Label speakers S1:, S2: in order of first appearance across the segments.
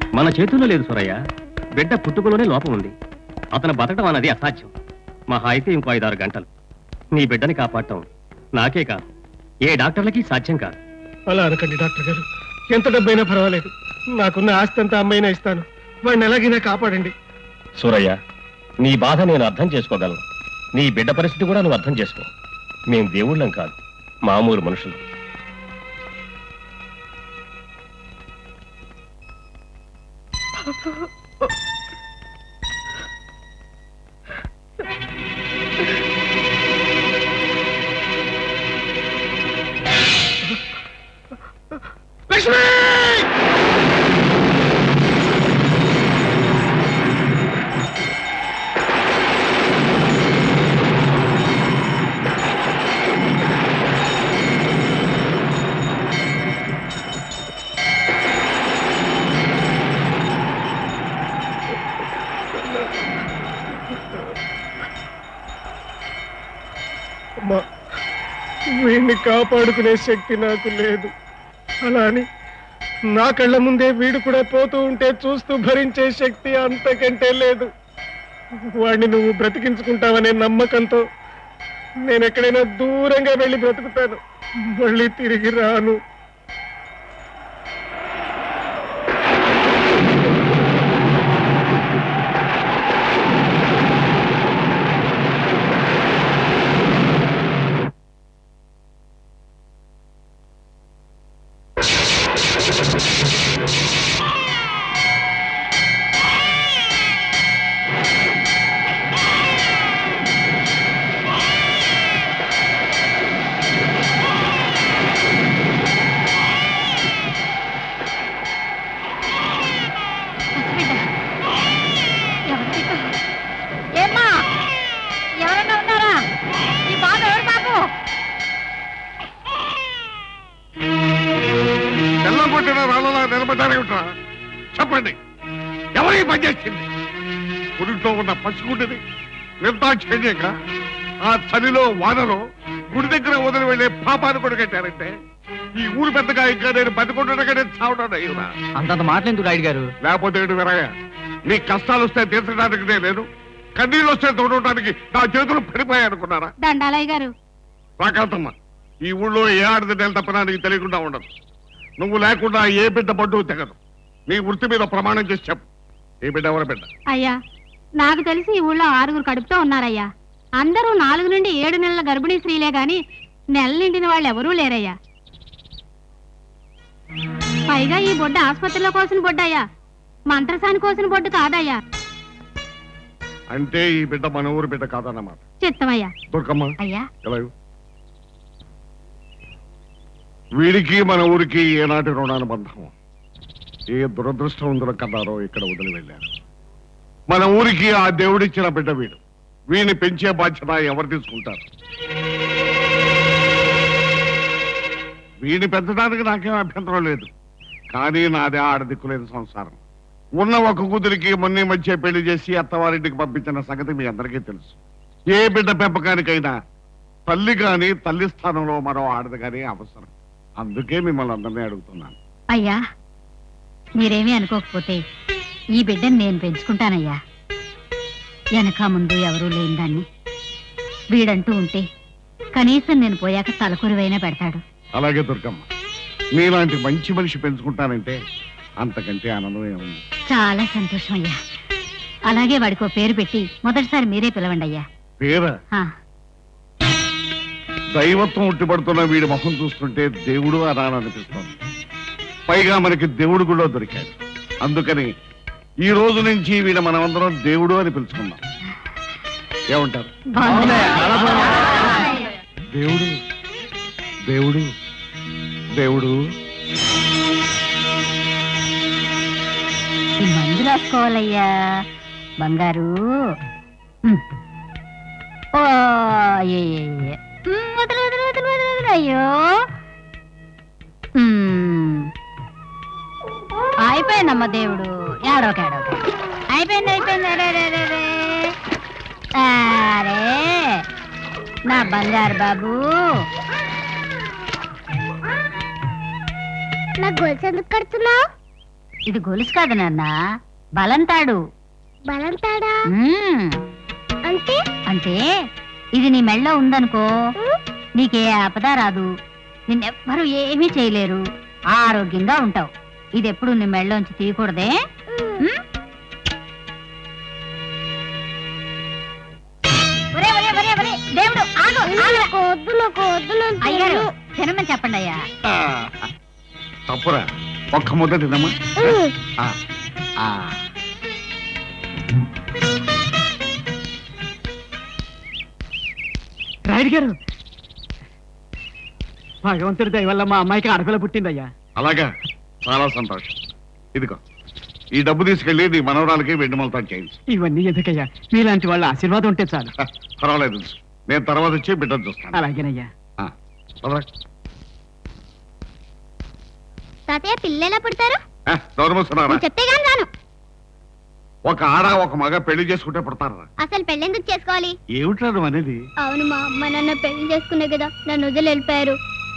S1: మన చేతుల్లో లేదు సూరయ్య బిడ్డ పుట్టుకలోనే లోపం ఉంది అతను బతకడం అన్నది అసాధ్యం మహా అయితే ఇంకో ఐదారు గంటలు నీ బిడ్డని కాపాడటం నాకే కాదు ఏ డాక్టర్లకి సాధ్యం కాదు
S2: అలా అనకండి డాక్టర్ గారు ఎంత డబ్బైనా పర్వాలేదు నాకున్న ఆస్తి అంతా అమ్మైనా ఇస్తాను వాడిని ఎలాగైనా కాపాడండి
S1: సూరయ్య నీ బాధ నేను అర్థం చేసుకోగలను నీ బిడ్డ పరిస్థితి కూడా నువ్వు అర్థం చేసుకో మేం దేవుళ్ళం కాదు మామూలు మనుషులు
S2: లక్ష్మి అమ్మా, వీడిని కాపాడుకునే శక్తి నాకు లేదు అలా అని నా కళ్ళ ముందే వీడు కూడా పోతూ ఉంటే చూస్తూ భరించే శక్తి అంతకంటే లేదు వాడిని నువ్వు బ్రతికించుకుంటావనే నమ్మకంతో నేను ఎక్కడైనా దూరంగా వెళ్ళి బ్రతుకుతాను మళ్ళీ తిరిగి రాను
S3: ఏమ్మా ఎవరైనా ఉన్నారా ఈ బాబు ఎవరు బాబు
S4: బెల్లం కొట్టిన రాళ్ళలా నిలబడ్డారేమిట్రా చెప్పండి ఎవరికి పనిచేసింది గుడిలో ఉన్న పసిగుడ్డిని నిర్దాక్షిణ్యంగా ఆ చలిలో వానలో గుడి దగ్గర వదిలి వెళ్ళే పాపాన్ని కూడా కట్టారంటే ఈ ఊరు పెద్దగా ఇంకా నేను బతికొండగానే చావడం అయ్యున్నా
S5: అంతంత మాటలేదు రాయుడు గారు
S4: లేకపోతే ఏంటి వీరయ్య నీ కష్టాలు వస్తే తీర్చడానికి నేను లేను కన్నీళ్ళు వస్తే తోడటానికి నా చేతులు పడిపోయాయి అనుకున్నారా
S3: దండాలయ్య గారు
S4: రాకాంతమ్మ ఈ ఊళ్ళో ఏ ఆడది నెల తప్పనా నీకు తెలియకుండా ఉండదు నువ్వు లేకుండా ఏ బిడ్డ పడ్డు తెగదు నీ వృత్తి మీద ప్రమాణం చేసి చెప్పు ఈ బిడ్డ ఎవరి బిడ్డ
S3: అయ్యా నాకు తెలిసి ఈ ఊళ్ళో ఆరుగురు కడుపుతో ఉన్నారయ్యా అందరూ నాలుగు నుండి ఏడు నెలల గర్భిణీ స్త్రీలే గాని నెల నిండిన వాళ్ళు ఎవరూ లేరయ్యా పైగా ఈ బొడ్డ ఆసుపత్రిలో కోసిన బొడ్డయ్యా మంత్రసాని కోసిన బొడ్డు కాదయ్యా
S4: అంటే ఈ బిడ్డ మన ఊరు బిడ్డ కాదన్నమాట
S3: చిత్తమయ్యా
S4: దుర్గమ్మ
S3: అయ్యా
S4: ఎలా ఇవ్వు? వీడికి మన ఊరికి ఏనాటి రుణానుబంధం ఏ దురదృష్టవంతుల కన్నారో ఇక్కడ వదిలి వెళ్ళారు మన ఊరికి ఆ దేవుడిచ్చిన బిడ్డ వీడు వీడిని పెంచే బాధ్యత ఎవరు తీసుకుంటారు వీడిని పెంచడానికి నాకేం అభ్యంతరం లేదు కానీ నాదే ఆడదిక్కులేని సంసారం ఉన్న ఒక కూతురికి మొన్న మధ్య పెళ్లి చేసి అత్తవారింటికి పంపించిన సంగతి మీ అందరికీ తెలుసు ఏ బిడ్డ పెంపకానికైనా తల్లి గాని తల్లి స్థానంలో మరో ఆడది గాని అవసరం అందుకే మిమ్మల్ని అందరినీ అడుగుతున్నాను
S3: అయ్యా మీరేమీ అనుకోకపోతే ఈ బిడ్డను నేను పెంచుకుంటానయ్యా వెనక ముందు ఎవరూ లేని దాన్ని వీడంటూ ఉంటే కనీసం నేను పోయాక తలకొరువైనా పెడతాడు
S4: అలాగే దుర్గమ్మ మీలాంటి మంచి మనిషి పెంచుకుంటానంటే అంతకంటే ఆనందం ఏముంది
S3: చాలా సంతోషం అయ్యా అలాగే వాడికి ఓ పేరు పెట్టి మొదటిసారి మీరే పిలవండి అయ్యా
S4: పేర
S3: ఆ,
S4: దైవత్వం ఉట్టిపడుతున్న వీడి మొహం చూస్తుంటే దేవుడు అనాలనిపిస్తుంది పైగా మనకి దేవుడు కూడా దొరికాడు అందుకని ఈ రోజు నుంచి వీడు మనమందరం దేవుడు అని పిలుచుకుందాం ఏమంటారు
S3: బాగుంది.
S4: దేవుడు దేవుడు దేవుడు
S3: ఈ మందు రాసుకోవాలయ్యా బంగారు ఉమ్. ఓ ఏ, ఏ, ఏ. ఉమ్, వదలు, వదలు, వదలు, వదలు, వదలు, అయ్యో ఉమ్. అయిపోయిందమ్మ దేవుడు ఏడోక ఏడోక అయిపోయింది అయిపోయింది అరే అరే అరే, అరే అరే నా బంగారు బాబు
S6: నా గొలుసు ఎందుకు కడుతున్నావు
S3: ఇది గొలుసు కాదు నాన్న బలంతాడు
S5: బలంతాడా
S3: మ్మ్.
S5: అంటే
S3: అంటే ఇది నీ మెళ్ళో ఉందనుకో నీకే ఆపద రాదు నిన్నెవ్వరూ ఏమీ చేయలేరు ఆరోగ్యంగా ఉంటావు ఇది ఎప్పుడు నీ మెళ్ళలోంచి తీయకూడదే మ్మ్? ఒరే, ఒరే, ఒరే, ఒరే, దేవుడు ఆగు, ఆగు.
S5: నాకు వద్దు నాకు వద్దు నాకు
S3: అయ్యారు
S5: తెలియదు.
S3: తినమని చెప్పండి అయ్యా
S4: ఆ, తప్పురా ఒక్క ముద్ద తినమ్మా
S5: ఉమ్.
S4: ఆ, ఆ.
S6: రాయుడు గారు భగవంతుడి దయ వల్ల మా అమ్మాయికి ఆడపిల్ల పుట్టిందయ్యా
S4: అలాగా చాలా సంతోషం ఇదిగో ఈ డబ్బు తీసుకెళ్లి నీ మనవరాలకి వెండి మొలతాడు చేయించు
S6: ఇవన్నీ ఎందుకయ్యా మీలాంటి వాళ్ళ ఆశీర్వాదం ఉంటే చాలు
S4: హ, పర్వాలేదు నేను తర్వాత వచ్చి బిడ్డను చూస్తాను
S6: అలాగేనయ్యా
S4: ఆ, పదరా.
S5: తాతయ్య పిల్లలు ఎలా పుడతారు
S4: ఆ, నోరు మూసుకున్నారా?
S5: నువ్వు చెప్తే గాని రాను
S4: ఒక ఆడ ఒక మగ పెళ్లి చేసుకుంటే పుడతారా
S5: అసలు పెళ్ళెందుకు చేసుకోవాలి
S4: ఏమిట్రా నువ్వు అనేది
S5: అవును మా అమ్మ నాన్న పెళ్లి చేసుకునే కదా నన్ను వదిలి వెళ్ళిపోయారు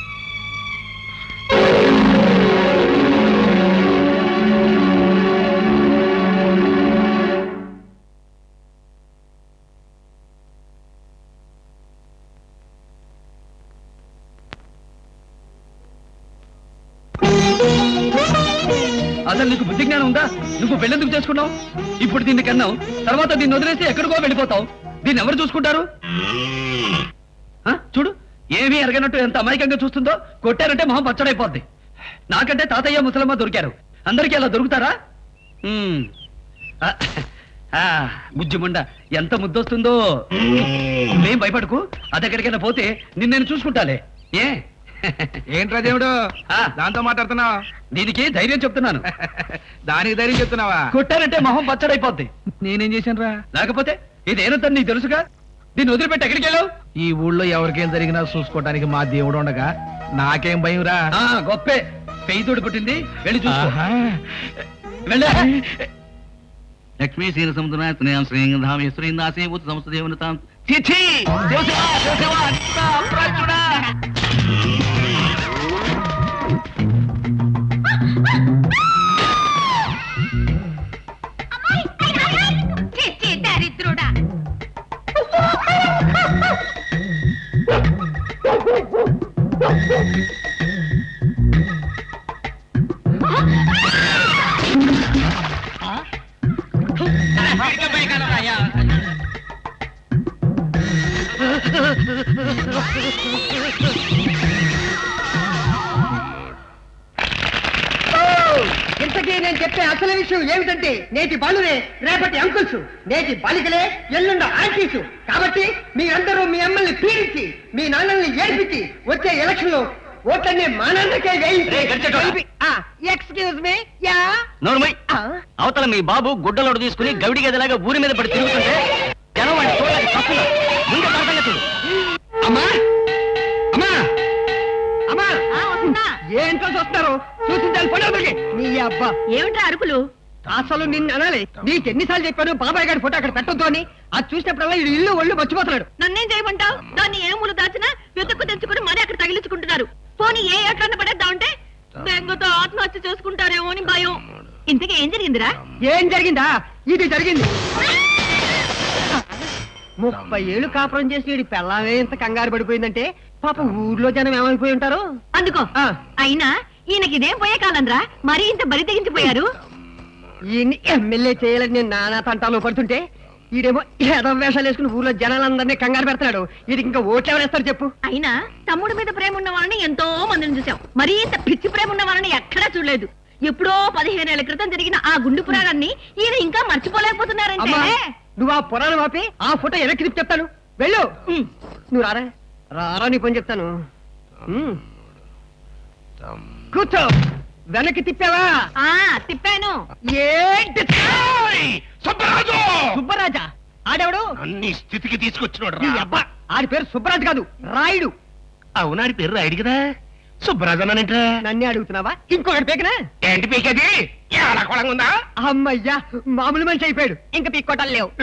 S7: అసలు నీకు బుద్ధి జ్ఞానం ఉందా నువ్వు పెళ్ళెందుకు చేసుకున్నావు ఇప్పుడు దీన్ని కన్నావు తర్వాత దీన్ని వదిలేసి ఎక్కడికో వెళ్ళిపోతావు దీన్ని ఎవరు చూసుకుంటారు ఆ, చూడు ఏమీ ఎరగనట్టు ఎంత అమాయకంగా చూస్తుందో కొట్టారంటే మొహం పచ్చడైపోద్ది నాకంటే తాతయ్య ముసలమ్మ దొరికారు అందరికీ అలా దొరుకుతారా ఉమ్. ఆ, ఆ, బుజ్జిముండ ఎంత ముద్దొస్తుందో నువ్వేం భయపడకు అదెక్కడికైనా పోతే నిన్ను నేను చూసుకుంటాలే ఏ
S8: ఏంట్రా దేవుడు
S7: ఆ,
S8: దాంతో మాట్లాడుతున్నావు
S7: దీనికి ధైర్యం చెప్తున్నాను
S8: దానికి ధైర్యం చెప్తున్నావా
S7: కొట్టారంటే మొహం పచ్చడైపోద్ది
S8: నేనేం చేశాను రా
S7: లేకపోతే ఇదేనంతని నీకు తెలుసుగా దీన్ని వదిలిపెట్టి ఎక్కడికి వెళ్ళావు
S8: ఈ ఊళ్ళో ఎవరికేం జరిగినా చూసుకోవడానికి మా దేవుడు ఉండగా నాకేం భయం రా
S7: ఆ, గొప్పే పెయ్యతోడు పుట్టింది వెళ్ళి చూసుకో వెళ్ళే
S9: లక్ష్మీ శ్రీన సముద్ర స్నేహం శ్రీంధామ శ్రీందాసే ఉత్ సంస్థ దేవనతాం చిచి శివశివ శివశివ అంత అప్రాచుడా
S3: దరిద్రుడా
S6: ఇంతకీ నేను చెప్పే అసలు విషయం ఏమిటంటే నేటి బాలురే రేపటి అంకుల్స్ నేటి బాలికలే ఎల్లుండ ఆంటీసు కాబట్టి మీరందరూ మీ అమ్మల్ని పీడించి మీ నాన్నల్ని ఏడిపించి వచ్చే ఎలక్షన్ లో ఓట్లన్నీ మా నాన్నకే ఎక్స్క్యూజ్ మీ యా
S1: నోర్మై అవతల మీ బాబు గుడ్డలోడు తీసుకుని గవిడి గదిలాగా ఊరి మీద పడి తిరుగుతుంటే జనం వాడిని చూడలేక చస్తున్నారు. ముందు పడతాగా చూడు
S6: అమ్మా అమ్మా అమ్మా ఏంటో చూస్తారు చూసించాలి పడవలకి నీ అబ్బా
S3: ఏమిట్రా అరుపులు
S6: అసలు నిన్ను అనాలి నీకు ఎన్నిసార్లు చెప్పాను బాబాయ్ గారి ఫోటో అక్కడ పెట్టొద్దు అని అది చూసినప్పుడల్లా ఇది ఇల్లు ఒళ్ళు మర్చిపోతున్నాడు
S3: నన్నేం చేయమంటావు దాన్ని ఏ మూలు దాచినా వెతుక్కు తెచ్చుకుని మరీ అక్కడ తగిలించుకుంటున్నారు పోనీ ఏ ఎట్లన్న పడేద్దామంటే బెంగతో ఆత్మహత్య చేసుకుంటారేమో అని భయం ఇంతకీ ఏం జరిగిందిరా
S6: ఏం జరిగిందా ఇది జరిగింది ముప్పై ఏళ్ళు కాపురం చేసి వీడి పెళ్ళామే ఇంత కంగారు పడిపోయిందంటే పాప ఊర్లో జనం ఏమైపోయి ఉంటారు
S3: అందుకో
S6: ఆ.
S3: అయినా ఈయనకి ఇదేం పోయే కాలంరా మరీ ఇంత బరి తెగించిపోయారు
S6: ఈయన్ని ఎమ్మెల్యే చేయాలని నేను నానా తంటాలో పడుతుంటే ఈడేమో ఏదో వేషాలు వేసుకుని ఊర్లో జనాలందరినీ కంగారు పెడుతున్నాడు వీడికి ఇంకా ఓట్లు ఎవరేస్తారు చెప్పు
S3: అయినా తమ్ముడి మీద ప్రేమ ఉన్న వాళ్ళని ఎంతో మందిని చూసాం మరీ ఇంత పిచ్చి ప్రేమ ఉన్న వాళ్ళని ఎక్కడా చూడలేదు ఎప్పుడో పదిహేనేళ్ల క్రితం జరిగిన ఆ గుండు పురాణాన్ని ఈయన ఇంకా మర్చిపోలేకపోతున్నారంటే
S6: అమ్మా నువ్వు ఆ పురాణం ఆపి ఆ ఫోటో వెనక్కి తిప్పి చెప్తాను వెళ్ళు ఉమ్. నువ్వు రారా రారా నీ పని చెప్తాను ఉమ్. కూర్చో వెనక్కి తిప్పావా
S3: ఆ తిప్పాను
S6: ఏంటి
S8: సుబ్బరాజు
S6: సుబ్బరాజా ఆడెవడు
S8: అన్ని స్థితికి తీసుకొచ్చినోడు
S6: నీ అబ్బా ఆడి పేరు సుబ్బరాజు కాదు రాయుడు
S8: అవునాడి పేరు రాయుడు కదా సుబ్బరాజు అన్నానంటే
S6: నన్నే అడుగుతున్నావా ఇంకొకటి పేకనా
S8: ఏంటి పీకది ఏడాకోళంగా ఉందా
S6: అమ్మయ్యా మామూలు మనిషి అయిపోయాడు ఇంకా పీక్కోటాలు లేవు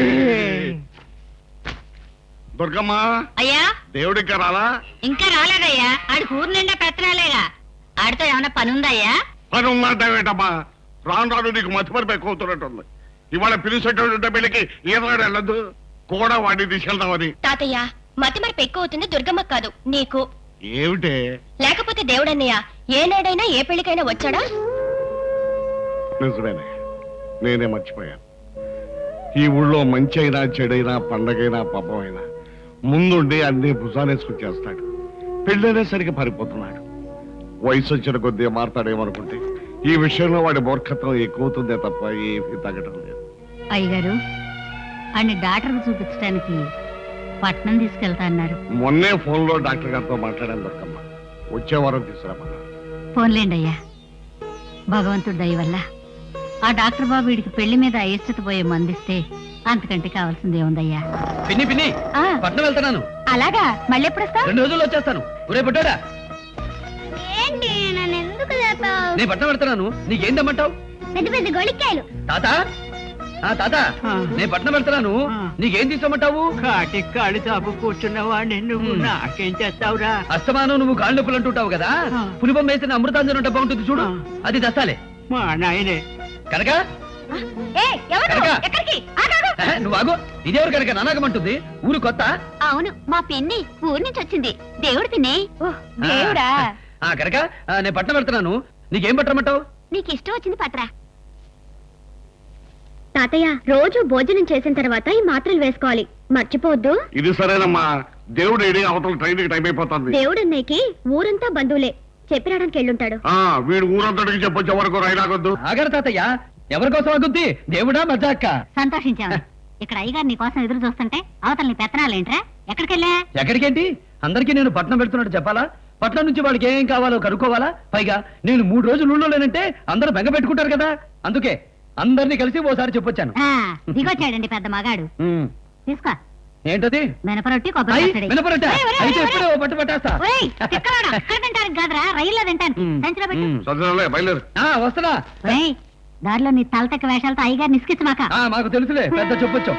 S4: దుర్గమ్మ
S3: అయ్యా
S4: దేవుడికి రాలా
S3: ఇంకా రాలేదయ్యా ఆడి ఊరు నిండా పెత్తనాలేగా ఆడితో ఏమైనా పని ఉందయ్యా
S4: పని ఉందంటావేటమ్మా రాను రాను నీకు మతిమరిపి ఎక్కువ అవుతున్నట్టుంది ఇవాళ పిలిచేటటువంటి పెళ్లికి ఈనాడు వెళ్ళదు కూడా వాడిని తీసుకెళ్దామని
S10: తాతయ్య మతి మరపు ఎక్కువ అవుతుంది దుర్గమ్మ కాదు నీకు
S4: ఏమిటే
S10: లేకపోతే దేవుడన్నయ్య ఏనాడైనా ఏ పెళ్లికైనా వచ్చాడా
S4: నిజమేనే నేనే మర్చిపోయాను ఈ ఊళ్ళో మంచి అయినా చెడైనా పండగైనా పబ్బమైనా ముందుండి అన్ని భుజానేసుకుని చేస్తాడు పెళ్ళనేసరికి పారిపోతున్నాడు వయసు వచ్చిన కొద్దీ మారతాడేమనుకుంటే ఈ విషయంలో వాడి మూర్ఖత్వం ఎక్కువవుతుందే తప్ప ఏమీ తగ్గడం లేదు
S3: అయ్యగారు అన్ని డాక్టర్కి చూపించడానికి పట్నం తీసుకెళ్తా అన్నారు
S4: మొన్నే ఫోన్లో డాక్టర్ గారితో మాట్లాడాను దొరకమ్మ వచ్చే వారం తీసుకురామన్నారు
S3: ఫోన్లేండి అయ్యా భగవంతుడి దయ వల్ల ఆ డాక్టర్ బాబు వీడికి పెళ్లి మీద అయిష్టత పోయే మందిస్తే అంతకంటే కావాల్సింది ఏముందయ్యా
S7: పిన్ని పిన్ని
S3: ఆ.
S7: పట్నం వెళ్తున్నాను
S3: అలాగా మళ్ళీ ఎప్పుడు వస్తావు
S7: రెండు రోజుల్లో వచ్చేస్తాను ఒరే పుట్టాడా
S5: ఏంటి నన్ను ఎందుకు లేపావు
S7: నేను పట్నం వెళ్తున్నాను నీకేం తెమ్మంటావు
S5: పెద్ద పెద్ద గొలికాయలు
S7: తాత ఆ తాత నేను పట్నం వెళ్తున్నాను నీకేం తీసుకోమంటావు
S11: కాటి కాళ్ళు చాపు కూర్చున్న వాడిని నువ్వు
S7: ఉమ్.
S11: నాకేం చేస్తావురా
S7: అస్తమానం నువ్వు కాళ్ళు నొప్పులు అంటుంటావు కదా
S11: ఆ.
S7: పులిబొమ్మ వేసిన అమృతాంజనం డబ్బా ఉంటుంది చూడు
S11: ఆ.
S7: అది తెస్తాలే
S11: మా నాయనే
S7: కనుక
S3: ఏ ఎవరు
S7: కనక.
S3: ఎక్కడికి ఆగాగు.
S7: నువ్వు ఆగు ఇదేవరు కనుక నానాగమంటుంది ఊరు కొత్త
S3: అవును మా పిన్ని ఊరి నుంచి వచ్చింది దేవుడు పిన్ని దేవుడా
S7: ఆ కనుక నేను పట్నం వెళ్తున్నాను నీకేం పట్టమంటావు
S3: నీకు ఇష్టం వచ్చింది పట్రా
S5: తాతయ్య రోజు భోజనం చేసిన తర్వాత ఈ మాత్రలు వేసుకోవాలి మర్చిపోవద్దు
S4: ఇది సరేనమ్మా దేవుడు ఏడి అవతల ట్రైన్కి టైం అయిపోతుంది
S5: దేవుడన్నయ్యకి ఊరంతా బంధువులే చెప్పి రావడానికి వెళ్ళుంటాడు
S4: ఆ వీడు ఊరంతటికి చెప్పొచ్చే వరకు రైలాగొద్దు
S7: ఆగరు తాతయ్య ఎవరి కోసం ఆగుద్ది దేవుడా మజాక్క
S3: సంతోషించాము ఇక్కడ అయ్యగారు నీ కోసం ఎదురు చూస్తుంటే అవతల నీ పెత్తనాలేంట్రా ఎక్కడికెళ్ళా
S7: ఎక్కడికేంటి అందరికీ నేను పట్నం వెళ్తున్నట్టు చెప్పాలా పట్నం నుంచి వాళ్ళకి ఏం కావాలో కనుక్కోవాలా పైగా నేను మూడు రోజులు ఊళ్ళో లేనంటే అందరూ బెంగ పెట్టుకుంటారు కదా అందుకే అందరినీ కలిసి ఓసారి చెప్పొచ్చాను
S3: ఆ, దిగొచ్చాడండి పెద్ద మగాడు
S7: ఉమ్.
S3: తీసుకో
S7: ఏంటది
S3: మినపరొట్టి కొబ్బరి
S7: అయ్,
S3: పచ్చడి.
S7: వినపడట
S3: ఒరేయ్, ఒరేయ్,
S7: అయితే
S3: ఒరేయ్,
S7: ఎప్పుడు పట్టు పట్టేస్తా
S3: ఒరేయ్, తిక్కలోడా, ఇక్కడ తింటానికి కాదురా రైల్లో తింటాను
S7: ఉమ్,
S3: సంచిలో పెట్టు
S7: ఉమ్.
S4: సరేలే బయలుదేరు
S7: ఆ, వస్తున్నా
S3: ఒరేయ్, దారిలో నీ తలతక్క వేషాలతో అయ్యగారు నిస్కించమాక
S7: ఆ, మాకు తెలుసులే పెద్ద చెప్పొచ్చు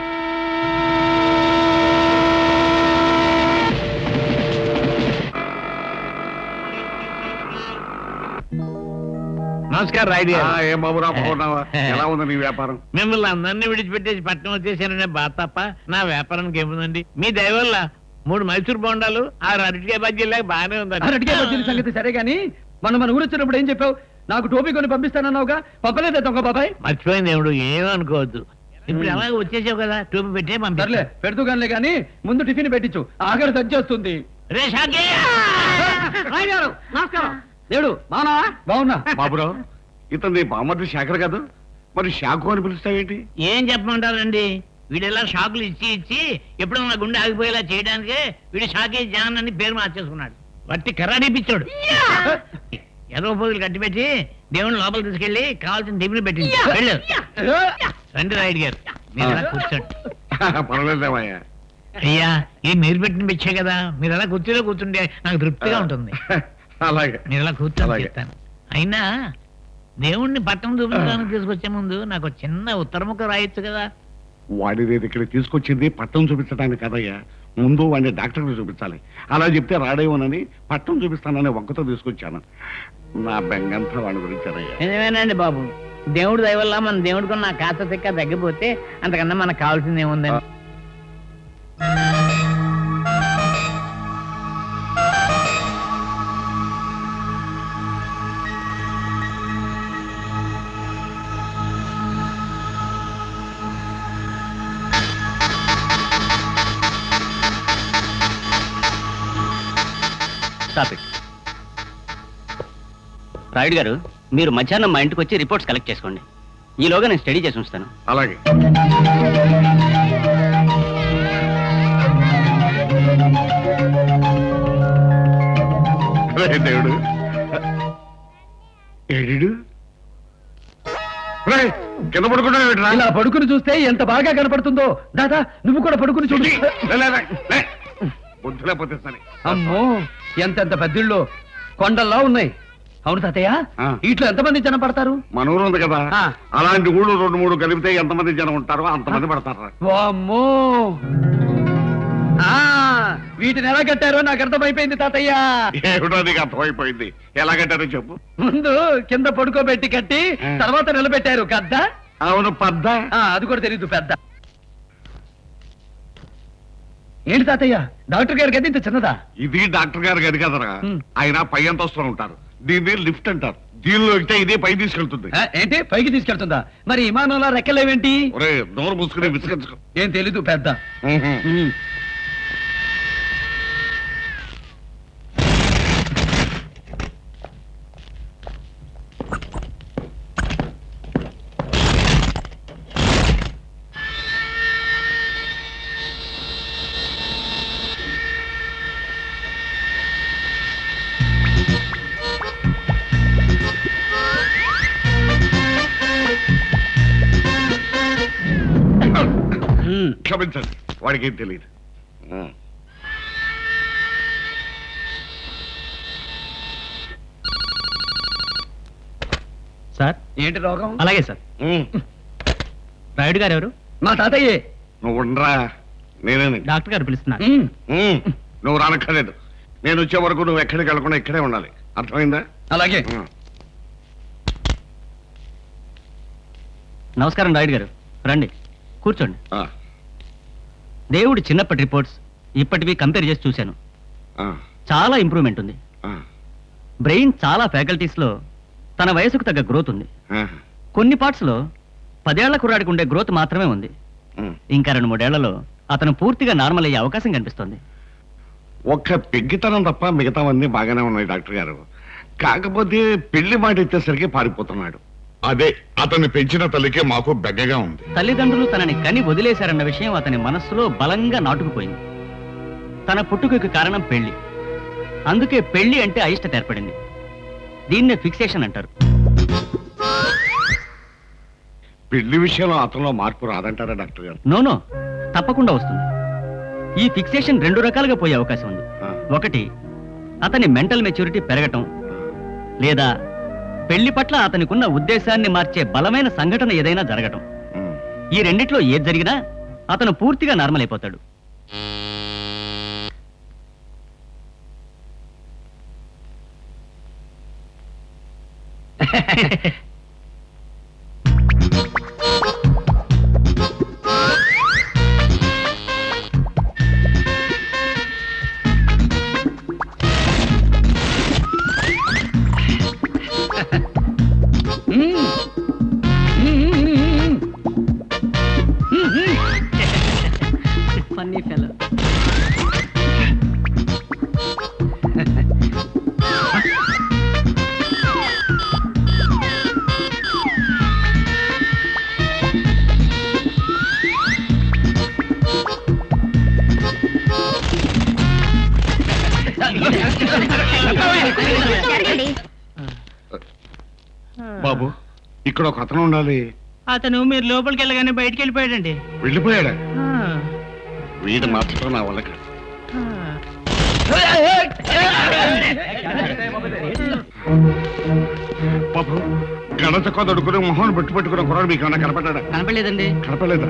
S11: నమస్కారం రాయుడు
S4: ఆ, ఏం బాబురా బాగున్నావా ఎలా ఉంది నీ వ్యాపారం
S11: మిమ్మల్ని అందరినీ విడిచిపెట్టేసి పట్టణం వచ్చేసాననే బాధ తప్ప నా వ్యాపారానికి ఏముందండి మీ దయ వల్ల మూడు మైసూర్ బొండాలు ఆరు అరటికాయ బజ్జీలాగా బాగానే ఉందండి
S7: అరటికాయ వచ్చిన సంగతి సరే గాని మనం మన ఊరు వచ్చినప్పుడు ఏం చెప్పావు నాకు టోపీ కొని పంపిస్తానన్నావుగా పంపలేదే దొంగ బాబాయ్
S11: మర్చిపోయింది ఏమిడు ఏమనుకోవద్దు ఇప్పుడు అలాగే వచ్చేసావు కదా టూపీ పెట్టే
S7: సర్లే
S11: పంపిలే
S7: పెడుతూ గానిలే గాని ముందు టిఫిన్ పెట్టించు ఆఖరి తెచ్చేస్తుంది
S11: రే షాకే
S7: నమస్కారం దేవుడు బాగున్నా బాగున్నా
S4: బాబురావు ఇతను నీ బామ్మర్ది శేఖర్ కాదు మరి శాఖు అని పిలుస్తావేంటి
S11: ఏం చెప్పమంటారండి వీడు ఇలా షాకులు ఇచ్చి ఇచ్చి ఎప్పుడో నా గుండె ఆగిపోయేలా చేయడానికి వీడు షాకే జాన్ అని పేరు మార్చేసుకున్నాడు వట్టి కర్రాడి పిచ్చాడు ఎదవ పోగులు కట్టిపెట్టి దేవుని లోపల తీసుకెళ్లి కావాల్సిన టిఫిన్ పెట్టింది వెళ్ళు రండి రాయుడు గారు మీరు అలా కూర్చోండి
S4: పర్వాలేదేమయ్యా
S11: అయ్యా ఇది మీరు పెట్టిన పిచ్చే కదా మీరు అలా కుర్చీలో కూర్చుంటే నాకు తృప్తిగా ఉంటుంది
S4: అలాగే
S11: మీరు అలా కూర్చొని
S4: అలాగే.
S11: చెప్తాను అయినా దేవుణ్ణి పట్టణం చూపించడానికి తీసుకొచ్చే ముందు నాకు ఒక చిన్న ఉత్తరముఖ రాయొచ్చు కదా
S4: వాడి నేను ఇక్కడ తీసుకొచ్చింది పట్టం చూపించడానికి కదయ్యా ముందు వాడిని డాక్టర్కి చూపించాలి అలా చెప్తే రాడేమోనని పట్టం చూపిస్తానని వంకతో తీసుకొచ్చాను నా బెంగంతా వాడి గురించారయ్యా
S11: నిజమేనండి బాబు దేవుడు దయ వల్ల మన దేవుడికి నా కాస్త తిక్క తగ్గిపోతే అంతకన్నా మనకు కావాల్సింది ఏముందని
S1: స్టాప్ ఇట్ రాయుడు గారు మీరు మధ్యాహ్నం మా ఇంటికి వచ్చి రిపోర్ట్స్ కలెక్ట్ చేసుకోండి ఈలోగా నేను స్టడీ చేసి ఉంచుతాను
S4: అలాగే రే దేవుడు ఏడు రే కింద పడుకుంటా
S7: ఇలా పడుకుని చూస్తే ఎంత బాగా కనపడుతుందో దాదా నువ్వు కూడా పడుకుని చూడు
S4: బుద్ధి లేకపోతే సరే
S7: అమ్మో ఎంతెంత పెద్దిళ్ళు కొండల్లా ఉన్నాయి అవును తాతయ్య
S4: ఆ.
S7: ఇట్లా ఎంతమంది జనం పడతారు
S4: మన ఊరు ఉంది కదా
S7: ఆ.
S4: అలాంటి ఊళ్ళు రెండు మూడు కలిపితే ఎంతమంది జనం ఉంటారో అంతమంది పడతారు
S7: వామ్మో ఆ వీటిని ఎలా కట్టారో నాకు అర్థమైపోయింది తాతయ్య
S4: ఏమిటో నీకు అర్థమైపోయింది ఎలా కట్టారో చెప్పు
S7: ముందు కింద పడుకోబెట్టి కట్టి తర్వాత నిలబెట్టారు గద్ద
S4: అవును పద్ద
S7: ఆ, అది కూడా తెలీదు పెద్ద ఏంటి తాతయ్య డాక్టర్ గారి గది ఇంత చిన్నదా
S4: ఇది డాక్టర్ గారి గది కదరా
S7: ఉమ్.
S4: ఆయన పై అంతస్తులో ఉంటారు దీన్ని లిఫ్ట్ అంటారు దీనిలో ఎక్కితే ఇదే పై తీసుకెళ్తుంది
S7: ఆ, ఏంటి పైకి తీసుకెళ్తుందా మరి విమానంలో రెక్కలేవేంటి
S4: ఒరే నోరు మూసుకుని విసిగించుకో
S7: ఏం తెలీదు పెద్ద
S4: ఉహు.
S7: ఉమ్. ఉమ్.
S4: క్షమించండి వాడికి ఏం తెలియదు ఉమ్.
S1: సార్
S7: ఏంటి రోగం
S1: అలాగే సార్
S4: ఉమ్.
S1: రాయుడు గారు ఎవరు
S7: మా తాతయ్యే
S4: నువ్వు ఉండరా నేనే
S1: డాక్టర్ గారు పిలుస్తున్నారు
S7: ఉమ్.
S4: ఉమ్. నువ్వు రానక్కర్లేదు నేను వచ్చే వరకు నువ్వు ఎక్కడికి వెళ్ళకుండా ఇక్కడే ఉండాలి అర్థమైందా
S7: అలాగే
S4: ఉమ్.
S1: నమస్కారం రాయుడు గారు రండి కూర్చోండి
S4: ఆ,
S1: దేవుడి చిన్నప్పటి రిపోర్ట్స్ ఇప్పటివి కంపేర్ చేసి చూశాను
S4: ఆ,
S1: చాలా ఇంప్రూవ్మెంట్ ఉంది
S4: ఆ,
S1: బ్రెయిన్ చాలా ఫ్యాకల్టీస్ లో తన వయసుకు తగ్గ గ్రోత్ ఉంది
S4: ఆ.
S1: కొన్ని పార్ట్స్ లో పదేళ్ల కుర్రాడికి ఉండే గ్రోత్ మాత్రమే ఉంది
S4: ఉమ్.
S1: ఇంకా రెండు మూడేళ్లలో అతను పూర్తిగా నార్మల్ అయ్యే అవకాశం కనిపిస్తోంది
S4: ఒక్క పెగ్గితనం తప్ప మిగతావన్నీ బాగానే ఉన్నాయి డాక్టర్ గారు కాకపోతే పెళ్లి మాట ఎత్తేసరికి పారిపోతున్నాడు
S12: అదే అతన్ని పెంచిన తల్లికే మాకు బెగ్గగా ఉంది
S1: తల్లిదండ్రులు తనని కని వదిలేశారన్న విషయం అతని మనస్సులో బలంగా నాటుకుపోయింది తన పుట్టుకకు కారణం పెళ్లి అందుకే పెళ్లి అంటే అయిష్టత ఏర్పడింది దీన్నే ఫిక్సేషన్ అంటారు
S4: పెళ్లి విషయంలో అతనిలో మార్పు రాదంటారా డాక్టర్ గారు
S1: నోనో తప్పకుండా వస్తుంది ఈ ఫిక్సేషన్ రెండు రకాలుగా పోయే అవకాశం ఉంది
S4: ఆ,
S1: ఒకటి అతని మెంటల్ మెచ్యూరిటీ పెరగటం లేదా పెళ్లి పట్ల అతనికున్న ఉద్దేశాన్ని మార్చే బలమైన సంఘటన ఏదైనా జరగటం
S4: ఉమ్.
S1: ఈ రెండిట్లో ఏది జరిగినా అతను పూర్తిగా నార్మల్ అయిపోతాడు ఫన్నీ ఫెలో
S5: జరగండి
S4: బాబు ఇక్కడ ఒక అతను ఉండాలి
S11: అతను మీరు లోపలికి వెళ్ళగానే బయటికి వెళ్ళిపోయాడండి
S4: వెళ్ళిపోయాడా వీడు మార్చడం నా వల్ల కాదు బాబు గణత కొదడుకుని మొహం పెట్టి పెట్టుకున్న కుర్రాడు మీకు ఏమైనా కనపడ్డా
S1: కనపడలేదండి
S4: కనపడలేదా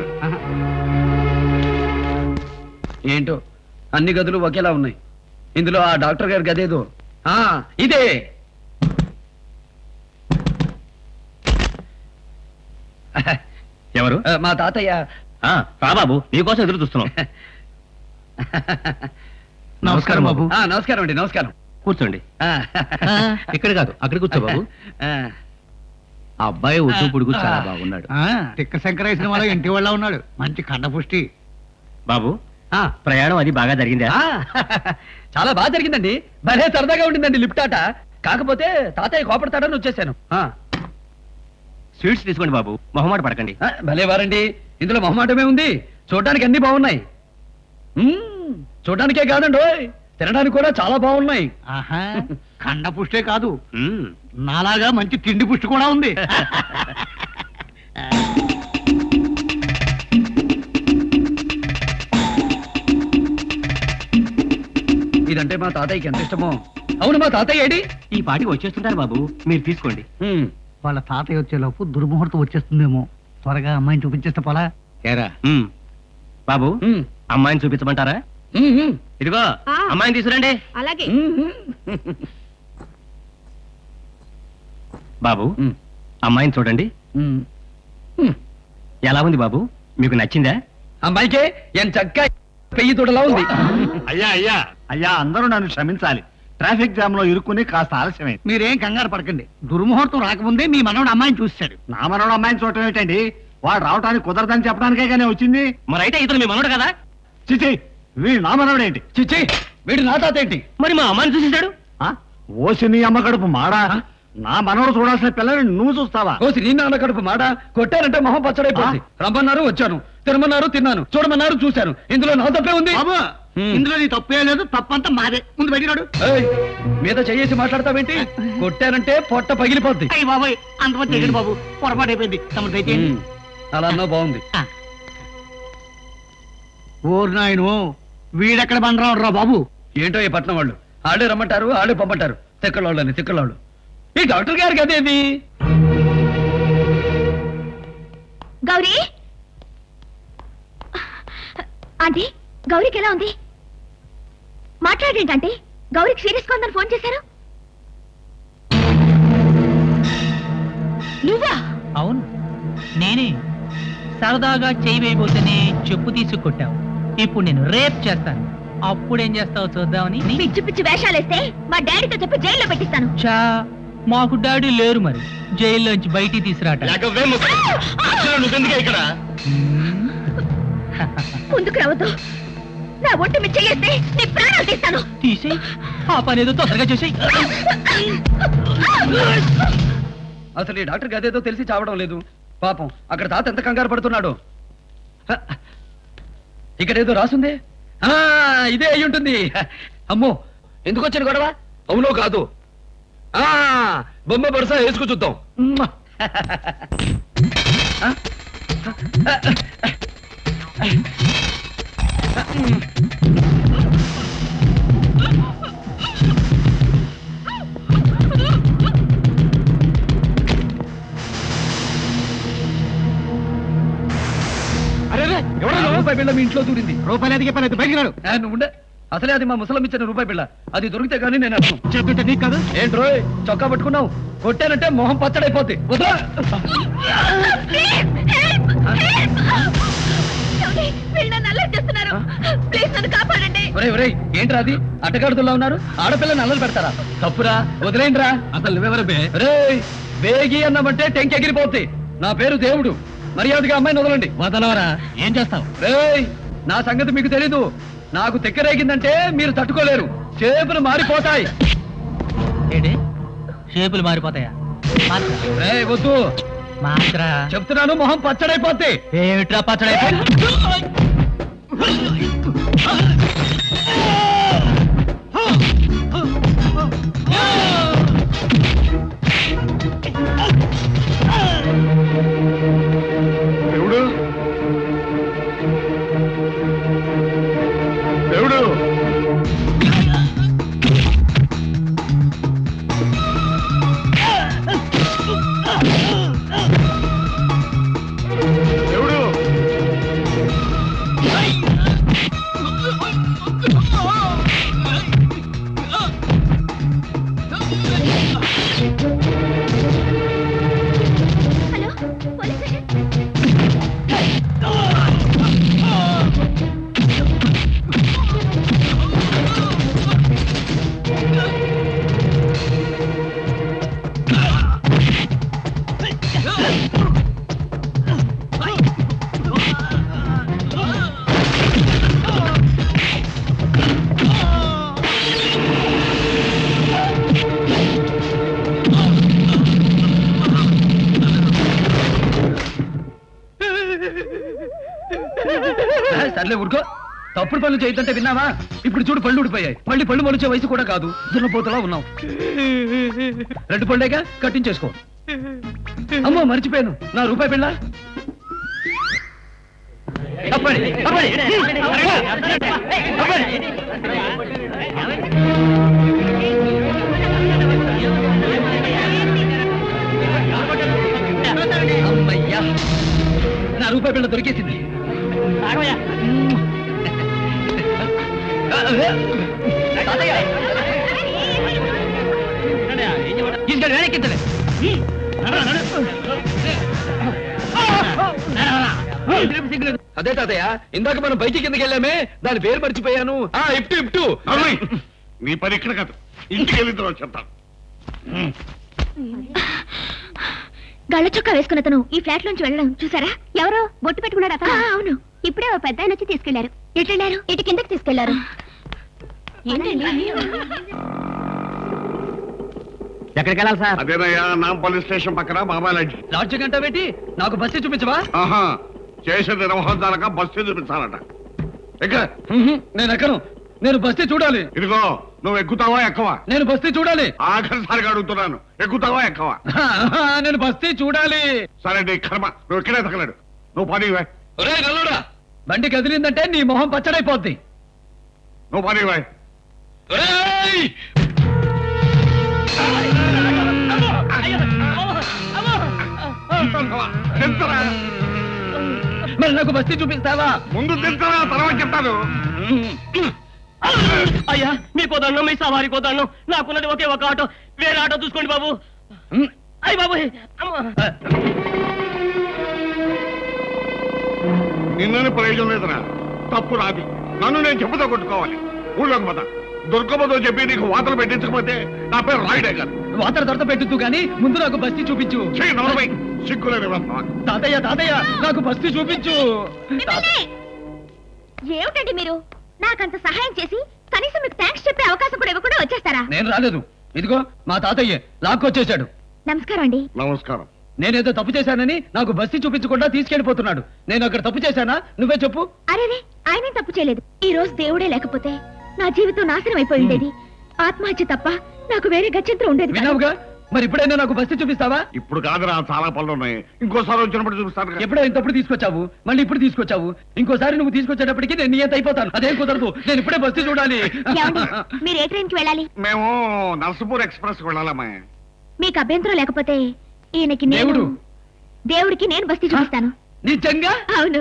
S7: ఏంటో అన్ని గదులు ఒకేలా ఉన్నాయి ఇందులో ఆ డాక్టర్ గారి గదేదో ఆ ఇదే
S1: ఎవరు
S7: ఆ, మా తాతయ్య
S1: ఆ, రా బాబు నీకోసం ఎదురు చూస్తున్నాం
S8: నమస్కారం బాబు
S7: ఆ, నమస్కారం అండి నమస్కారం
S1: కూర్చోండి
S7: ఆ,
S1: ఇక్కడ కాదు అక్కడ కూర్చో బాబు
S7: ఆ,
S1: అబ్బాయి ఒట్టు పొడుగు చాలా బాగున్నాడు
S8: ఆ, తిక్క శంకరయ్య సినిమాలో ఇంటి వాళ్ళ ఉన్నాడు మంచి కండపుష్టి
S1: బాబు
S7: ఆ,
S1: ప్రయాణం అది బాగా జరిగిందా
S7: ఆ, చాలా బాగా జరిగిందండి భలే సరదాగా ఉండిందండి లిఫ్ట్ ఆట కాకపోతే తాతయ్య కోపడతాడని వచ్చేసాను ఆ,
S1: స్వీట్స్ తీసుకోండి బాబు మొహమాట పడకండి
S7: ఆ, భలే వారండి ఇందులో మొహమాటమే ఉంది చూడడానికి అన్ని బాగున్నాయి మ్మ్, చూడడానికే కాదండి ఓయ్, తినడానికి కూడా చాలా బాగున్నాయి
S8: ఆహా కండపుష్టే కాదు
S1: మ్మ్.
S8: నాలాగా మంచి తిండి పుష్టి కూడా ఉంది
S7: ఇదంటే మా తాతయ్యకి ఎంత ఇష్టమో అవును మా తాతయ్య ఏడి
S1: ఈ పాటికి వచ్చేస్తుంటారు బాబు మీరు తీసుకోండి
S7: మ్మ్.
S8: వాళ్ళ తాతయ్య వచ్చేలోపు దుర్ముహూర్తం వచ్చేస్తుందేమో త్వరగా అమ్మాయిని చూపించేస్తే పోలా
S1: ఏరా బాబు
S7: మ్మ్.
S1: అమ్మాయిని చూపించమంటారా ఇదిగో
S5: ఆ.
S1: అమ్మాయిని తీసుకురండి
S5: అలాగే
S1: బాబు అమ్మాయిని చూడండి ఎలా ఉంది బాబు మీకు నచ్చిందా
S7: అమ్మాయికే ఎంత చక్క పెయ్యి తోటలా ఉంది
S13: అయ్యా అయ్యా అయ్యా అందరూ నన్ను క్షమించాలి ట్రాఫిక్ జామ్ లో ఇరుక్కుని కాస్త ఆలస్యమైంది
S6: మీరేం కంగారు పడకండి దుర్ముహూర్తం రాకముందే మీ మనవడు అమ్మాయిని చూశాడు
S13: నా మనవడు అమ్మాయిని చూడటం ఏంటండి వాడు రావటానికి కుదరదని చెప్పడానికే కానీ వచ్చింది
S1: మరైతే ఇతను మీ మనోడు కదా
S13: చిచి వీడు నా మనవడేంటి
S7: చిచ్చి వీడు నా తాత ఏంటి
S1: మరి మా అమ్మాయిని చూసేశాడు
S13: ఆ? ఓసి నీ అమ్మ కడుపు మాడా నా మనవడు చూడాల్సిన పిల్లని నువ్వు చూస్తావా
S7: కోసి నీ నాన్న కడుపు మాట కొట్టారంటే మొహం పచ్చడైపోయింది రమ్మన్నారు వచ్చాను తినమన్నారు తిన్నాను చూడమన్నారు చూశాను ఇందులో నా తప్పే ఉంది
S6: బాబు
S7: హ్మ్.
S6: ఇందులో నీ తప్పే లేదు తప్పంతా మాదే ముందు బయటినాడు
S7: ఏయ్, మీద చెయ్యేసి మాట్లాడతావేంటి కొట్టారంటే పొట్ట పగిలిపోద్ది
S6: అయ్యి బాబాయ్ అంతమంది తెగండి బాబు పొరపాటు అయిపోయింది తమ దయచేయండి
S7: ఉమ్, అలా అన్నా బాగుంది
S6: ఓరు నాయను వీడెక్కడ బండరావు రా బాబు
S7: ఏంటో ఈ పట్నం వాళ్ళు ఆడే రమ్మంటారు ఆడే పంపంటారు తిక్కలోళ్ళని తిక్కలోళ్ళు ఈ డాక్టర్ గారికి అదేది
S5: గౌరీ ఆంటీ గౌరీకి ఎలా ఉంది మాట్లాడేంటంటే గౌరీకి సీరియస్ ఉందని ఫోన్ చేశారు నువ్వా
S14: అవును నేనే సరదాగా చేయి వేయబోతేనే చెప్పు తీసి కొట్టావు ఇప్పుడు నేను రేప్ చేస్తాను అప్పుడేం చేస్తావు చూద్దామని
S5: పిచ్చి పిచ్చి వేషాలేస్తే మా డాడీతో చెప్పి జైల్లో పెట్టిస్తాను
S14: చా మాకు డాడీ లేరు మరి జైల్లోంచి బయటికి తీసుకురాట
S1: నువ్వెందుకే ఇక్కడ
S5: ముందుకు రావద్దు నా ఒంటి మీద చెయ్యేస్తే నీ ప్రాణాలు తీస్తాను
S14: తీసేయి ఆ పని ఏదో తొందరగా చేసేయి
S7: అసలు ఈ డాక్టర్ అదేదో తెలిసి చావడం లేదు పాపం అక్కడ తాత ఎంత కంగారు పడుతున్నాడు హ, ఇక్కడ ఏదో రాసుంది ఆ, ఇదే అయి ఉంటుంది అమ్మో ఎందుకు వచ్చిన గొడవ అవునో కాదు ఆ బొమ్మ బరస వేసుకు చూద్దాం ఉమ్మ. ఆ? ఆ రూపాయి బిళ్ళ మీ ఇంట్లో దూరింది
S6: రూపాయలు ఎదిగే పని అయితే బయటికి రాడు
S7: ఆ, నువ్వు ఉండే అసలే అది మా ముసలం ఇచ్చిన రూపాయి బిళ్ళ అది దొరికితే కానీ నేను అర్థం
S6: చెప్తుంటే నీకు కాదు
S7: ఏంట్రో చొక్కా పట్టుకున్నావు కొట్టానంటే మొహం పచ్చడైపోద్ది వదలా
S5: వీళ్ళు నన్ను అల్లరి చేస్తున్నారు ప్లీజ్ నన్ను కాపాడండి
S7: ఒరేయ్ ఒరేయ్ ఏంట్రా అది అట్టగాడుతుల్లా ఉన్నారు ఆడపిల్లని అల్లలు పెడతారా తప్పురా వదిలేండ్రా అసలు నువ్వెవరు బే రేయ్ బేగి అన్నామంటే టెంక్ ఎగిరిపోద్ది నా పేరు దేవుడు మర్యాదగా అమ్మాయిని వదలండి వదలవరా ఏం చేస్తావు రేయ్ నా సంగతి మీకు తెలీదు నాకు తెక్కరేగిందంటే మీరు తట్టుకోలేరు చేపలు మారిపోతాయి
S14: ఏంటి షేపులు మారిపోతాయా
S7: రేయ్ వద్దు
S14: మాత్రా
S7: చెప్తున్నాను మొహం పచ్చడైపోద్ది
S14: ఏమిట్రా పచ్చడైపోయి
S4: దేవుడు దేవుడు దేవుడు
S5: హలో పోలీస్ స్టేషన్
S7: ఆ, సర్లే ఊరుకో తప్పుడు పనులు చేయొద్దంటే విన్నావా ఇప్పుడు చూడు పళ్ళు ఊడిపోయాయి మళ్ళీ పళ్ళు మొలిచే వయసు కూడా కాదు దున్నపోతలా ఉన్నావు రెండు పళ్ళేగా కట్టించేసుకో అమ్మో మర్చిపోయాను నా రూపాయి పిల్ల తప్పండి, తప్పండి. తప్పండి. అమ్మయ్యా నా రూపాయి పిల్ల దొరికేసింది తీసుకెళ్ళి వేడెక్కించలే అదే తాతయ్య ఇందాక మనం బయటికి కిందకి వెళ్ళామే దాని పేరు మర్చిపోయాను ఆ ఇప్టు ఇప్టు
S4: నవ్వయ్. నీ పని ఇక్కడ కాదు ఇంటికి వెళ్ళిన తర్వాత చెప్తాను
S5: గళ్ళ చొక్కా వేసుకున్న అతను ఈ ఫ్లాట్ నుంచి వెళ్ళడం చూసారా ఎవరో బొట్టు పెట్టుకున్నాడు అతను అవును ఇప్పుడే ఓ పెద్ద ఆయన వచ్చి తీసుకెళ్లారు ఎటు వెళ్ళారు ఇటు కిందకి తీసుకెళ్లారు
S1: ఎక్కడికి వెళ్ళాలి సార్
S4: అదేనయ్యా నా పోలీస్ స్టేషన్ పక్కన బాబాయ్ లాంటి
S7: లాడ్జ్ గంట పెట్టి నాకు బస్సు చూపించవా
S4: ఆహా చేసిన నిర్వహించాలక బస్సు చూపించాలట ఎక్క
S7: నేను ఎక్కను నేను బస్తీ చూడాలి
S4: ఇదిగో నువ్వు ఎక్కుతావా ఎక్కవా
S7: నేను బస్తీ చూడాలి
S4: ఆఖరిసారిగా అడుగుతున్నాను ఎక్కుతావా ఎక్కవా
S7: నేను బస్తీ చూడాలి
S4: సరే నీ కర్మ నువ్వు ఇక్కడే తగలడు నువ్వు పని ఇవ్వాయి
S7: ఒరే నల్లుడా బండి కదిలిందంటే నీ మొహం పచ్చడైపోద్ది
S4: నువ్వు పని ఇవ్వాయి
S7: ఒరేయ్! మరి నాకు బస్తీ చూపిస్తావా
S4: ముందు తింటారా తర్వాత చెప్తాను
S1: అయ్యా మీకో దండం మీ సవారికో దండం నాకున్నది ఒకే ఒక ఆటో వేరే ఆటో చూసుకోండి బాబు అయ్యి బాబు
S4: నిన్నని ప్రయోజనం లేదురా తప్పు రాది నన్ను నేను చెప్పుతో కొట్టుకోవాలి ఊళ్ళోకి పోతా దుర్గమ్మతో చెప్పి నీకు వాతలు పెట్టించకపోతే నా పేరు రాయుడే కాదు
S7: వాతర దొరత పెట్టుద్దు కానీ ముందు నాకు బస్తీ చూపించు
S4: చెయ్యి నవరమై సిగ్గులేని వెళ్తావా
S7: తాతయ్య తాతయ్య నాకు బస్తీ చూపించు
S5: ఏమిటండి మీరు నాకంత సహాయం చేసి కనీసం మీకు థ్యాంక్స్ చెప్పే అవకాశం కూడా ఇవ్వకుండా వచ్చేస్తారా
S7: నేను రాలేదు ఇదిగో మా తాతయ్య లాక్కొచ్చేశాడు
S5: నమస్కారం అండి
S4: నమస్కారం
S7: నేనేదో తప్పు చేశానని నాకు బస్తీ చూపించకుండా తీసుకెళ్లిపోతున్నాడు నేను అక్కడ తప్పు చేశానా నువ్వే చెప్పు
S5: అరేరే ఆయనే తప్పు చేయలేదు ఈ రోజు దేవుడే లేకపోతే నా జీవితం నాశనం అయిపోయి ఉండేది ఆత్మహత్య తప్ప నాకు వేరే గత్యంతరం ఉండేది కాదు.
S7: విన్నావుగా మరి ఇప్పుడైనా నాకు బస్తీ చూపిస్తావా
S4: ఇప్పుడు కాదురా చాలా పనులు ఉన్నాయి ఇంకోసారి వచ్చినప్పుడు చూపిస్తాను కదా.
S7: ఎప్పుడో ఇంతప్పుడు తీసుకొచ్చావు మళ్ళీ ఇప్పుడు తీసుకొచ్చావు ఇంకోసారి నువ్వు తీసుకొచ్చేటప్పటికి నేను నియంత అయిపోతాను అదేం కుదరదు నేను ఇప్పుడే బస్తీ చూడాలి
S5: ఏమండి? మీరు ఏ ట్రైన్ కి వెళ్ళాలి
S4: మేము నర్సపూర్ ఎక్స్ప్రెస్ వెళ్ళాలమ్మా
S5: మీకు అభ్యంతరం లేకపోతే ఈయనకి నేను
S7: దేవుడు.
S5: దేవుడికి నేను బస్తీ చూపిస్తాను
S7: నిజంగా
S5: అవును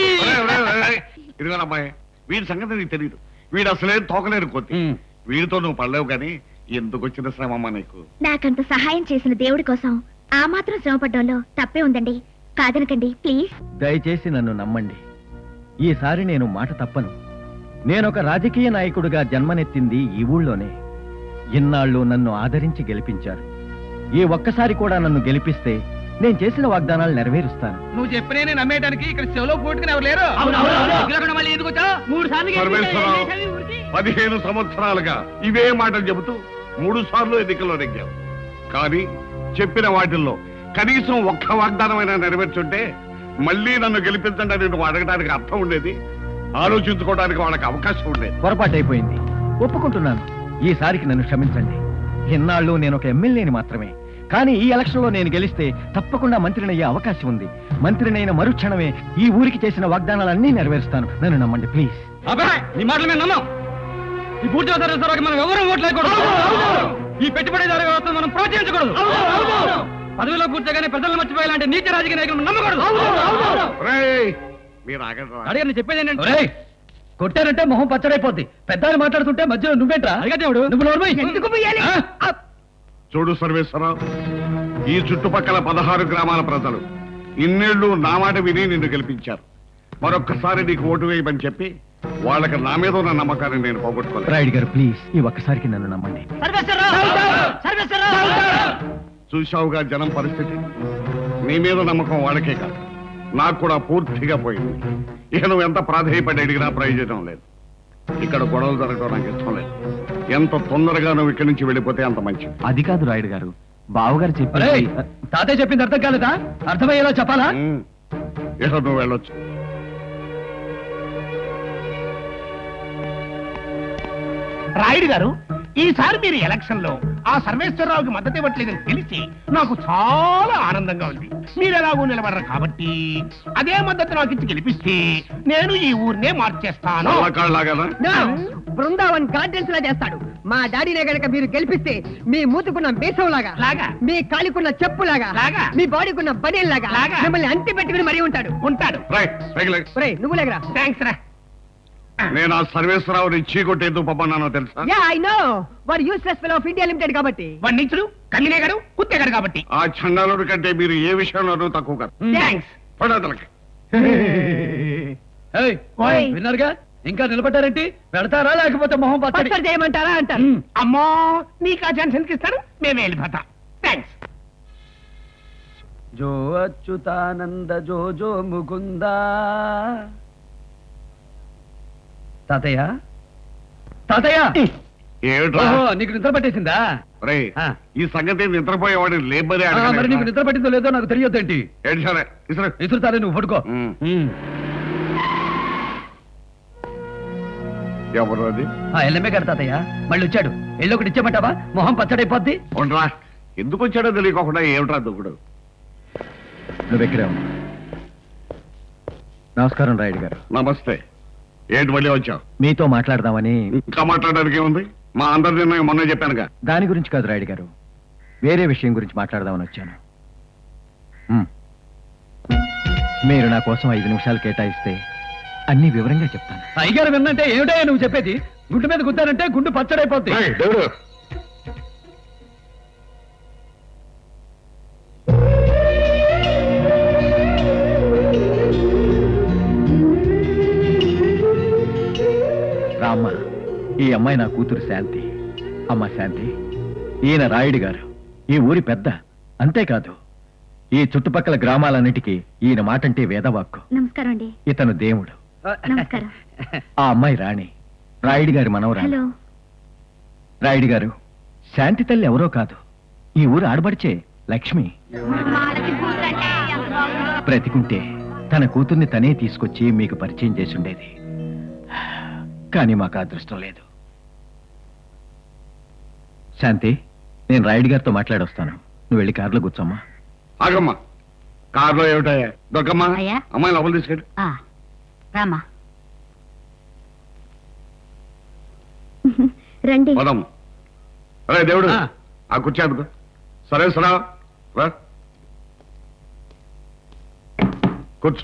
S4: ఇదిగో అమ్మాయి వీడి సంగతి నీకు తెలియదు వీడు అసలే తోకలేరు కొద్ది వీడితో నువ్వు పడలేవు కానీ ఎందుకు వచ్చిన శ్రమ అమ్మా నీకు
S5: నాకంత సహాయం చేసిన దేవుడి కోసం ఆ మాత్రం శ్రమపడ్డంలో తప్పే ఉందండి కాదనకండి ప్లీజ్
S15: దయచేసి నన్ను నమ్మండి ఈసారి నేను మాట తప్పను నేనొక రాజకీయ నాయకుడిగా జన్మనెత్తింది ఈ ఊళ్ళోనే ఇన్నాళ్ళు నన్ను ఆదరించి గెలిపించారు ఈ ఒక్కసారి కూడా నన్ను గెలిపిస్తే నేను చేసిన వాగ్దానాలు నెరవేరుస్తాను
S8: నువ్వు చెప్పినే నమ్మేయడానికి ఇక్కడ చెవులో పోటుకుని ఎవరు లేరు
S7: ఇక్కడ మళ్ళీ ఎందుకు వచ్చావు మూడు
S4: పరమేశ్వరరావు పదిహేను సంవత్సరాలుగా ఇవే మాటలు చెబుతూ మూడు సార్లు ఎన్నికల్లో నెగ్గావు కానీ చెప్పిన వాటిల్లో కనీసం ఒక్క వాగ్దానమైనా నెరవేర్చుంటే మళ్ళీ నన్ను గెలిపించండి అని నువ్వు అడగడానికి అర్థం ఉండేది ఆలోచించుకోవడానికి వాళ్ళకి అవకాశం ఉండేది
S15: పొరపాటైపోయింది ఒప్పుకుంటున్నాను ఈసారికి నన్ను క్షమించండి ఇన్నాళ్ళు నేను ఒక ఎమ్మెల్యేని మాత్రమే కానీ ఈ ఎలక్షన్ లో నేను గెలిస్తే తప్పకుండా మంత్రినయ్యే అవకాశం ఉంది మంత్రినైన మరుక్షణమే ఈ ఊరికి చేసిన వాగ్దానాలన్నీ నెరవేరుస్తాను నన్ను నమ్మండి ప్లీజ్
S7: అబ్బాయి నీ మాటలు మేము నమ్మం ఈ పూర్తి వ్యవస్థ మనం ఎవరూ ఓట్లేకూడదు ఈ పెట్టుబడిదారు వ్యవస్థ మనం ప్రోత్సహించకూడదు పదవిలో కూర్చోగానే ప్రజలను మర్చిపోయేలాంటి నీతి రాజకీయ నాయకులు నమ్మకూడదు
S4: రేయ్, మీరు ఆగండి రా.
S7: అడిగారు చెప్పేది ఏంటంటే కొట్టారంటే మొహం పచ్చడైపోద్ది పెద్దాలు మాట్లాడుతుంటే మధ్యలో నువ్వేంట్రా అడిగా దేవుడు నువ్వు నోర్మై ఎందుకు
S4: చూడు సర్వేశ్వరరావు ఈ చుట్టుపక్కల పదహారు గ్రామాల ప్రజలు ఇన్నేళ్లు నా మాట విని నిన్ను గెలిపించారు మరొక్కసారి నీకు ఓటు వేయమని చెప్పి వాళ్ళకి నా మీద ఉన్న నమ్మకాన్ని నేను పోగొట్టుకోలేదు
S15: రాయుడు గారు ప్లీజ్ ఈ ఒక్కసారికి నన్ను నమ్మండి
S4: చూశావుగా జనం పరిస్థితి నీ మీద నమ్మకం వాళ్ళకే కాదు నాకు కూడా పూర్తిగా పోయింది ఇక నువ్వు ఎంత ప్రాధేయపడి అడిగినా ప్రయోజనం లేదు ఇక్కడ గొడవలు జరగడం నాకు ఇష్టం లేదు ఎంత తొందరగా నువ్వు ఇక్కడి నుంచి వెళ్ళిపోతే అంత మంచిది
S15: అది కాదు రాయుడు గారు బావగారు చెప్పి
S7: ఒరేయ్, తాతయ్య చెప్పింది అర్థం కాలేదా అర్థమయ్యేలా చెప్పాలా
S4: ఉమ్. ఇక నువ్వు వెళ్ళొచ్చు
S13: రాయుడు గారు ఈసారి మీరు ఎలక్షన్ లో ఆ సర్వేశ్వరరావుకి మద్దతు ఇవ్వట్లేదని తెలిసి నాకు చాలా ఆనందంగా ఉంది మీరు ఎలాగో నిలబడరు కాబట్టి అదే మద్దతు నాకు ఇచ్చి గెలిపిస్తే నేను ఈ ఊరినే మార్చేస్తాను
S6: No, బృందావన్ గార్డెన్స్ లా చేస్తాడు మా డాడీనే గనక మీరు గెలిపిస్తే మీ మూతుకున్న బేసం లాగా
S13: లాగా
S6: మీ కాలికున్న చెప్పు లాగా
S13: లాగా
S6: మీ బాడీకున్న బనీల్ లాగా
S13: లాగా.
S6: మిమ్మల్ని అంటి పెట్టుకుని మరీ ఉంటాడు
S13: ఉంటాడు
S4: రైట్ పైకి లెగ్.
S6: ఒరేయ్, నువ్వు లేగరా
S13: థ్యాంక్స్ రా
S4: నేను ఆ సర్వేశ్వరరావుని చీకొట్టి ఎందుకు పంపన్నానో తెలుసా
S6: యా ఐ నో వాడు useless fellow of India limited కాబట్టి
S13: వాడిని ఇచ్చుడు కమ్మినేగాడు కుత్తేగాడు కాబట్టి
S4: ఆ చండాలుడి కంటే మీరు ఏ విషయంలోనూ తక్కువ కాదు
S13: థ్యాంక్స్
S4: పడదలకి
S7: ఏయ్,
S13: ఓయ్.
S7: విన్నారుగా ఇంకా నిలబడ్డారేంటి పెడతారా లేకపోతే మొహం పచ్చడి
S6: పచ్చడి చేయమంటారా అంటారు
S13: అమ్మో నీకు ఆ ఛాన్స్ ఎందుకు ఇస్తాను మేమే వెళ్ళిపోతాం థ్యాంక్స్
S7: జో అచ్యుతానంద జో జో ముకుందా తాతయ్య తాతయ్య
S4: ఏమిట్రా
S7: ఓహో నీకు నిద్ర పట్టేసిందా
S4: రే ఈ సంగతి నిద్రపోయేవాడిని లేబరే
S7: ఆ, మరి నీకు నిద్ర పట్టిందో లేదో నాకు తెలియదేంటి
S4: ఏంటి సరే ఇసరు
S7: ఇసురుతారే నువ్వు పడుకో
S4: ఎవరు అది
S7: ఆ ఎల్లమ్మే గారు తాతయ్య మళ్ళీ వచ్చాడు ఎల్లు ఒకటి ఇచ్చేమంటావా మొహం పచ్చడైపోద్ది
S4: ఉండరా ఎందుకు వచ్చాడో తెలియకోకుండా ఏమిట్రా దుక్కుడు
S15: నువ్వు ఎక్కడే ఉన్నా నమస్కారం రాయుడు గారు
S4: నమస్తే ఏంటి మళ్ళీ వచ్చావు
S15: మీతో మాట్లాడదామని
S4: ఇంకా మాట్లాడడానికి ఏముంది మా అందరి నిర్ణయం మొన్న చెప్పానుగా
S15: దాని గురించి కాదు రాయుడు గారు వేరే విషయం గురించి మాట్లాడదామని వచ్చాను మ్. మీరు నా కోసం ఐదు నిమిషాలు కేటాయిస్తే అన్ని వివరంగా చెప్తాను
S7: అయ్యగారు విన్నంటే ఏమిటో నువ్వు చెప్పేది గుండు మీద గుద్దానంటే గుండు పచ్చడైపోద్ది
S15: రామ్మ ఈ అమ్మాయి నా కూతురు శాంతి అమ్మ శాంతి ఈయన రాయుడు గారు ఈ ఊరి పెద్ద అంతేకాదు ఈ చుట్టుపక్కల గ్రామాలన్నిటికీ ఈయన మాటంటే వేదవాక్కు
S5: నమస్కారం అండి
S15: ఇతను దేవుడు
S5: నమస్కారం
S15: ఆ అమ్మాయి రాణి రాయుడు గారి మనవరాలు
S5: హలో
S15: రాయుడు గారు శాంతి తల్లి ఎవరో కాదు ఈ ఊరు ఆడబడిచే లక్ష్మి బ్రతికుంటే తన కూతుర్ని తనే తీసుకొచ్చి మీకు పరిచయం చేసి ఉండేది కానీ మాకు ఆ అదృష్టం లేదు శాంతి నేను రాయుడు గారితో మాట్లాడొస్తాను నువ్వు వెళ్ళి కారులో కూర్చోమ్మా
S4: ఆగమ్మా కారులో ఏమిటయ్యా దొక్కమ్మా
S3: అయ్యా.
S4: అమ్మాయి లోపల తీసుకెళ్ళి
S3: ఆ, రామా
S5: రండి
S4: పదమ్మ అరే దేవుడు ఆ కుర్చీ అందుకో సరే సరా రా కూర్చో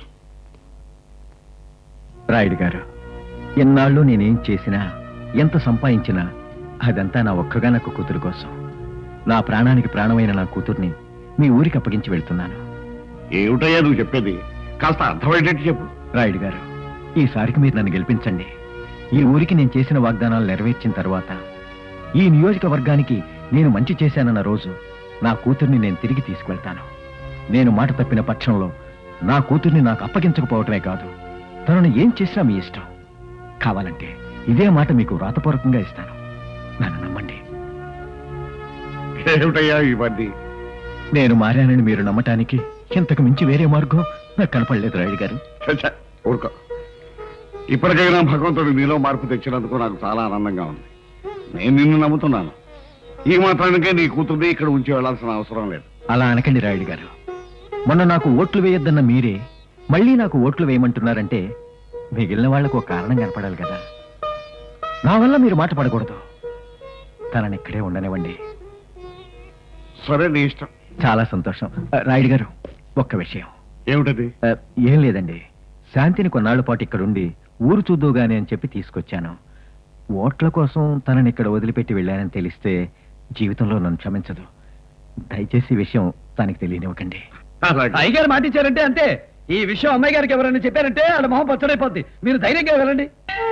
S15: రాయుడు గారు ఎన్నాళ్ళు నేనేం చేసినా ఎంత సంపాదించినా అదంతా నా ఒక్కగానొక్క కూతురు కోసం నా ప్రాణానికి ప్రాణమైన నా కూతుర్ని మీ ఊరికి అప్పగించి వెళ్తున్నాను
S4: ఏమిటయ్యా నువ్వు చెప్పేది కాస్త అర్థమయ్యేటట్టు చెప్పు
S15: రాయుడు గారు ఈసారికి మీరు నన్ను గెలిపించండి ఈ ఊరికి నేను చేసిన వాగ్దానాలు నెరవేర్చిన తర్వాత ఈ నియోజకవర్గానికి నేను మంచి చేశానన్న రోజు నా కూతుర్ని నేను తిరిగి తీసుకువెళ్తాను నేను మాట తప్పిన పక్షంలో నా కూతుర్ని నాకు అప్పగించకపోవటమే కాదు తనను ఏం చేసినా మీ ఇష్టం కావాలంటే ఇదే మాట మీకు వ్రాతపూర్వకంగా ఇస్తాను నన్ను నమ్మండి
S4: ఏమిటయ్యా ఇవన్నీ
S15: నేను మారానని మీరు నమ్మటానికి ఇంతకు మించి వేరే మార్గం నాకు కనపడలేదు రాయుడు గారు
S4: ఛ, ఊరుకో ఇప్పటికైనా భగవంతుడు నీలో మార్పు తెచ్చినందుకు నాకు చాలా ఆనందంగా ఉంది నేను నిన్ను నమ్ముతున్నాను ఈ మాత్రానికే నీ కూతుర్ని ఇక్కడ ఉంచి వెళ్లాల్సిన అవసరం లేదు
S15: అలా అనకండి రాయుడు గారు మొన్న నాకు ఓట్లు వేయొద్దన్న మీరే మళ్ళీ నాకు ఓట్లు వేయమంటున్నారంటే మిగిలిన వాళ్లకు ఒక కారణం కనపడాలి కదా నా వల్ల మీరు మాట పడకూడదు తనని ఇక్కడే ఉండనివ్వండి
S4: సరే నీ ఇష్టం
S15: చాలా సంతోషం ఆ, రాయుడు గారు ఒక్క విషయం
S4: ఏమిటది
S15: ఆ, ఏం లేదండి శాంతిని కొన్నాళ్ల పాటు ఇక్కడుండి ఊరు చూద్దుగాని అని చెప్పి తీసుకొచ్చాను ఓట్ల కోసం తనని ఇక్కడ వదిలిపెట్టి వెళ్ళానని తెలిస్తే జీవితంలో నన్ను క్షమించదు దయచేసి ఈ విషయం తనకి తెలియనివ్వకండి
S7: అయ్యగారు మాట ఇచ్చారంటే అంతే ఈ విషయం అమ్మాయి గారికి ఎవరైనా చెప్పారంటే ఆడ మొహం పచ్చడైపోద్ది మీరు ధైర్యంగా వెళ్ళండి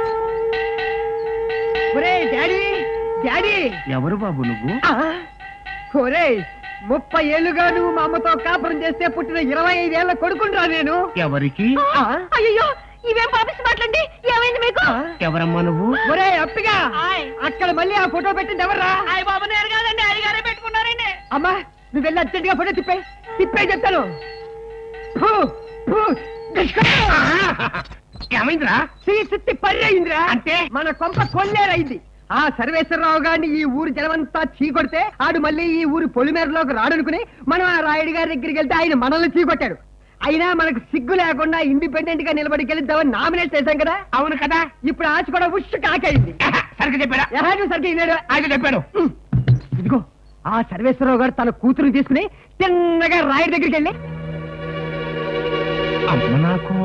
S6: ఒరే డాడీ డాడీ
S13: ఎవరు బాబు నువ్వు
S6: ఒరే ముప్పై ఏళ్ళుగా నువ్వు మా అమ్మతో కాపురం చేస్తే పుట్టిన ఇరవై ఐదేళ్ల కొడుకుండ్రా నేను
S13: ఎవరికి
S5: అయ్యో ఇవేం పాపిస్తు మాట్లాడి ఏమైంది మీకు
S13: ఎవరమ్మా నువ్వు
S6: ఒరే అప్పిగా అక్కడ మళ్ళీ ఆ ఫోటో పెట్టింది ఎవర్రా
S5: అయ్య బాబు నేరు కాదండి అయ్యగారే పెట్టుకున్నారండి
S6: అమ్మా నువ్వు వెళ్ళి అర్జెంట్ గా ఫోటో తిప్పే తిప్పే చెప్తాను ఫు, ఫు, దిష్కో.
S13: ఏమైందిరా
S6: సీసిత్తి పర్రయిందిరా అంటే మన కొంప కొల్లేరైంది ఆ సర్వేశ్వరరావు గారిని ఈ ఊరు జనమంతా చీకొడితే ఆడు మళ్ళీ ఈ ఊరు పొలిమేరలోకి రాడనుకుని మనం ఆ రాయుడు గారి దగ్గరికి వెళ్తే ఆయన మనల్ని చీకొట్టాడు అయినా మనకు సిగ్గు లేకుండా ఇండిపెండెంట్ గా నిలబడి గెలుద్దామని నామినేట్ చేశాం కదా
S13: అవును కదా
S6: ఇప్పుడు ఆశ కూడా ఉష్ కాకైంది
S13: సరిగ్గా చెప్పాడా
S6: ఎలాగో సరిగ్గా విన్నాడు
S13: ఆయన చెప్పాడు
S6: ఇదిగో ఆ సర్వేశ్వరరావు గారు తన కూతురుని తీసుకుని తిన్నగా రాయుడి దగ్గరికి వెళ్ళి
S13: అమ్మ నాకు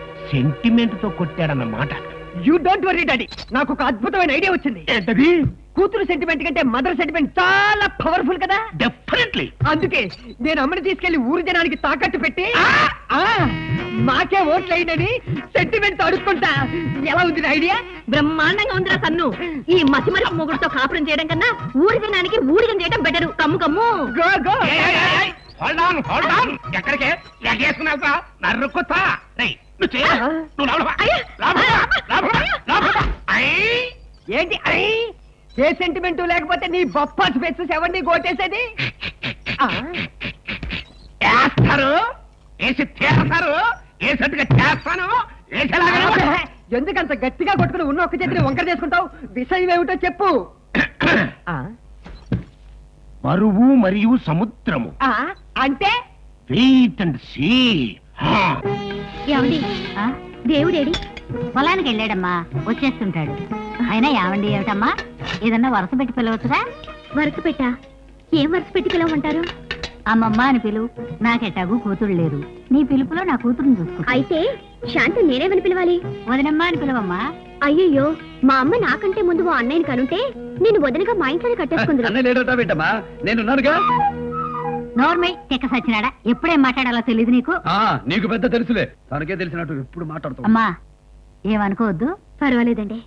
S13: సెంటిమెంట్ తో కొట్టాడన్నమాట
S6: యూ డోంట్ వరీ డాడీ నాకు ఒక అద్భుతమైన ఐడియా వచ్చింది
S13: ఏంటది
S6: కూతురు సెంటిమెంట్ కంటే మదర్ సెంటిమెంట్ చాలా పవర్ఫుల్ కదా
S13: డెఫినెట్లీ
S6: అందుకే నేను అమ్మని తీసుకెళ్లి ఊరు జనానికి తాకట్టు పెట్టి ఆ, మాకే ఓట్లు వేయడని సెంటిమెంట్ అడుక్కుంటా ఎలా ఉంది నా ఐడియా
S5: బ్రహ్మాండంగా ఉందిరా సన్ను ఈ మసిమరి మొగుడుతో కాపురం చేయడం కన్నా ఊరి జనానికి ఊడిగం చేయడం better come come
S6: go go
S13: hold on hold on ఎక్కడికే ఎగేసుకున్నావు నరుకుతా రేయ్, నువ్వు చేయ నువ్వు లోపల పో. లోపల పో. లోపల పో. లోపల పో. ఐ
S6: ఏంటి ఐ ఏ సెంటిమెంట్ లేకపోతే నీ బొప్పాస్ ఫెస్ ఎవరిని కోటేసేది ఆ,
S13: వేస్తారు వేసి తీస్తారు వేసట్టుగా చేస్తాను వేసేలాగా
S6: ఎందుకంత గట్టిగా కొట్టుకుని ఉన్న ఒక్క చేతిని వంకర చేసుకుంటావు విషయం ఏమిటో చెప్పు ఆ,
S13: బరువు మరియు సముద్రము
S6: ఆ, అంటే
S13: వెయిట్ అండ్ సీ
S3: ఏమండి దేవుడేడి పొలానికి వెళ్ళాడమ్మా వచ్చేస్తుంటాడు అయినా ఏమండి ఏమిటమ్మా ఏదన్నా వరుస పెట్టి పిలవచ్చుగా
S5: వరుస పెట్టా ఏం వరుస పెట్టి పిలవమంటారు
S3: అమ్మమ్మ అని పిలువు నాకెట్టాగు కూతురు లేరు నీ పిలుపులో నా కూతురుని చూసుకుంటా
S5: అయితే శాంతి నేనేమని పిలవాలి
S3: వదినమ్మా అని పిలవమ్మా
S5: అయ్యయ్యో మా అమ్మ నాకంటే ముందు ఓ అన్నయ్యని కనుంటే నేను వదినగా మా ఇంట్లోనే కట్టేసుకుంది
S7: అన్నయ్య లేడట బిడ్డమ్మా నేనున్నానుగా
S3: నోర్మై చెక్క సచ్చినాడా ఎప్పుడేం మాట్లాడాలో తెలియదు నీకు
S7: ఆ, నీకు పెద్ద తెలుసులే తనకే తెలిసినట్టు ఎప్పుడు మాట్లాడుతావు
S3: అమ్మా ఏమనుకోవద్దు
S5: పర్వాలేదండి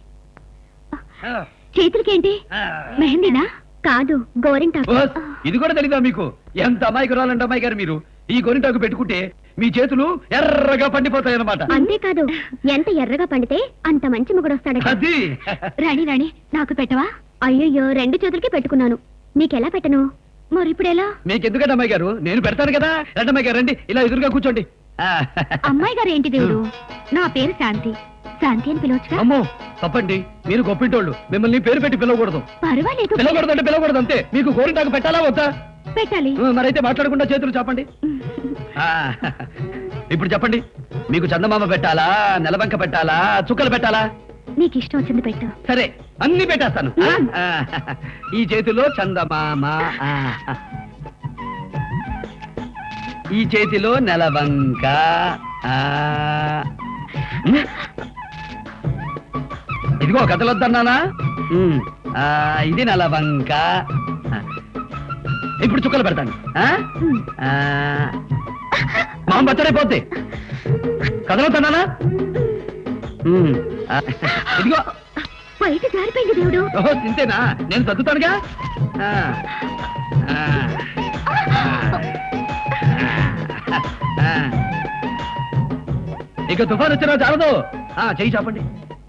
S5: చేతులకేంటి మెహందీనా కాదు గోరింటాకు
S7: ఓస్, ఇది కూడా తెలీదా మీకు ఎంత అమ్మాయికి రాలంటే అమ్మాయి గారు మీరు ఈ గొరిటాకు పెట్టుకుంటే మీ చేతులు ఎర్రగా పండిపోతాయి అన్నమాట
S5: అంతేకాదు ఎంత ఎర్రగా పండితే అంత మంచి మొగుడు వస్తాడట
S7: అది
S5: రాణి రాణి నాకు పెట్టవా అయ్యయ్యో రెండు చేతులకి పెట్టుకున్నాను నీకెలా పెట్టను మరి ఇప్పుడు ఎలా
S7: మీకు ఎందుకంటే అమ్మాయి గారు నేను పెడతాను కదా రండి అమ్మాయి గారు రండి ఇలా ఎదురుగా కూర్చోండి ఆ,
S5: అమ్మాయి గారు ఏంటి దేవుడు నా పేరు శాంతి శాంతి అని పిలవచ్చుగా
S7: అమ్మో తప్పండి మీరు గొప్పింటోళ్ళు మిమ్మల్ని పేరు పెట్టి పిలవకూడదు
S5: పర్వాలేదు
S7: పిలవకూడదు అంటే పిలవకూడదు అంతే మీకు గోరింటాకు పెట్టాలా వద్దా
S5: పెట్టాలి
S7: ఆ, మరైతే మాట్లాడకుండా చేతులు చెప్పండి ఆ, ఇప్పుడు చెప్పండి మీకు చందమామ పెట్టాలా నెలబంక పెట్టాలా చుక్కలు పెట్టాలా
S5: నీకు ఇష్టం వచ్చింది పెట్టు
S7: సరే అన్ని పెట్టేస్తాను ఆ, ఆ, ఈ చేతిలో చందమామ ఆ, ఈ చేతిలో నెలబంక ఆ, ఉమ్. ఇదిగో కథలొద్దన్నానా ఉమ్, ఆ, ఇది నెలబంక ఆ, ఇప్పుడు చుక్కలు పెడతాను ఆ? ఆ, మామ బచ్చడైపోద్ది కథలొద్దన్నానా ఉమ్, ఆ, ఇదిగో
S5: బయట జారిపోయింది దేవుడు
S7: ఓహో తింటేనా నేను సర్దుతానుగా ఆ, ఆ, ఆ. ఇక తుఫాన్ వచ్చినా చాలదు ఆ, చెయ్యి చాపండి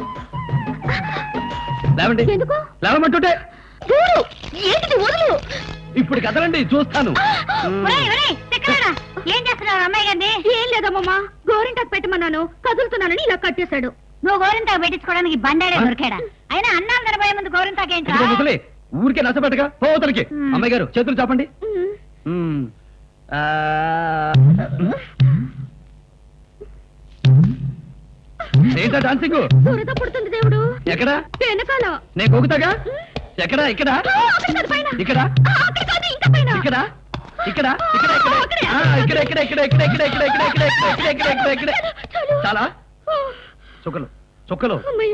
S7: లేవండి
S5: ఎందుకు
S7: లేవమంటుంటే
S5: దేవుడు ఏంటిది వదులు
S7: ఇప్పుడు కదలండి చూస్తాను
S3: ఒరేయ్, ఒరేయ్, తిక్కలారా, ఏం చేస్తున్నావు అమ్మాయి గారిని
S5: ఏం లేదమ్మమ్మా గోరింటాకు పెట్టమన్నాను కదులుతున్నానని ఇలా కట్టేశాడు
S3: నువ్వు గోరింతాకు పెట్టించుకోవడానికి బండాడే దొరికాడా అయినా అన్నాలు తినబోయే ముందు గోరింతాకేంట్రా
S7: ఇదిగో ముసలి ఊరికే నచ్చబెట్టగా పోతలకి అమ్మాయి గారు చేతులు చాపండి ఉమ్. ఆ, ఏంటా డాన్సింగ్
S5: దురద పుడుతుంది దేవుడు
S7: ఎక్కడ
S5: వెనకాల
S7: నేను గోగుతాగా ఎక్కడ ఇక్కడ
S5: ఆ, అక్కడ కాదు పైన.
S7: ఇక్కడ
S5: ఆ, అక్కడ కాదు ఇంకా పైన
S7: ఇక్కడ ఇక్కడ ఇక్కడ ఇక్కడ ఆ, ఇక్కడ ఇక్కడ ఇక్కడ ఇక్కడ ఇక్కడ ఇక్కడ ఇక్కడ ఇక్కడ ఇక్కడ ఇక్కడ ఇక్కడ ఇక్కడ ఇక్కడ చాలా చుక్కలు చుక్కలు
S5: అమ్మయ్య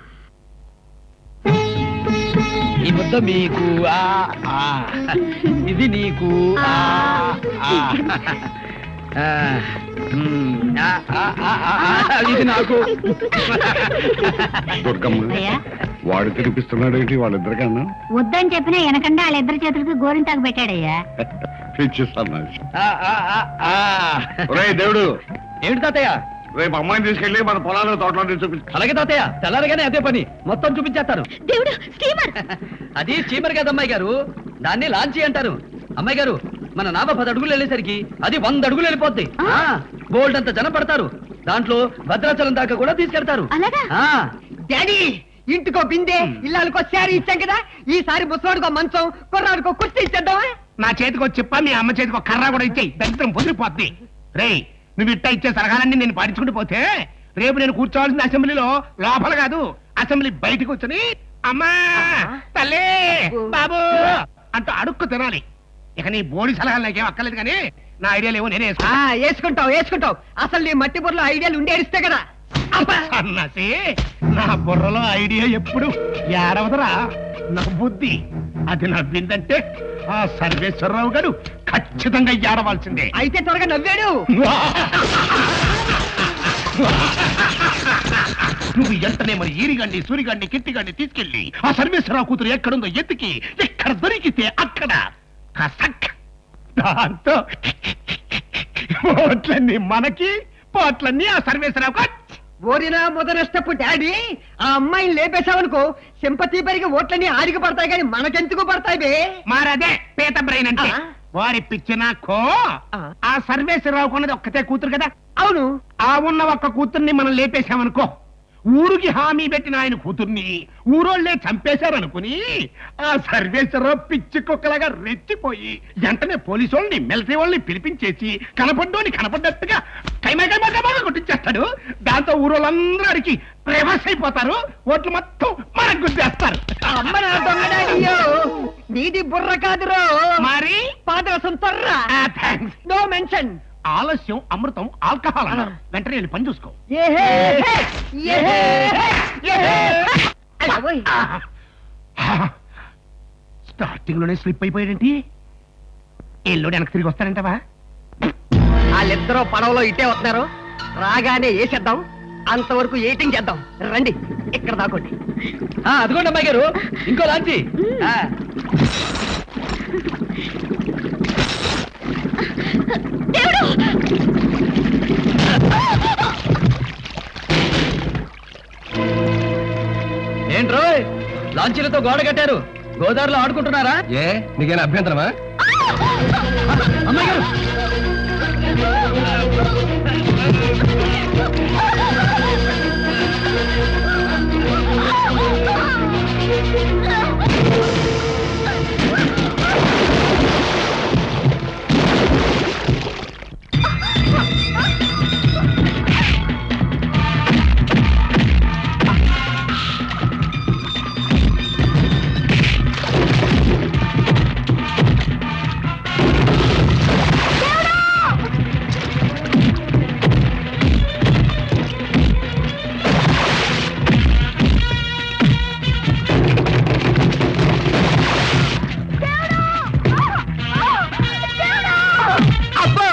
S7: ఈ ముద్ద మీకు ఆ ఆ. ఇది నీకు ఆ ఆ. ఆ. మ్మ్. ఆ, ఆ, ఆ, ఆ, ఆ. ఇది నాకు
S4: దుర్గమ్మ
S3: అయ్యా
S4: వాడు తినిపిస్తున్నాడేంటి వాళ్ళిద్దరికన్నా
S3: వద్దని చెప్పినా వెనకండా వాళ్ళిద్దరి చేతులకి గోరింతాకు పెట్టాడయ్యా
S4: పిచ్చిస్తాను
S7: ఆ, ఆ, ఆ, ఆ.
S4: ఒరేయ్ దేవుడు
S7: ఏమిటి తాతయ్య
S4: రేపు అమ్మాయిని తీసుకెళ్ళి మన పొలాలు తోటలో చూపించు
S7: అలాగే తాతయ్య తెల్లారగానే అదే పని మొత్తం చూపించేస్తారు
S5: దేవుడు స్టీమర్
S7: అది చీమర్ కదా అమ్మాయి గారు దాన్ని లాంచీ అంటారు అమ్మాయి గారు మన నావ పది అడుగులు వెళ్ళేసరికి అది వంద అడుగులు వెళ్ళిపోద్ది బోల్డ్ అంత జనం పడతారు దాంట్లో భద్రాచలం దాకా కూడా తీసుకెళ్తారు
S5: అలాగా
S7: ఆ,
S6: డాడీ ఇంటికో బిందె ఇల్లాలకో శారీ ఇచ్చాం కదా ఈసారి ముసలాడుకో మంచం కుర్రాడుకో కుర్చీ ఇచ్చేద్దామా
S13: నా చేతికి ఒక చెప్ప మీ అమ్మ చేతికి ఒక కర్ర కూడా ఇచ్చేయి దరిద్రం పొదిరిపోద్ది రేయ్ నువ్వు ఇట్టా ఇచ్చే సలహాలన్నీ నేను పాటించుకుంటూ పోతే రేపు నేను కూర్చోవాల్సిన అసెంబ్లీలో లోపల కాదు అసెంబ్లీ బయటకు వచ్చి అమ్మా తల్లి బాబు అంటూ అడుక్కు తినాలి ఇక నీ బోడి సలహాలు నాకేం అక్కర్లేదు కానీ నా ఐడియాలు ఏవో నేనే
S6: ఆ, వేసుకుంటావు వేసుకుంటావు అసలు నీ మట్టి బుర్రలో ఐడియాలు ఉండేడిస్తే కదా
S13: సన్నాసి నా బుర్రలో ఐడియా ఎప్పుడు ఏడవదరా నవ్వుద్ది అది నవ్విందంటే ఆ సర్వేశ్వరరావు గారు ఖచ్చితంగా ఏడవలసిందే
S6: అయితే త్వరగా నవ్వాడు
S13: నువ్వు వెంటనే మరి ఈరిగండి సూరిగండి కిట్టిగండి తీసుకెళ్ళి ఆ సర్వేశ్వరరావు కూతురు ఎక్కడుందో ఎత్తికి ఎక్కడ దొరికితే అక్కడ కసక్ దాంతో ఓట్లన్నీ మనకి పోట్లన్నీ ఆ సర్వేశ్వరరావు
S6: ఓరినా మొదనష్టపు డాడీ ఆ అమ్మాయిని లేపేశావనుకో సింపతి పెరిగి ఓట్లన్నీ ఆడికి పడతాయి కానీ మనకెందుకు పడతాయి బే
S13: మారదే పీత బ్రెయిన్ అంటే వారి పిచ్చినాకో ఆ సర్వేశ్వరరావు కొన్నది ఒక్కతే కూతురు కదా
S6: అవును
S13: ఆ ఉన్న ఒక్క కూతుర్ని మనం లేపేశామనుకో ఊరికి హామీ పెట్టిన ఆయన కూతుర్ని ఊరోళ్లే చంపేశారనుకుని ఆ సర్వేశ్వరరావు పిచ్చి కుక్కలాగా రెచ్చిపోయి వెంటనే పోలీసు వాళ్ళని మిలిటరీ వాళ్ళని పిలిపించేసి కనపడ్డోని కనపడ్డట్టుగా కైమా కైమా కైమా కొట్టించేస్తాడు దాంతో ఊరోళ్ళందరూ అడిగి రివర్స్ అయిపోతారు ఓట్లు మొత్తం మనకు గుద్దేస్తారు
S6: అమ్మ నా దొంగ డాడీయో నీది బుర్ర కాదురో
S13: మరి
S6: పాదరసం తర్రా నో మెన్షన్
S13: ఆలస్యం అమృతం ఆల్కహాల్ అన్నారు వెంటనే వెళ్ళి పని చూసుకో
S6: ఏహే ఏహే ఏహే అయ్యో
S13: స్టార్టింగ్ లోనే స్లిప్ అయిపోయాడేంటి ఎల్లుడు వెనక్కి తిరిగి వస్తానంటవా
S6: వాళ్ళిద్దరూ పడవలో ఇటే వస్తున్నారు రాగానే వేసేద్దాం అంతవరకు ఏటింగ్ చేద్దాం రండి ఇక్కడ దాకోండి
S7: ఆ, అదిగోండి అమ్మాయి గారు ఇంకో లాంచి ఆ. ఏంట్రో లాంచీలతో గోడ కట్టారు గోదావరిలో ఆడుకుంటున్నారా
S2: ఏ నీకేనా అభ్యంతరమా
S7: అమ్మాయి గారు
S6: అబ్బో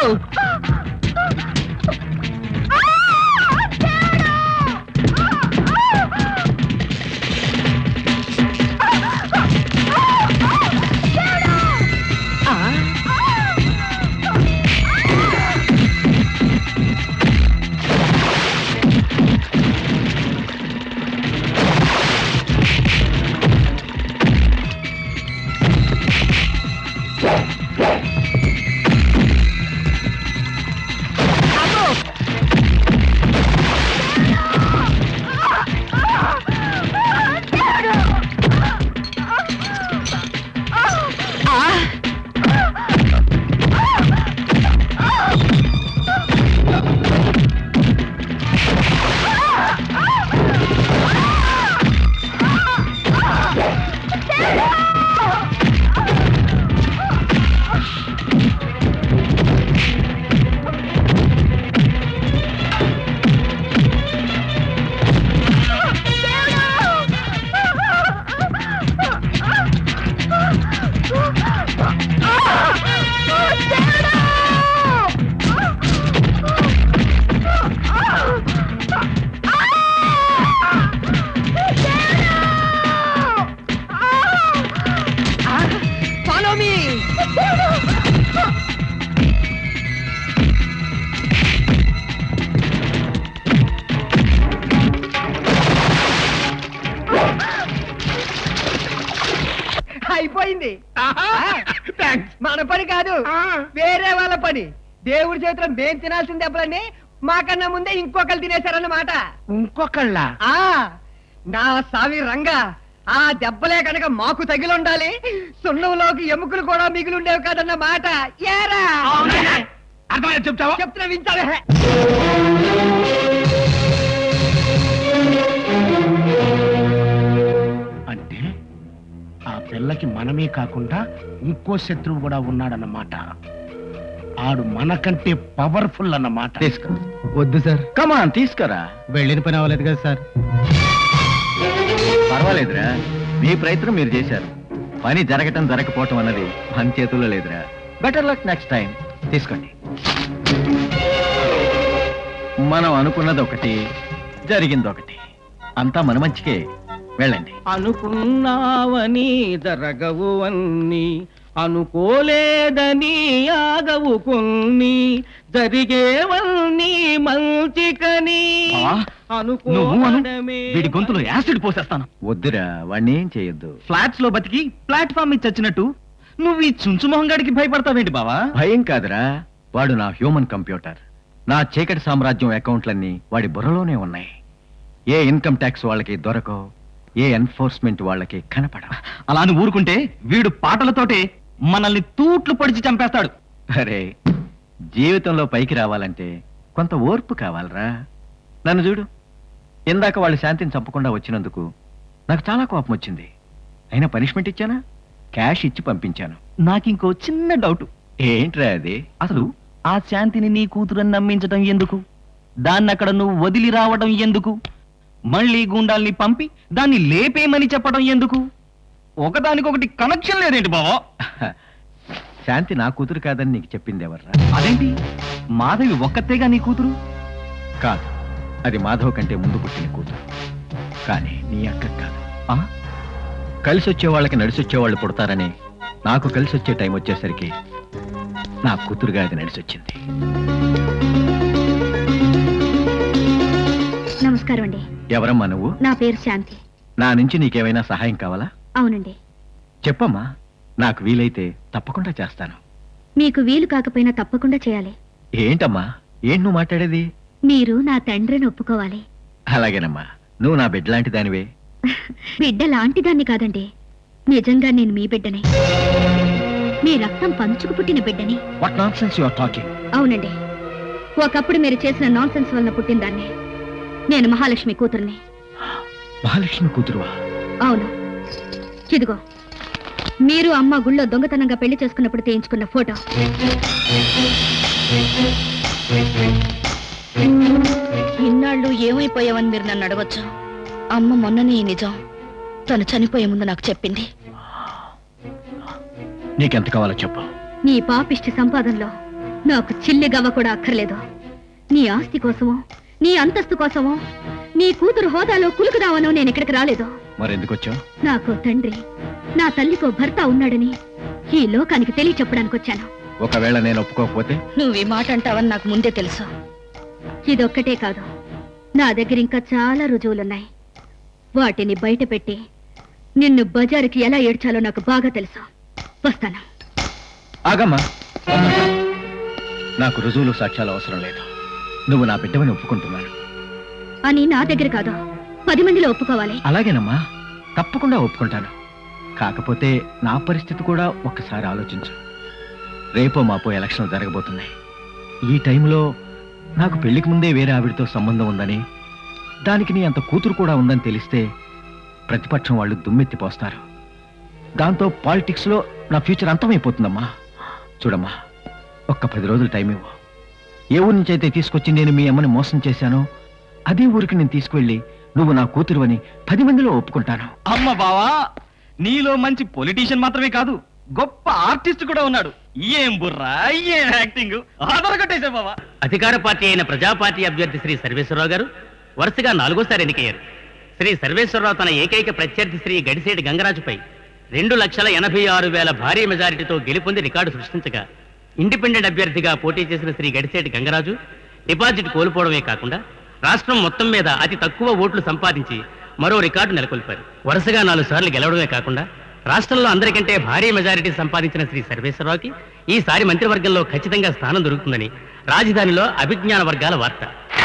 S6: ఫాలో మీ అయిపోయింది మన పని కాదు వేరే వాళ్ళ పని దేవుడి చేతిలో మేం తినాల్సిన దెబ్బలన్నీ మాకన్నా ముందే ఇంకొకరు తినేశారన్నమాట
S13: ఇంకొకళ్ళ
S6: ఆ నా సావి రంగా ఆ దెబ్బలే కనుక మాకు తగిలుండాలి సున్నంలోకి ఎముకలు కూడా మిగిలిండేవి కాదన్న మాట ఏరా
S13: అర్థమైనా చెప్తావా
S6: చెప్తున్నా వింటావే
S13: అంటే ఆ పిల్లకి మనమే కాకుండా ఇంకో శత్రువు కూడా ఉన్నాడన్నమాట ఆడు మనకంటే పవర్ఫుల్ అన్నమాట
S15: తీసుకో వద్దు సార్ కమాన్ తీసుకురా
S2: వెళ్ళిన పని అవ్వలేదు కదా సార్
S15: పర్వాలేదురా మీ ప్రయత్నం మీరు చేశారు పని జరగటం జరగకపోవటం అన్నది మన చేతుల్లో లేదురా బెటర్ లక్ నెక్స్ట్ టైం తీసుకోండి మనం అనుకున్నది ఒకటి జరిగింది ఒకటి అంతా మన మంచికే వెళ్ళండి
S2: అనుకున్నావని జరగవు అన్ని అనుకోలేదని ఆగవు కొన్ని జరిగేవన్నీ మంచికని
S7: నువ్వు అను వీడి గొంతులో యాసిడ్ పోసేస్తాను
S15: వద్దురా వాడిని ఏం చేయొద్దు
S7: ఫ్లాట్స్ లో బతికి ప్లాట్ఫామ్ మీద చచ్చినట్టు నువ్వు ఈ చుంచు మొహంగాడికి భయపడతావేంటి బావా
S15: భయం కాదురా వాడు నా హ్యూమన్ కంప్యూటర్ నా చీకటి సామ్రాజ్యం అకౌంట్లన్నీ వాడి బుర్రలోనే ఉన్నాయి ఏ ఇన్కమ్ ట్యాక్స్ వాళ్ళకి దొరకవు ఏ ఎన్ఫోర్స్మెంట్ వాళ్ళకి కనపడ
S7: అలా అని ఊరుకుంటే వీడు పాటలతోటే మనల్ని తూట్లు పొడిచి చంపేస్తాడు
S15: అరే జీవితంలో పైకి రావాలంటే కొంత ఓర్పు కావాలరా నన్ను చూడు ఇందాక వాళ్ళు శాంతిని చంపకుండా వచ్చినందుకు నాకు చాలా కోపం వచ్చింది అయినా పనిష్మెంట్ ఇచ్చానా క్యాష్ ఇచ్చి పంపించాను
S7: నాకింకో చిన్న డౌట్
S15: ఏంట్రా అది
S7: అసలు ఆ శాంతిని నీ కూతురని నమ్మించడం ఎందుకు దాన్ని అక్కడ నువ్వు వదిలి రావడం ఎందుకు మళ్ళీ గుండాల్ని పంపి దాన్ని లేపేయమని చెప్పడం ఎందుకు ఒకదానికొకటి కనెక్షన్ లేదేంటి బావా
S15: శాంతి నా కూతురు కాదని నీకు చెప్పింది ఎవర్రా
S7: అదేంటి మాధవి ఒక్కతేగా నీ కూతురు
S15: కాదు అది మాధవ్ కంటే ముందు పుట్టిన కూతురు కానీ నీ అక్క కాదు ఆ? కలిసి వచ్చే వాళ్ళకి నడిచి వచ్చేవాళ్ళు పుడతారని నాకు కలిసి వచ్చే టైం వచ్చేసరికి నా కూతురుగా అది నడిచొచ్చింది
S5: నమస్కారం అండి
S15: ఎవరమ్మా నువ్వు
S5: నా పేరు శాంతి
S15: నా నుంచి నీకేమైనా సహాయం కావాలా
S5: అవునండి
S15: చెప్పమ్మా నాకు వీలైతే తప్పకుండా చేస్తాను
S5: మీకు వీలు కాకపోయినా తప్పకుండా చేయాలి
S15: ఏంటమ్మా ఏంటి నువ్వు మాట్లాడేది
S5: మీరు నా తండ్రిని ఒప్పుకోవాలి
S15: అలాగేనమ్మా నువ్వు నా బిడ్డ లాంటి దానివే
S5: బిడ్డ లాంటి దాన్ని కాదండి నిజంగా నేను మీ బిడ్డని మీ రక్తం పంచుకు పుట్టిన బిడ్డని
S15: what nonsense your talking
S5: అవునండి ఒకప్పుడు మీరు చేసిన నాన్ సెన్స్ వలన పుట్టిన దాన్ని నేను మహాలక్ష్మి కూతుర్ని
S15: మహాలక్ష్మి కూతురువా
S5: అవును ఇదిగో మీరు అమ్మ గుళ్ళో దొంగతనంగా పెళ్లి చేసుకున్నప్పుడు తీయించుకున్న ఫోటో
S10: ఇన్నాళ్ళు ఏమైపోయావని మీరు నన్ను అడగొచ్చు అమ్మ మొన్ననే ఈ నిజం తను చనిపోయే ముందు నాకు చెప్పింది
S15: నీకెంత కావాలో చెప్పు
S5: నీ పాపిష్టి సంపాదనలో నాకు చిల్లి గవ్వ కూడా అక్కర్లేదు నీ ఆస్తి కోసమో నీ అంతస్తు కోసమో నీ కూతురు హోదాలో కులుకుదావనో నేను ఇక్కడికి రాలేదు
S15: మరెందుకు వచ్చావు
S5: నాకు తండ్రి నా తల్లికో భర్త ఉన్నాడని ఈ లోకానికి తెలియ చెప్పడానికి వచ్చాను
S15: ఒకవేళ నేను ఒప్పుకోకపోతే
S10: నువ్వు ఈ మాట అంటావని నాకు ముందే తెలుసు
S5: ఇదొక్కటే కాదు నా దగ్గర ఇంకా చాలా రుజువులున్నాయి వాటిని బయట పెట్టి నిన్ను బజారుకి ఎలా ఏడ్చాలో నాకు బాగా తెలుసు వస్తాను
S15: ఆగమ్మా నాకు రుజువులు సాక్ష్యాలు అవసరం లేదు నువ్వు నా బిడ్డవని ఒప్పుకుంటున్నాను
S5: అని నా దగ్గర కాదు పది మందిలో ఒప్పుకోవాలి
S15: అలాగేనమ్మా తప్పకుండా ఒప్పుకుంటాను కాకపోతే నా పరిస్థితి కూడా ఒక్కసారి ఆలోచించు రేపో మాపో ఎలక్షన్ జరగబోతున్నాయి ఈ టైంలో నాకు పెళ్లికి ముందే వేరే ఆవిడతో సంబంధం ఉందని దానికి నీ అంత కూతురు కూడా ఉందని తెలిస్తే ప్రతిపక్షం వాళ్ళు దుమ్మెత్తిపోస్తారు దాంతో పాలిటిక్స్లో నా ఫ్యూచర్ అంతమైపోతుందమ్మా చూడమ్మా ఒక్క పది రోజులు టైం ఇవ్వు ఏ ఊరి నుంచి అయితే తీసుకొచ్చి నేను మీ అమ్మని మోసం చేశానో అదే ఊరికి నేను తీసుకువెళ్ళి నువ్వు నా కూతురు అని పది మందిలో ఒప్పుకుంటాను
S7: అమ్మ బావా నీలో మంచి పొలిటీషియన్ మాత్రమే కాదు గొప్ప ఆర్టిస్ట్ కూడా ఉన్నాడు ఏం బుర్రా ఏం యాక్టింగ్ ఆధార కొట్టేసా బావా
S16: అధికార పార్టీ అయిన ప్రజా పార్టీ అభ్యర్థి శ్రీ సర్వేశ్వరరావు గారు వరుసగా నాలుగోసారి ఎన్నికయ్యారు శ్రీ సర్వేశ్వరరావు తన ఏకైక ప్రత్యర్థి శ్రీ గడిసేటి గంగరాజుపై రెండు లక్షల ఎనభై ఆరు వేల భారీ మెజారిటీతో గెలుపొంది రికార్డు సృష్టించగా ఇండిపెండెంట్ అభ్యర్థిగా పోటీ చేసిన శ్రీ గడిసేటి గంగరాజు డిపాజిట్ కోల్పోవడమే కాకుండా రాష్ట్రం మొత్తం మీద అతి తక్కువ ఓట్లు సంపాదించి మరో రికార్డు నెలకొల్పారు వరుసగా నాలుగు సార్లు గెలవడమే కాకుండా రాష్ట్రంలో అందరికంటే భారీ మెజారిటీ సంపాదించిన శ్రీ సర్వేశ్వరరావుకి ఈసారి మంత్రివర్గంలో ఖచ్చితంగా స్థానం దొరుకుతుందని రాజధానిలో అభిజ్ఞాన వర్గాల వార్త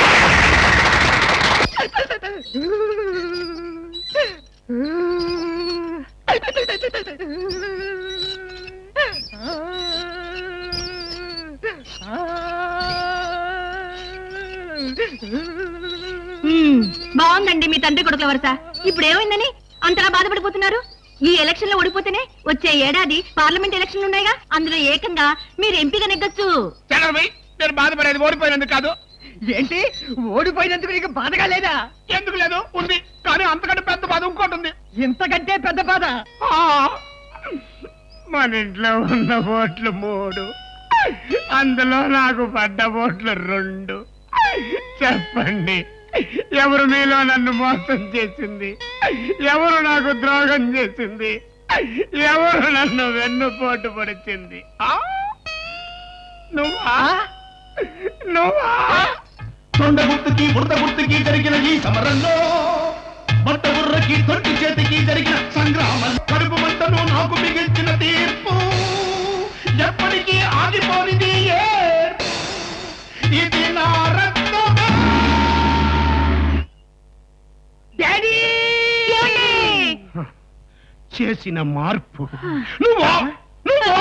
S5: మ్మ్. బాగుందండి మీ తండ్రి కొడుకుల వరుస ఇప్పుడు ఏమైందని అంతలా బాధపడిపోతున్నారు ఈ ఎలక్షన్ లో ఓడిపోతేనే వచ్చే ఏడాది పార్లమెంట్ ఎలక్షన్లు ఉన్నాయిగా అందులో ఏకంగా మీరు ఎంపీగా నెగ్గొచ్చు
S13: చంద్రబాయ్ నేను బాధపడేది ఓడిపోయినందుకు కాదు
S6: ఏంటి ఓడిపోయినందుకు నీకు బాధగా లేదా
S13: ఎందుకు లేదు ఉంది కానీ అంతకంటే పెద్ద బాధ ఇంకోటి ఉంది
S6: ఇంతకంటే పెద్ద బాధ
S13: ఆ, మన ఇంట్లో ఉన్న ఓట్లు మూడు అందులో నాకు పడ్డ ఓట్లు రెండు చెప్పండి ఎవరు మీలో నన్ను మోసం చేసింది ఎవరు నాకు ద్రోహం చేసింది ఎవరు నన్ను వెన్నుపోటు పొడిచింది ఆ? నువ్వా నువ్వా
S17: తొండ గుర్తుకి బురద గుర్తుకి జరిగిన ఈ సమరంలో బట్ట బుర్రకి తొట్టి చేతికి జరిగిన సంగ్రామం కడుపు మంటను నాకు మిగిల్చిన తీర్పు ఎప్పటికీ ఆగిపోనిది ఏర్పు. ఇది నా రక్తమే
S6: డాడీ
S13: చేసిన మార్పు నువ్వా నువ్వా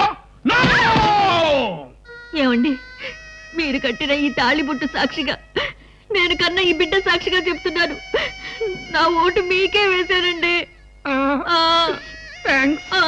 S5: ఏమండి మీరు కట్టిన ఈ తాళిబుట్టు సాక్షిగా నేను కన్నా ఈ బిడ్డ సాక్షిగా చెప్తున్నాను నా ఓటు మీకే వేశానండి ఆ. ఆ.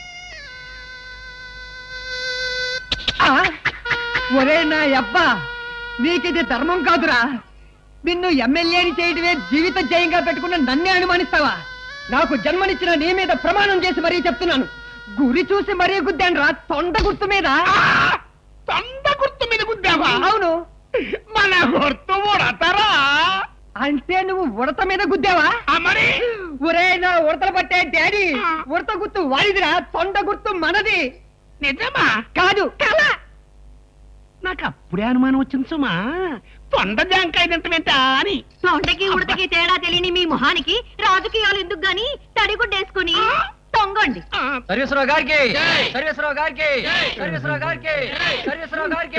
S6: ఆ, ఒరే నా అబ్బా నీకిది ధర్మం కాదురా నిన్ను ఎమ్మెల్యేని చేయడమే జీవిత జయంగా పెట్టుకున్న నన్నే అనుమానిస్తావా నాకు జన్మనిచ్చిన నీ మీద ప్రమాణం చేసి మరీ చెప్తున్నాను గురి చూసి మరీ గుద్దాను రా తొండ గుర్తు మీద
S13: తొండ గుర్తు మీద గుద్దావా
S6: అవును
S13: మన గుర్తు ఉడతారా
S6: అంటే నువ్వు ఉడత మీద గుద్దావా
S13: మరి
S6: ఒరే నా ఉడతలు పట్టే డాడీ ఉడత గుర్తు వాడిదిరా తొండ గుర్తు మనది
S13: నిజమా
S6: కాదు కళ
S13: నాకు అప్పుడే అనుమానం వచ్చింది సుమా తొండ జాంకాయ తింటమేంటా అని
S5: తొండకి ఉడతకి తేడా తెలియని మీ మొహానికి రాజకీయాలు ఎందుకు గాని తడిగుడ్డేసుకుని తొంగండి
S7: సర్వేశ్వరరావు గారికి సర్వేశ్వరరావు గారికి సర్వేశ్వరరావు గారికి సర్వేశ్వరరావు గారికి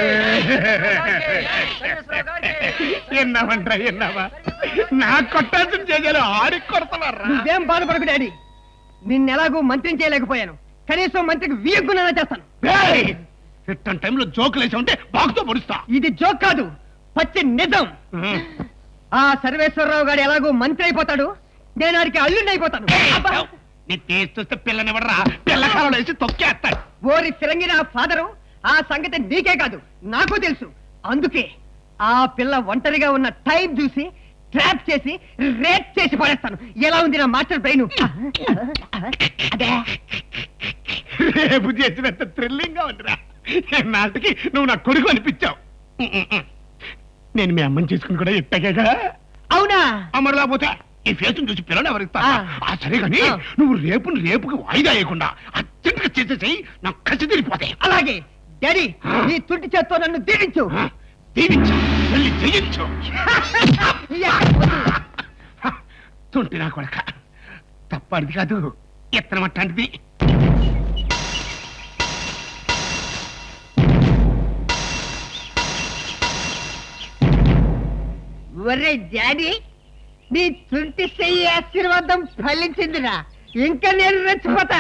S13: ఎన్నావంటరా ఎన్నావా నా కొట్టాల్సిన చేయాలి ఆడి కొడతన్నారా
S6: నువ్వేం బాధపడకు డాడీ నిన్నెలాగూ మంత్రిని చేయలేకపోయాను కనీసం మంత్రికి వీయగ్గునైనా చేస్తాను
S13: ఇట్టని టైంలో జోకులు వేసి ఉంటే బాగుతో పొడుస్తా
S6: ఇది జోక్ కాదు పచ్చి నిజం ఆ సర్వేశ్వరరావు గారు ఎలాగో మంత్రి అయిపోతాడు నేను ఆడికి అల్లుండి అయిపోతాను అబ్బా!
S13: నీ టేస్ట్ చూస్తే పిల్లనివ్వడరా పిల్లకాలలో వేసి తొక్కేస్తాడు
S6: ఓరి ఫిరంగిన ఫాదరు ఆ సంగతి నీకే కాదు నాకు తెలుసు అందుకే ఆ పిల్ల ఒంటరిగా ఉన్న టైం చూసి ట్రాప్ చేసి రేప్ చేసి పడేస్తాను ఎలా ఉంది నా మాస్టర్ బ్రెయిన్ అదే
S13: రేపు చేసినంత థ్రిల్లింగ్ గా ఉందిరా నాటికి నువ్వు నా కొడుకు అనిపించావు నేను మీ అమ్మని చేసుకుని కూడా ఇట్టాగా
S6: అవునా
S13: అమ్మడు లేకపోతే ఈ ఫేస్ చూసి పిల్లలు ఎవరిస్తా ఆ సరే కానీ నువ్వు రేపు రేపుకి వాయిదా వేయకుండా అర్జెంట్గా చేసేసి నాకు కసి తిరిగిపోతాయి
S6: అలాగే డాడీ నీ తుంటి చేత్తో నన్ను దీవించు
S13: దీవించు వెళ్ళి జయించు తుంటి నా కొడక తప్పడిది కాదు ఎత్తనం అట్లాంటిది
S6: ఒరే డాడీ నీ తుంటి చెయ్యి ఆశీర్వాదం ఫలించిందిరా ఇంకా నేను రెచ్చిపోతా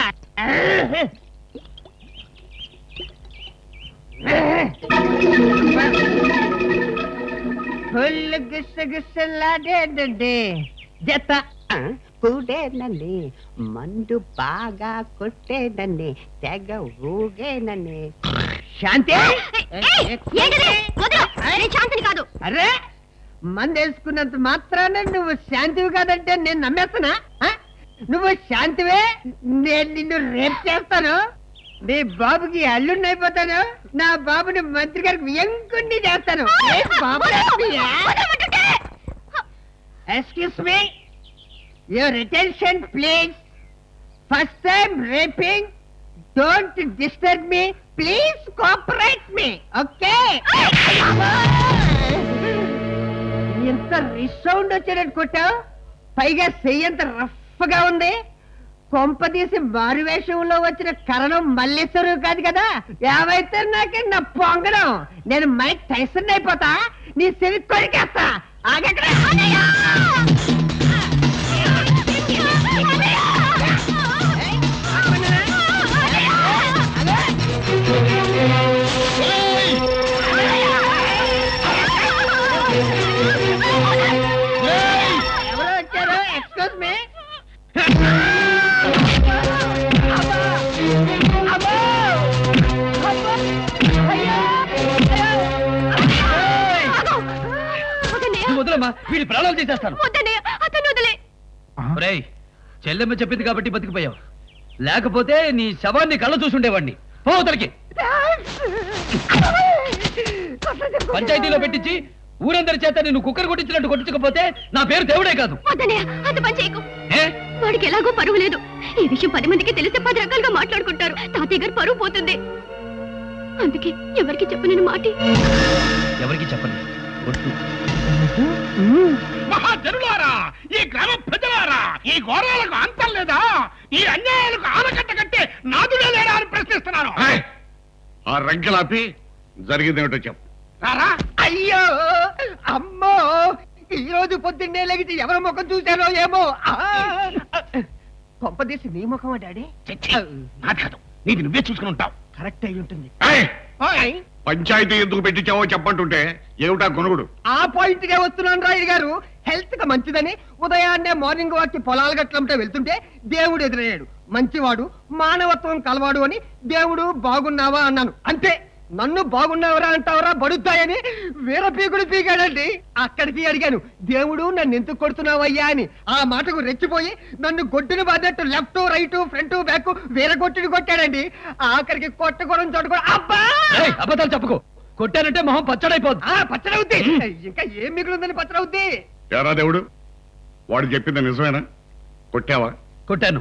S6: ఫుల్ గుసగుసలాడేదండి జత
S18: కూడేనండి మందు బాగా కొట్టేనండి తెగ ఊగేనండి
S6: శాంతి
S5: శాంతిని కాదు
S6: అరే మందేసుకున్నంత మాత్రాన నువ్వు శాంతివి కాదంటే నేను నమ్మేస్తున్నా ఆ? నువ్వు శాంతివే నేను నిన్ను రేప్ చేస్తాను నీ బాబుకి అల్లుడిని అయిపోతాను నా బాబుని మంత్రి గారికి ఎంకుండి చేస్తాను excuse me your attention please first time rapping don't disturb me please cooperate me okay ఎంత రిసౌండ్ వచ్చేటట్టు కొట్టావు పైగా చెయ్యంత రఫ్ గా ఉంది కొంప తీసి మారు వేషంలో వచ్చిన కరణం మల్లేశ్వరు కాదు కదా ఏమైతే నాకే నా పొంగడం నేను మైక్ టైసన్ అయిపోతా నీ చెవి కొరికేస్తా ఆగక్కడ ఎవరో వచ్చారు ఎక్స్క్యూజ్ మీ
S7: చెల్లెమ్మ వీడి ప్రాణాలు తీసేస్తాను
S5: వద్దన్నయ్య అతను వదిలే
S7: ఒరేయ్ చెల్లెమ్మ చెప్పింది కాబట్టి బతికిపోయావు లేకపోతే నీ శవాన్ని కళ్ళ చూసుండేవాడిని పోతలకి పంచాయతీలో పెట్టించి ఊరందరి చేత నిన్ను కుక్కర్ కొట్టించినట్టు కొట్టించకపోతే నా పేరు దేవుడే కాదు
S5: వద్దన్నయ్య అంత పని చేయకు
S7: ఏ
S5: వాడికి ఎలాగో పరువు లేదు ఈ విషయం పది మందికి తెలిస్తే పది రకాలుగా మాట్లాడుకుంటారు తాతయ్య గారు పరువు పోతుంది అందుకే ఎవరికి చెప్పనని మాటి
S7: ఎవరికి చెప్పండి ఒట్టు
S13: మహాజనులారా ఈ గ్రామ ప్రజలారా ఈ ఘోరాలకు అంతం లేదా ఈ అన్యాయాలకు ఆనకట్ట కట్టే నాదుడే లేడా అని ప్రశ్నిస్తున్నాను
S4: ఆ రంకెలాపి జరిగిందేమిటో చెప్పు
S6: రారా అయ్యో అమ్మో ఈ రోజు పొద్దున్నే లెగిసి ఎవరి ముఖం చూశారో ఏమో ఆ! కొంపదీసి నీ ముఖం డాడీ
S13: నాది కాదు నీది నువ్వే చూసుకుని ఉంటావు
S6: కరెక్ట్ అయి ఉంటుంది
S4: ఏయ్! పంచాయతీ ఎందుకు పెట్టించావో చెప్పంటుంటే ఏమిటా కొనుగుడు
S6: ఆ పాయింట్ గా వస్తున్నాను రాయుడు గారు హెల్త్ కి మంచిదని ఉదయాన్నే మార్నింగ్ వాక్ కి పొలాల గట్లంటే వెళ్తుంటే దేవుడు ఎదురయ్యాడు మంచివాడు మానవత్వం కలవాడు అని దేవుడు బాగున్నావా అన్నాను అంతే నన్ను బాగున్నావరా అంటావరా బడుతాయని వీర పీకుడు పీకాడండి అక్కడికి అడిగాను దేవుడు నన్ను ఎందుకు కొడుతున్నావయ్యా అని ఆ మాటకు రెచ్చిపోయి నన్ను గొడ్డును బాధట్టు లెఫ్ట్ రైట్ ఫ్రంట్ బ్యాక్ వీర కొట్టుడు కొట్టాడండి ఆఖరికి కొట్టకూడదు చోటుకూడ అబ్బా
S7: ఏయ్, అబద్ధాలు చెప్పుకో కొట్టానంటే మొహం పచ్చడైపోద్ది
S6: ఆ పచ్చడవుద్ది ఇంకా ఏం మిగులుందని పచ్చడవుద్ది
S4: ఎరా దేవుడు వాడు చెప్పింది నిజమేనా కొట్టావా
S7: కొట్టాను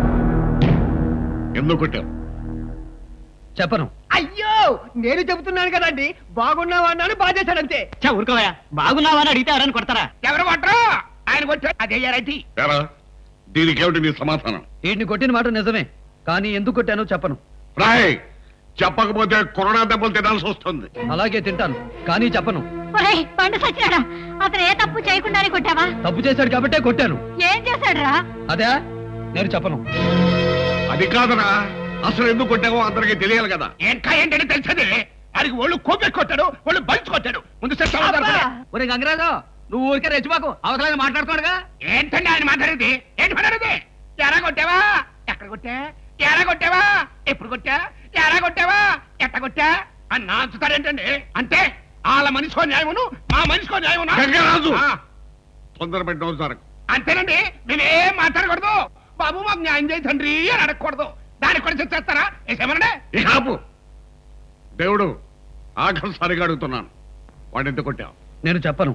S4: ఎందుకు కొట్టావు
S7: చెప్పను
S6: అయ్యో నేను చెబుతున్నాను కదండి బాగున్నావా అన్నాను బాధేశాడంతే
S1: ఊరుకోవా బాగున్నావా అని అడిగితే ఎవరైనా కొడతారా
S13: ఎవరు కొట్టరు ఆయన కొట్టాడు అదే రైతి
S4: ఎరా దీనికేమిటి నీ సమాధానం
S7: వీడిని కొట్టిన మాట నిజమే కానీ ఎందుకు కొట్టానో చెప్పను
S4: రాయ్ చెప్పకపోతే కరోనా దెబ్బలు తినాల్సి వస్తుంది
S7: అలాగే తింటాను కానీ చెప్పను
S3: ఒరేయ్ పండు సచ్చినాడా అతను ఏ తప్పు చేయకుండానే కొట్టావా
S7: తప్పు చేశాడు కాబట్టే కొట్టాను
S3: ఏం చేశాడురా
S7: అదే నేను చెప్పను
S4: అది కాదురా అసలు ఎందుకు కొట్టావో అందరికీ తెలియాలి కదా
S13: ఇంకా ఏంటంటే తెలిసేది వాడికి ఒళ్ళు కోపెట్టి కొట్టాడు ఒళ్ళు బలిచి కొట్టాడు ముందు సెట్ అవ్వదు
S7: ఒరే గంగరాజు నువ్వు ఊరికే రెచ్చిపోకు అవసరం మాట్లాడుకోడుగా
S13: ఏంటండి ఆయన మాట్లాడేది ఏంటి మాట్లాడేది ఎరా కొట్టావా ఎక్కడ కొట్టా ఎరా కొట్టావా ఎప్పుడు కొట్టా ఎరా కొట్టావా ఎట్ట కొట్టా అని నాంచుతారేంటండి అంటే వాళ్ళ మనిషికో న్యాయమును మా మనిషికో న్యాయమును
S4: గంగరాజు!
S13: ఆ,
S4: తొందర పెట్టిన సార్
S13: అంతేనండి మేమేం మాట్లాడకూడదు బాబు మాకు న్యాయం చేయి తండ్రి అని అడగకూడదు దానికి కూడా చేస్తారా ఏమనండి
S4: ఇక ఆపు దేవుడు ఆఖరిసారిగా అడుగుతున్నాను వాడు ఎందుకు కొట్టావు
S7: నేను చెప్పను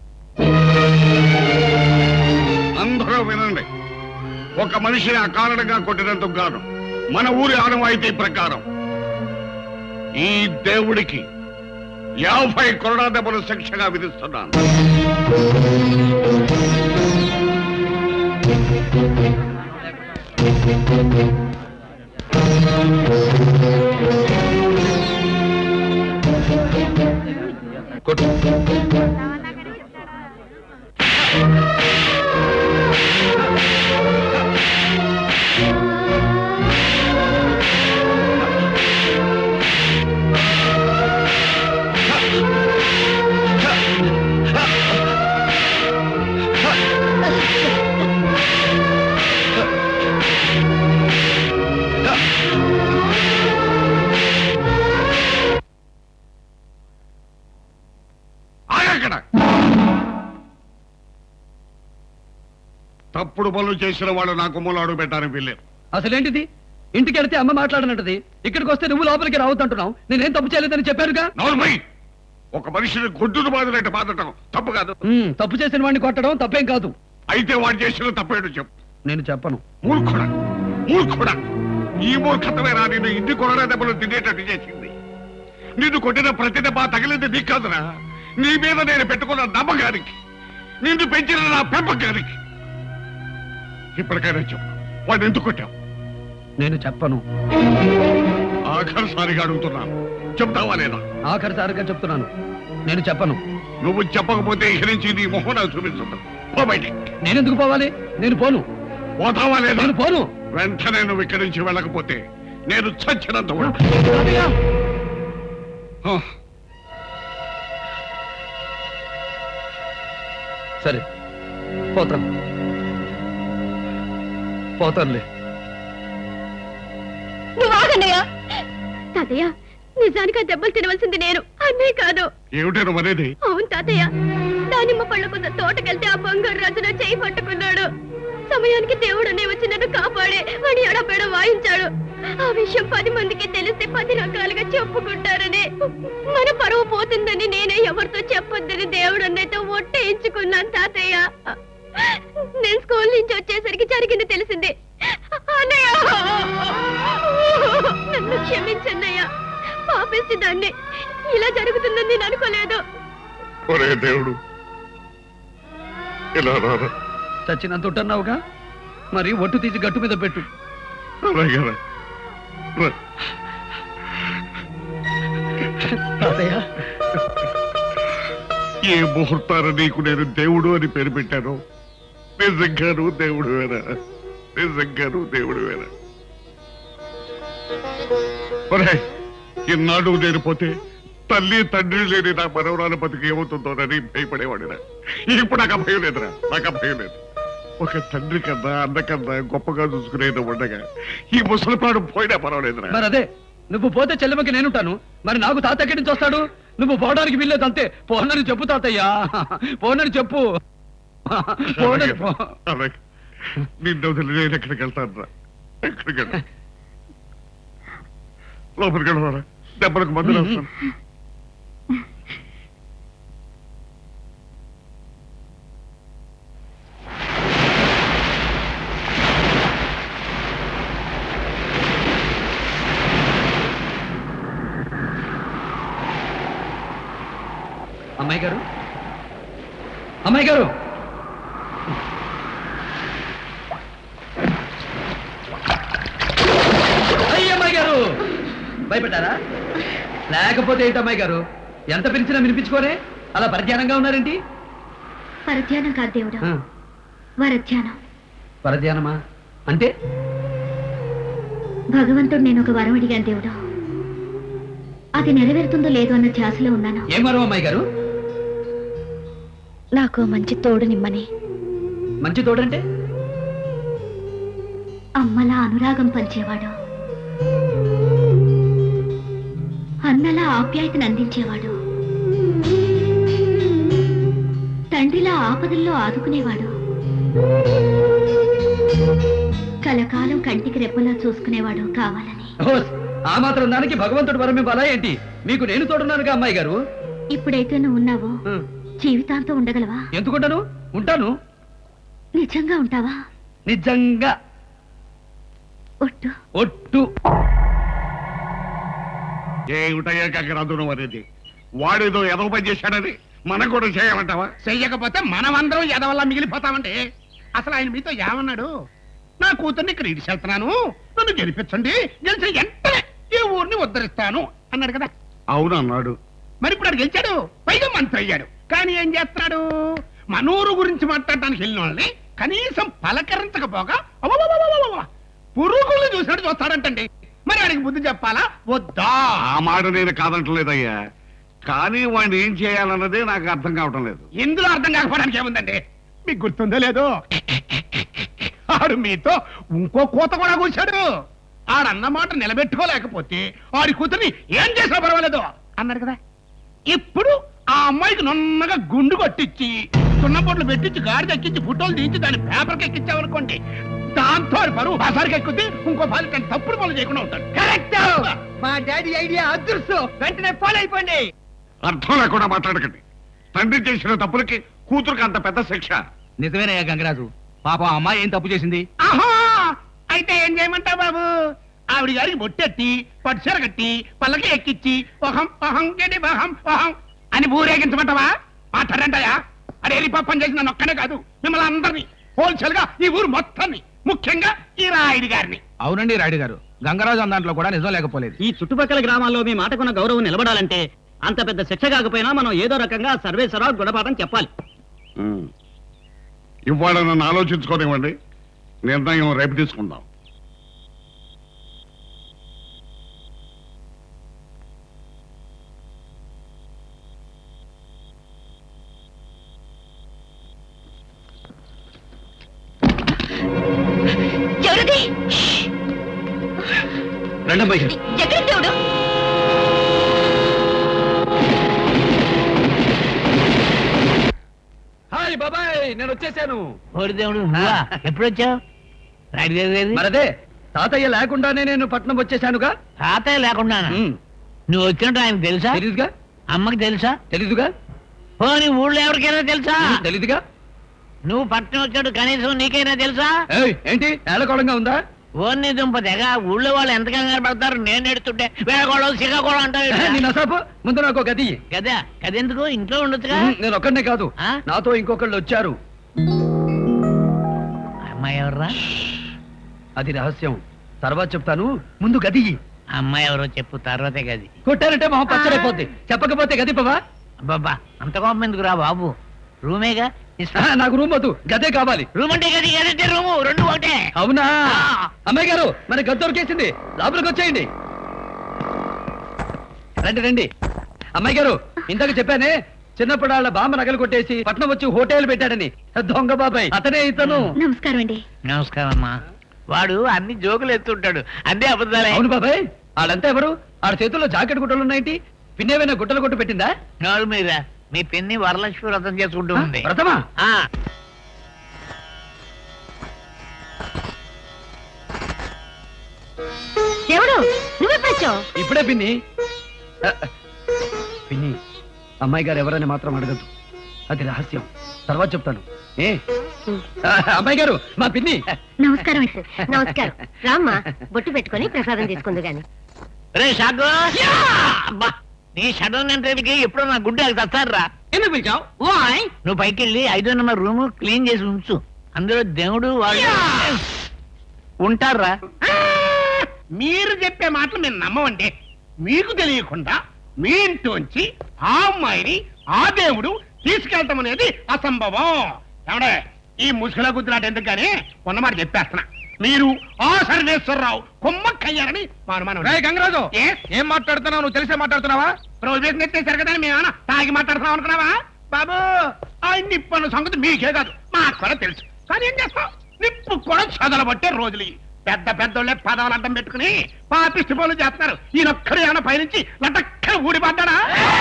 S4: అందరూ వినండి ఒక మనిషిని అకారణంగా కొట్టినందుకు గాను మన ఊరి ఆనవాయితీ ప్రకారం ఈ దేవుడికి యాభై కొరడా దెబ్బలు శిక్షగా విధిస్తున్నాను కొట్టు ఆగక్కడ తప్పుడు పనులు చేసిన వాళ్ళు నాకు మూల అడుగు పెట్టారని వీల్లేదు
S7: అసలేంటిది ఇంటికి వెళ్తే అమ్మ మాట్లాడనంటది ఇక్కడికి వస్తే నువ్వు లోపలికి రావద్దంటున్నావు నేనేం తప్పు చేయలేదని చెప్పానుగా
S4: నోర్మై ఒక మనిషిని గొడ్డును బాధలేట బాధటం తప్పు కాదు
S7: ఉమ్, తప్పు చేసిన వాడిని కొట్టడం తప్పేం కాదు
S4: అయితే వాడు చేసిన తప్పేడు చెప్పు
S7: నేను చెప్పను
S4: మూర్ఖుడా మూర్ఖుడా ఈ మూర్ఖతమేనా నిన్ను ఇన్ని కొరడా దెబ్బలు తినేటట్టు చేసింది నిన్ను కొట్టిన ప్రతి దెబ్బ తగిలింది నీకు కాదురా నీ మీద నేను పెట్టుకున్న నమ్మకానికి నిన్ను పెంచిన నా పెంపకానికి ఇప్పటికైనా చెప్పు వాడు ఎందుకు కొట్టావు
S7: నేను చెప్పను
S4: ఆఖరిసారిగా అడుగుతున్నాను చెప్తావా లేదా
S7: ఆఖరిసారిగా చెప్తున్నాను నేను చెప్పను
S4: నువ్వు చెప్పకపోతే ఇక నుంచి నీ మొహం నాకు చూపించదు పో బయటికి
S7: నేనెందుకు పోవాలి నేను పోను
S4: పోతావా లేదా
S7: నేను పోను
S4: వెంటనే నువ్వు ఇక్కడి నుంచి వెళ్ళకపోతే నేను చచ్చినంత కూడా ఆ,
S7: సరే పోతాను పోతానులే
S5: నువ్వు ఆగన్నయ్య తాతయ్య నిజానికి ఆ దెబ్బలు తినవలసింది నేను అన్నే కాదు
S4: ఏమిటో మరేది
S5: అవును తాతయ్య దానిమ్మ పళ్ళ కొంత తోటకెళ్తే ఆ బంగారు రాజున చేయి పట్టుకున్నాడు సమయానికి దేవుడు అనే వచ్చి నన్ను కాపాడే వాడి ఎడపెడ వాయించాడు ఆ విషయం పది మందికి తెలిస్తే పది రకాలుగా చెప్పుకుంటారని మన పరువు పోతుందని నేనే ఎవరితో చెప్పొద్దని దేవుడు అన్నయ్యతో ఒట్టేయించుకున్నాను తాతయ్య నేను స్కూల్ నుంచి వచ్చేసరికి జరిగింది తెలిసింది అన్నయ్య నన్ను క్షమించన్నయ్య పాపేసి దాన్ని ఇలా జరుగుతుందని నేను అనుకోలేదు
S4: ఒరే దేవుడు ఇలా రారా
S7: చచ్చినంత ఉంటున్నావుగా మరి ఒట్టు తీసి గట్టు మీద పెట్టు
S4: అలాగే రా. రా.
S7: తాతయ్య
S4: ఏ ముహూర్తాన నీకు నేను దేవుడు అని పేరు పెట్టాను నిజంగాను దేవుడు వేరా నిజంగాను దేవుడు వేరా ఒరే ఇన్నాడు నేను పోతే తల్లి తండ్రి లేని నా మనవరాల బతికి ఏమవుతుందోనని భయపడేవాడిరా ఇప్పుడు నాకు ఆ భయం లేదురా నాకు ఆ భయం లేదు ఒక తండ్రి కన్నా అన్న కన్నా గొప్పగా చూసుకునేది ఉండగా ఈ ముసలిపాడు పోయినా పర్వాలేదురా
S7: మరి అదే నువ్వు పోతే చెల్లెమ్మకి నేనుంటాను మరి నాకు తాత ఎక్కడి నుంచి వస్తాడు నువ్వు పోవడానికి వీల్లేదు అంతే పోనని చెప్పు తాతయ్యా పోనని చెప్పు పోనని పో
S4: అలాగే నిన్ను వదిలి నేను ఎక్కడికి వెళ్తాను రా ఎక్కడికి వెళ్తా లోపలికి వెళ్ళరా దెబ్బలకు మందులు వస్తాను
S7: అమ్మాయి గారు అమ్మాయి గారు అయ్య అమ్మాయి గారు భయపడ్డారా లేకపోతే ఏంటి అమ్మాయి గారు ఎంత పిలిచినా వినిపించుకోరే అలా పరిధ్యానంగా ఉన్నారేంటి
S3: పరధ్యానం కాదు దేవుడా
S7: ఆ,
S3: వరధ్యానం
S7: పరధ్యానమా అంటే
S3: భగవంతుడు నేను ఒక వరం అడిగాను దేవుడా అది నెరవేరుతుందో లేదో అన్న ధ్యాసలో ఉన్నాను
S7: ఏం వరం అమ్మాయి గారు
S10: నాకు మంచి తోడునిమ్మని
S7: మంచి తోడంటే
S3: అమ్మలా అనురాగం పంచేవాడు అన్నలా ఆప్యాయతను అందించేవాడు తండ్రిలా ఆపదల్లో ఆదుకునేవాడు కలకాలం కంటికి రెప్పలా చూసుకునేవాడు కావాలని
S7: ఓస్, ఆ మాత్రం దానికి భగవంతుడు వరం ఇవ్వాలా ఏంటి మీకు నేను తోడున్నానుగా అమ్మాయి గారు
S3: ఇప్పుడైతే నువ్వు ఉన్నావో జీవితాంతం ఉండగలవా
S7: ఎందుకుంటాను ఉంటాను
S3: నిజంగా ఉంటావా
S7: నిజంగా
S3: ఒట్టు
S7: ఒట్టు
S4: ఏమిటయ్యా కగ్గరాదు అనేది వాడేదో ఎదవ పని చేశాడని మనం కూడా చేయాలంటావా
S13: చెయ్యకపోతే మనమందరం ఎదవల్ల మిగిలిపోతామండి అసలు ఆయన మీతో ఏమన్నాడు నా కూతుర్ని ఇక్కడ ఇడిచెళ్తున్నాను నన్ను గెలిపించండి గెలిచిన వెంటనే ఈ ఊరిని ఉద్ధరిస్తాను అన్నాడు కదా
S4: అవును అన్నాడు
S13: మరి ఇప్పుడు ఆడు గెలిచాడు పైగా మంత్రి అయ్యాడు కానీ ఏం చేస్తున్నాడు మనూరు గురించి మాట్లాడటానికి వెళ్ళిన వాళ్ళని కనీసం పలకరించకపోగా అవ్వవ్వవ్వవ్వవ్వ, పురుగులు చూసినట్టు చూస్తాడంటండి మరి వాడికి బుద్ధి చెప్పాలా వద్దా
S4: ఆ మాట నేను కాదంటలేదయ్యా కానీ వాడిని ఏం చేయాలన్నదే నాకు అర్థం కావటం లేదు
S13: ఇందులో అర్థం కాకపోవడానికి ఏముందండి మీకు గుర్తుందో లేదో ఆడు మీతో ఇంకో కూత కూడా కూర్చాడు ఆడన్న మాట నిలబెట్టుకోలేకపోతే ఆడి కూతుర్ని ఏం చేసినా పర్వాలేదు అన్నాడు కదా ఇప్పుడు ఆ అమ్మాయికి నున్నగా గుండు కొట్టించి సున్నపోట్లు పెట్టించి గాడి ఎక్కించి ఫోటోలు తీయించి దాని పేపర్కి ఎక్కించామనుకోండి దాంతో ఆడి పరువు బసారికి ఎక్కుద్ది ఇంకో పాలు తను తప్పుడు పనులు చేయకుండా ఉంటాడు
S6: కరెక్ట్ మా డాడీ ఐడియా అదృష్టం వెంటనే ఫాలో అయిపోండి
S4: అర్థం లేకుండా మాట్లాడకండి తండ్రి చేసిన తప్పులకి కూతురుకి అంత పెద్ద శిక్ష
S9: నిజమేనయ్యా గంగరాజు పాపం ఆ అమ్మాయి ఏం తప్పు చేసింది
S13: ఆహా అయితే ఏం చేయమంటావు బాబు ఆవిడ గారికి బొట్టెట్టి పట్టుసీర కట్టి పల్లకి ఎక్కిచ్చి ఒహం ఒహం గడి ఒహం ఒహం అని ఊరేగించమంటావా మాట్లాడంటాయా అడే పాపం చేసిన నొక్కనే కాదు మిమ్మల్ని అందరినీ హోల్సేల్ గా ఈ ఊరు మొత్తాన్ని ముఖ్యంగా ఈ రాయుడి గారిని
S8: అవునండి రాయుడు గారు గంగరాజు అన్న దాంట్లో కూడా నిజం లేకపోలేదు
S16: ఈ చుట్టుపక్కల గ్రామాల్లో మీ మాటకున్న గౌరవం నిలబడాలంటే అంత పెద్ద శిక్ష కాకపోయినా మనం ఏదో రకంగా సర్వేశ్వరరావు గుణపాఠం చెప్పాలి
S4: ఉమ్. ఇవాళ నన్ను ఆలోచించుకోనివ్వండి నిర్ణయం రేపు తీసుకుందాం
S5: ఎవరిది
S7: రండమ్మాయి గారు
S5: ఎక్కడ దేవుడు
S7: నేను వచ్చేసాను
S11: ఓరి దేవుడు నువ్వా ఎప్పుడు వచ్చావు రాయుడు గారు ఏది?
S7: మరదే తాతయ్య లేకుండానే నేను పట్నం వచ్చేసానుగా
S11: తాతయ్య లేకుండా నువ్వు వచ్చినట్టు ఆయన తెలుసా
S7: తెలీదుగా
S11: అమ్మకి తెలుసా
S7: తెలీదుగా
S11: ఓ నీ ఊళ్ళో ఎవరికైనా తెలుసా
S7: తెలీదుగా
S11: నువ్వు పట్నం వచ్చాడు కనీసం నీకైనా తెలుసా
S7: ఏయ్, ఏంటి ఏలకోళంగా ఉందా
S11: ఓన్ని దుంప తెగ ఊళ్ళో వాళ్ళు ఎంత కంగారు పడతారు నేను ఎడుతుంటే వేళకోళం సిగకోళం అంటావు
S7: నేను అసలు ముందు నాకు ఒక గది ఇయ్యి.
S11: కదా కదెందుకు ఇంట్లో ఉండొచ్చుగా
S7: ఉహు, నేను ఒక్కడనే కాదు నాతో ఇంకొకళ్ళు వచ్చారు
S11: అమ్మాయి ఎవర్రా
S7: అది రహస్యం తర్వాత చెప్తాను ముందు గది ఇయ్యి.
S11: అమ్మాయి ఎవరో చెప్పు తర్వాతే గది
S7: కొట్టారంటే మొహం పచ్చడైపోద్ది చెప్పకపోతే గది పవా
S11: అబ్బబ్బా అంత కోపం ఎందుకు రా బాబు రూమేగా
S7: నాకు రూమ్ వద్దు గదే కావాలి
S11: రూమ్ అంటే గది గదంటే రూము రెండు ఒకటే
S7: అవునా అమ్మాయి గారు మన గది దొరికేసింది లోపలికి వచ్చేయండి రండి రండి అమ్మాయి గారు ఇందాక చెప్పానే చిన్నప్పుడు వాళ్ళ బామ్మ నగలు కొట్టేసి పట్నం వచ్చి హోటల్ పెట్టాడని దొంగ బాబాయ్ అతనే ఇతను
S3: నమస్కారం అండి
S11: నమస్కారం అమ్మా వాడు అన్ని జోకులు ఎత్తుంటాడు అన్ని అబద్ధాలే
S7: అవును బాబాయ్ వాళ్ళంతా ఎవరు వాళ్ళ చేతుల్లో జాకెట్ గుట్టలు ఉన్నాయేంటి పిన్నేమైనా గుట్టలు కొట్టు పెట్టిందా
S11: నోరు మీద మీ పిన్ని వరలక్ష్మి వ్రతం చేసుకుంటూ ఉంది
S7: వ్రతమా
S11: ఆ,
S3: ఎవడు నువ్వెప్పుడొచ్చావు
S7: ఇప్పుడే పిన్ని ఆ, పిన్ని అమ్మాయి గారు ఎవరని మాత్రం అడగద్దు అది రహస్యం తర్వాత చెప్తాను ఏ ఆ, అమ్మాయి గారు మా పిన్ని
S3: నమస్కారం నమస్కారం రామ్మా బొట్టు పెట్టుకొని ప్రసాదం తీసుకుందు గాని
S11: రే షాకు అబ్బా నీ షడన్ ఎంట్రీకి ఎప్పుడో నా గుడ్డ తస్తారా
S6: ఎందుకు పిలిచావు
S11: నువ్వు పైకి వెళ్ళి ఐదో నెంబర్ రూమ్ క్లీన్ చేసి ఉంచు అందులో దేవుడు వాళ్ళు ఉంటారా
S13: మీరు చెప్పే మాటలు మేము నమ్మమండి మీకు తెలియకుండా మీ ఇంట్లోంచి ఆ అమ్మాయిని ఆ దేవుడు తీసుకెళ్ళటం అనేది అసంభవం ఏమండే ఈ ముసుగుల గుద్దులాట ఎందుకు కానీ ఉన్నమాట చెప్పేస్తున్నా మీరు ఆ సర్వేశ్వరరావు కొమ్మక్కయ్యారని మా అనుమానం
S8: రేయ్ గంగరాజు
S13: Yes?
S8: ఏం మాట్లాడుతున్నావు నువ్వు తెలిసే మాట్లాడుతున్నావా
S13: ప్రొవిజన్ ఎత్తేసారు కదా మేమేమన్నా తాగి మాట్లాడుతున్నాం అనుకున్నావా బాబు ఆ నిప్పన్న సంగతి మీకే కాదు మాకు కూడా తెలుసు కానీ ఏం చేస్తాం నిప్పు కూడా చదలబట్టే రోజులు ఇవి. పెద్ద పెద్దోళ్ళే పదాలు అడ్డం పెట్టుకుని పాపిష్టి పనులు చేస్తున్నారు ఈయనొక్కడు ఏమైనా పైనుంచి లటక్క ఊడిపడ్డాడా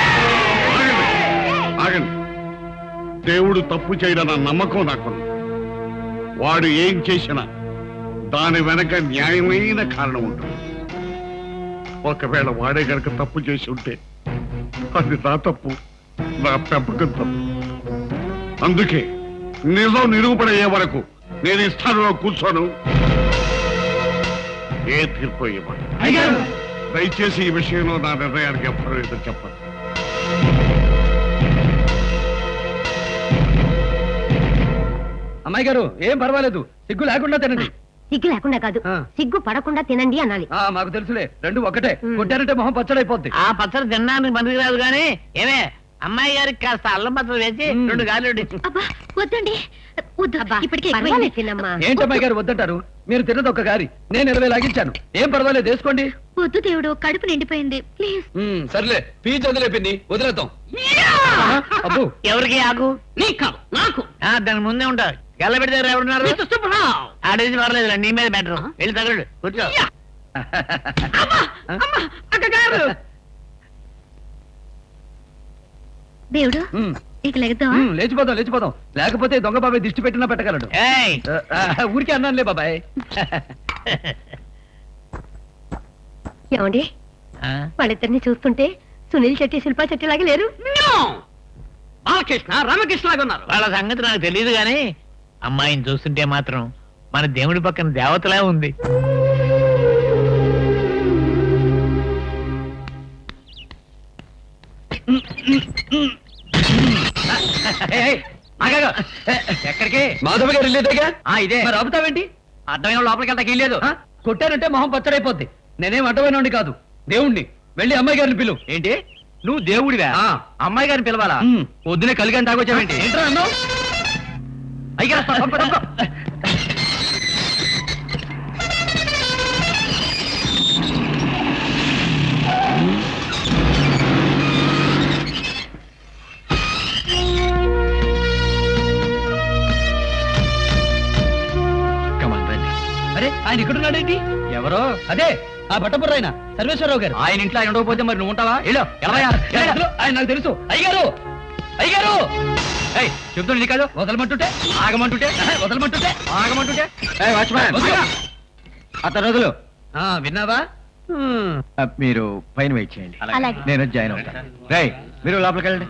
S4: ఆగండి దేవుడు తప్పు చేయడన్న నమ్మకం నాకుంది వాడు ఏం చేసినా దాని వెనక న్యాయమైన కారణం ఉంటుంది ఒకవేళ వాడే గనక తప్పు చేసి ఉంటే అది నా తప్పు నా పెంపకం తప్పు అందుకే నిజం నిరూపణ అయ్యే వరకు నేను ఈ స్థానంలో కూర్చోను ఏ తీర్పు ఇవ్వను దయచేసి ఈ విషయంలో నా నిర్ణయానికి ఎవ్వరూ ఏదో చెప్పదు
S7: అమ్మాయి గారు ఏం పర్వాలేదు సిగ్గు లేకుండా తినండి
S3: సిగ్గు లేకుండా కాదు సిగ్గు పడకుండా తినండి అనాలి
S7: ఆ మాకు తెలుసులే రెండు ఒకటే కొట్టారంటే మొహం పచ్చడైపోద్ది
S11: ఆ పచ్చడి తినడానికి పనికి రాదు కానీ ఏమే అమ్మాయి గారికి కాస్త అల్లం పచ్చడి వేసి రెండు గాలి
S3: వద్దండి వద్దు ఇప్పటికే తినమ్మా
S7: ఏంటమ్మాయి గారు వద్దంటారు మీరు తిన్నది ఒక గారి నేను ఇరవై లాగించాను ఏం పర్వాలేదు వేసుకోండి
S3: వద్దు దేవుడు కడుపు నిండిపోయింది ప్లీజ్
S7: ఉమ్, సర్లే ఫీజు వదిలేపింది వదిలేద్దాం అబ్బో
S11: ఎవరికి ఆకు నీకు కాదు నాకు దాని ముందే ఉంటారు గల్ల పెడితే ఎవరున్నారు ఆడేసి పర్లేదు నీ మీద బెటర్ వెళ్ళి తగలడు కూర్చో
S3: దేవుడు
S7: ఉమ్,
S3: ఇక లెగదాం
S7: ఉమ్, లేచిపోదాం లేచిపోదాం లేకపోతే దొంగ బాబాయ్ దిష్టి పెట్టినా పెట్టగలడు ఆ, ఆ, ఊరికే అన్నానులే బాబాయ్
S3: ఏమండి వాళ్ళిద్దరిని చూస్తుంటే సునీల్ శెట్టి శిల్పా శెట్టి లాగా లేరు
S11: బాలకృష్ణ రామకృష్ణ లాగా ఉన్నారు వాళ్ళ సంగతి నాకు తెలియదు గాని అమ్మాయిని చూస్తుంటే మాత్రం మన దేవుడి పక్కన దేవతలా ఉంది
S7: ఎక్కడికి మాధవ గారు వెళ్ళేదేగా ఇదే మరి ఆపుతావేంటి అడ్డమైన లోపలికి వెళ్తాకి వెళ్ళలేదు కొట్టారంటే మొహం పచ్చడైపోద్ది నేనేం అడ్డమైన కాదు దేవుణ్ణి వెళ్ళి అమ్మాయి గారిని పిలువు ఏంటి నువ్వు దేవుడివా అమ్మాయి గారిని పిలవాలా పొద్దునే కలిగాని తాగొచ్చావేంటి ఏంట్రా అన్నావు అయ్యా అరే ఆయన ఇక్కడున్నాడేంటి ఎవరో అదే ఆ బట్టపుర్ర ఆయన సర్వేశ్వరరావు గారు ఆయన ఇంట్లో ఆయన ఉండకపోతే మరి నువ్వు ఉంటావా వెళ్ళు, వెళ్ళవయ్యా. వెళ్ళు, ఆయన నాకు తెలుసు అయ్యారు అయ్యారు ఏయ్, చెప్తుండే నీ కాదు వదలమంటుంటే ఆగమంటుంటే ఆహా, వదలమంటుంటే ఆగమంటుంటే
S15: ఏయ్, వాచ్మ్యాన్.
S7: వదలరా.
S15: అతను రోజులు
S7: ఆ, విన్నావా హ్మ్.
S15: మీరు పైన వెయిట్ చేయండి
S3: అలాగే.
S15: నేను వచ్చి జాయిన్ అవుతాను రై మీరు లోపలికి వెళ్ళండి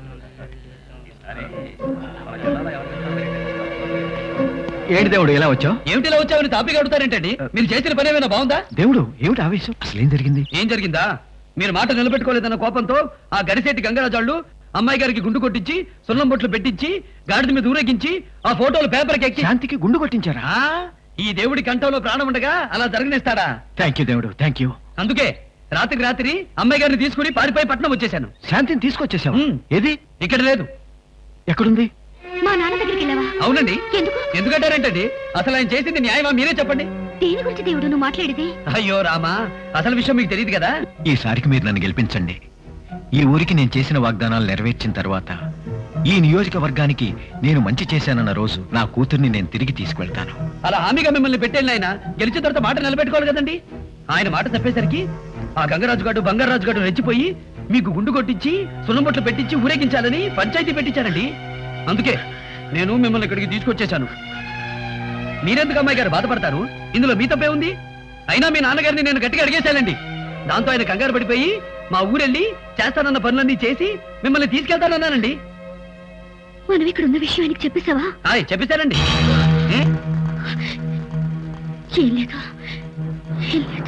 S15: ఏంటి దేవుడు ఎలా వచ్చావు
S7: ఏమిటి ఇలా వచ్చావని తాపిగా అడుగుతారేంటండి మీరు చేసిన పని ఏమైనా బాగుందా
S15: దేవుడు ఏమిటి ఆవేశం అసలు ఏం జరిగింది
S7: ఏం జరిగిందా మీరు మాట నిలబెట్టుకోలేదన్న కోపంతో ఆ గరిశెట్టి గంగరాజాళ్ళు అమ్మాయి గారికి గుండు కొట్టించి సున్నం బొట్లు పెట్టించి గాడిద మీద ఊరేగించి ఆ ఫోటోలు పేపర్కి ఎక్కి
S15: శాంతికి గుండు కొట్టించారా
S7: ఆ, ఈ దేవుడి కంఠంలో ప్రాణం ఉండగా అలా జరగనిస్తాడా
S15: థ్యాంక్ యూ దేవుడు థ్యాంక్ యూ
S7: అందుకే రాత్రికి రాత్రి అమ్మాయి గారిని తీసుకుని పారిపోయి పట్నం వచ్చేసాను
S15: శాంతిని తీసుకొచ్చేసావు ఏది
S7: ఇక్కడ లేదు
S15: ఎక్కడుంది
S3: మా నాన్న దగ్గరికి వెళ్ళావా
S7: అవునండి
S3: ఎందుకు
S7: ఎందుకంటారేంటండి అసలు ఆయన చేసింది న్యాయమా మీరే చెప్పండి
S3: దేని గురించి దేవుడు నువ్వు మాట్లాడేది
S7: అయ్యో రామా అసలు విషయం మీకు తెలియదు కదా
S15: ఈసారికి మీరు నన్ను గెలిపించండి ఈ ఊరికి నేను చేసిన వాగ్దానాలు నెరవేర్చిన తర్వాత ఈ నియోజకవర్గానికి నేను మంచి చేశానన్న రోజు నా కూతుర్ని నేను తిరిగి తీసుకెళ్తాను
S7: అలా హామీగా మిమ్మల్ని పెట్టేళ్ళి ఆయన గెలిచిన తర్వాత మాట నిలబెట్టుకోవాలి కదండి ఆయన మాట తప్పేసరికి ఆ గంగరాజు గారు బంగారాజు గారు రెచ్చిపోయి మీకు గుండు కొట్టించి సున్నబొట్లు పెట్టించి ఊరేగించాలని పంచాయతీ పెట్టించారండి అందుకే నేను మిమ్మల్ని ఇక్కడికి తీసుకొచ్చేశాను మీరెందుకు అమ్మాయి గారు బాధపడతారు ఇందులో మీ తప్పే ఉంది అయినా మీ నాన్నగారిని నేను గట్టిగా అడిగేశానండి దాంతో ఆయన కంగారు పడిపోయి మా ఊరెళ్ళి చేస్తానన్న పనులన్నీ చేసి మిమ్మల్ని తీసుకెళ్తానన్నానండి
S3: మనం ఇక్కడ ఉన్న విషయం ఆయనకి చెప్పేశావా
S7: హాయ్ చెప్పేశానండి ఏ?
S3: ఏం లేదు ఏం లేదు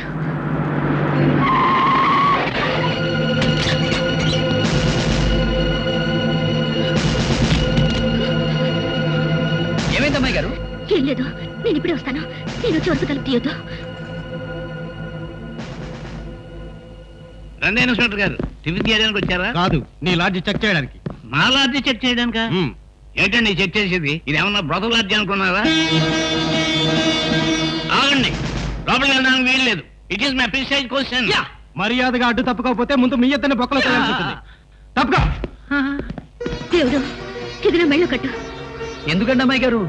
S7: ఏమైంది అమ్మాయి గారు
S3: ఏం లేదు నేను ఇప్పుడే వస్తాను నేను వచ్చి వరకు తలుపు తీయొద్దు
S11: రండి ఇన్స్పెక్టర్ గారు టిఫిన్ చేయడానికి వచ్చారా
S2: కాదు నీ లాడ్జి చెక్ చేయడానికి
S11: మా లాడ్జి చెక్ చేయడానికా ఏంటండి చెక్ చేసేది ఇది ఏమన్నా బ్రదర్ లాడ్జి అనుకున్నారా ఆగండి లోపలికి వెళ్ళడానికి వీలు లేదు it is my precise question
S2: మర్యాదగా అడ్డు తప్పుకోకపోతే ముందు మీ ఎత్తని బొక్కలో చేయాల్సి ఉంటుంది తప్పుకో
S3: దేవుడు ఇది నా మెళ్ళు కట్టు
S7: ఎందుకండి అమ్మాయి గారు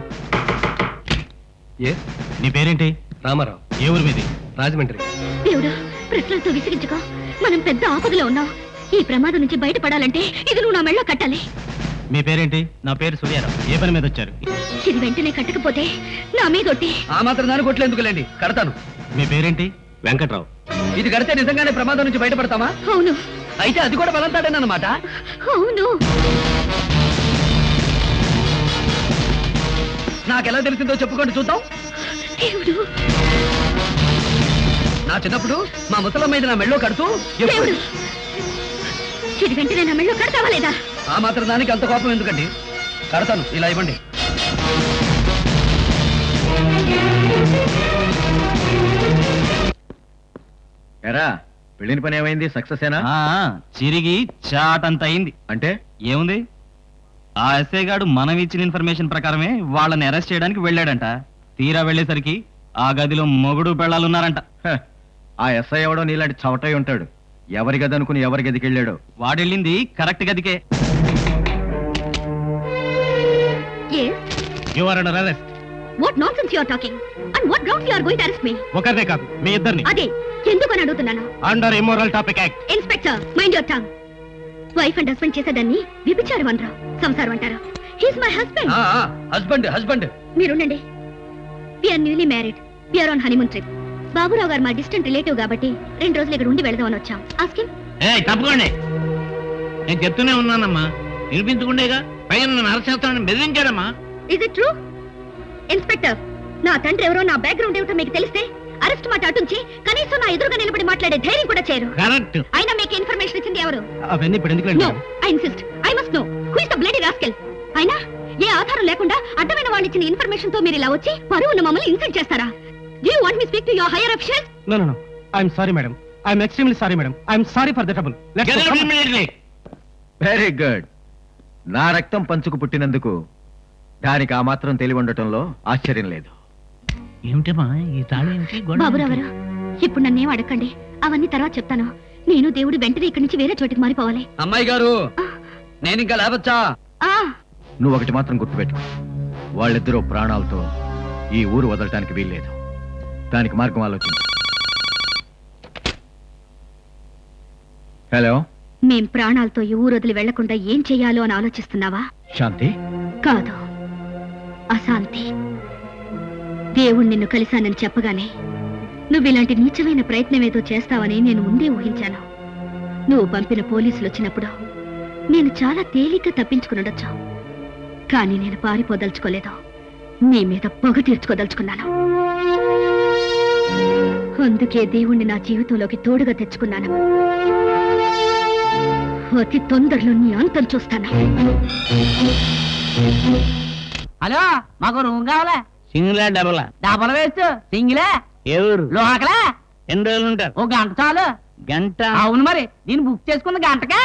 S1: ఏ నీ పేరేంటి రామారావు ఏ ఊరు మీది రాజమండ్రి
S3: దేవుడు ప్రశ్నలతో విసిగించుకో మనం పెద్ద ఆపదలో ఉన్నాం ఈ ప్రమాదం నుంచి బయటపడాలంటే ఇది నువ్వు నా మెళ్ళో కట్టాలి
S1: మీ పేరేంటి నా పేరు సూర్యారావు ఏ పని మీద వచ్చారు
S3: ఇది వెంటనే కట్టకపోతే నా మీద ఒట్టి
S7: ఆ మాత్రం దాని కొట్లేందుకులేండి కడతాను
S1: మీ పేరేంటి వెంకట్రావు
S7: ఇది కడితే నిజంగానే ప్రమాదం నుంచి బయటపడతామా
S3: అవును
S7: అయితే అది కూడా బలంతాడేనమాట
S3: అవును
S7: నాకెలా తెలిసిందో చెప్పుకోండి చూద్దాం
S3: దేవుడు
S7: నా చిన్నప్పుడు మా ముసలమ్మ ఇది నా మెళ్ళో కడుతూ ఎప్పుడు-
S3: దేవుడు ఇది వెంటనే నా మెళ్ళో కడతావా లేదా
S7: ఆ మాత్రం దానికి అంత కోపం ఎందుకండి కడతాను ఇలా ఇవ్వండి
S15: ఎరా పెళ్లిన పని ఏమైంది సక్సెస్ ఏనా
S1: చిరిగి చాటంత అయింది
S15: అంటే
S1: ఏముంది ఆ ఎస్ఐ గాడు మనం ఇచ్చిన ఇన్ఫర్మేషన్ ప్రకారమే వాళ్ళని అరెస్ట్ చేయడానికి వెళ్ళాడంట తీరా వెళ్ళేసరికి ఆ గదిలో మొగుడు పెళ్ళాలున్నారంట
S15: హ, ఆ ఎస్ఐ ఎవడో నీలాంటి చవటై ఉంటాడు ఎవరి గది అనుకుని ఎవరి గదికి వెళ్ళాడో
S1: వాడెళ్ళింది కరెక్ట్ గదికే you are under arrest
S3: what nonsense you're talking and what grounds you're going to arrest me
S1: ఒకరినే కాదు మీ ఇద్దరిని
S3: అదే ఎందుకు అని అడుగుతున్నాను
S1: under immoral traffic act
S3: inspector mind your tongue wife and husband చేసేదాన్ని వ్యభిచారం అనరు సంసారం అంటారు he's my husband
S7: husband husband
S3: మీరుండండి we're newly married we're on honeymoon trip Baburao garu మా డిస్టెంట్ రిలేటివ్ కాబట్టి రెండు రోజులు ఇక్కడ ఉండి వెళదామని వచ్చాం ఆస్కిన్
S11: ఏ తప్పుకోండి నేను చెప్తూనే ఉన్నానమ్మా వినిపించుకుండేగా పైన నన్ను అరెస్ట్ చేస్తానని బెదిరించాడమ్మా
S3: ఇస్ ఇట్ ట్రూ ఇన్స్పెక్టర్ నా తండ్రి ఎవరో నా బ్యాక్గ్రౌండ్ ఏమిటో మీకు తెలిస్తే అరెస్ట్ మాట అటుంచి కనీసం నా ఎదురుగా నిలబడి మాట్లాడే ధైర్యం కూడా చేయరు
S11: కరెక్ట్
S3: అయినా మీకు ఇన్ఫర్మేషన్ ఇచ్చింది ఎవరు
S1: అవన్నీ ఇప్పుడు ఎందుకు
S3: no I insist I must know who is the bloody rascal అయినా ఏ ఆధారం లేకుండా అడ్డమైన వాళ్ళు ఇచ్చిన ఇన్ఫర్మేషన్ తో మీరు ఇలా వచ్చి పరువును మమ్మల్ని ఇన్సల్ట్ చేస్తారా do you want me speak to your higher officials
S2: no no no I'm sorry madam I'm extremely sorry madam I'm sorry for the trouble
S15: very good నా రక్తం పంచుకు పుట్టినందుకు దానికి ఆ మాత్రం తెలివి ఉండటంలో ఆశ్చర్యం లేదు
S11: ఏమిటమ్మా ఈ తాళి ఏంటి
S3: బాబురావు గారు ఇప్పుడు నన్నేం అడగండి అవన్నీ తర్వాత చెప్తాను నేను దేవుడు వెంటనే ఇక్కడి నుంచి వేరే చోటికి మారిపోవాలి
S7: అమ్మాయి గారు నేను ఇంకా లేవచ్చా
S3: ఆ
S15: నువ్వు ఒకటి మాత్రం గుర్తుపెట్టుకో వాళ్ళిద్దరూ ప్రాణాలతో ఈ ఊరు వదలటానికి వీల్లేదు దానికి మార్గం ఆలోచించు హలో
S3: మేం ప్రాణాలతో ఈ ఊరు వదిలి వెళ్లకుండా ఏం చెయ్యాలో అని ఆలోచిస్తున్నావా
S15: శాంతి
S10: కాదు అశాంతి దేవుడు నిన్ను కలిశానని చెప్పగానే నువ్వు ఇలాంటి నీచమైన ప్రయత్నం ఏదో చేస్తావని నేను ముందే ఊహించాను నువ్వు పంపిన పోలీసులు వచ్చినప్పుడు నేను చాలా తేలిక తప్పించుకునుండొచ్చు కానీ నేను పారిపోదలుచుకోలేదు నీ మీద పొగ తీర్చుకోదలుచుకున్నాను అందుకే దేవుణ్ణి నా జీవితంలోకి తోడుగా తెచ్చుకున్నాను అతి తొందరలో నీ అంతం చూస్తాను
S19: హలో మాకు రూమ్ కావాలా
S11: సింగిలా డబలా
S19: డబల్ వేస్ట్ సింగిలే
S11: ఎవరు
S19: లోకలా
S11: ఎన్ని రోజులు ఉంటారు
S19: ఓ గంట చాలు
S11: గంట
S19: అవును మరి నేను బుక్ చేసుకున్న గంటకా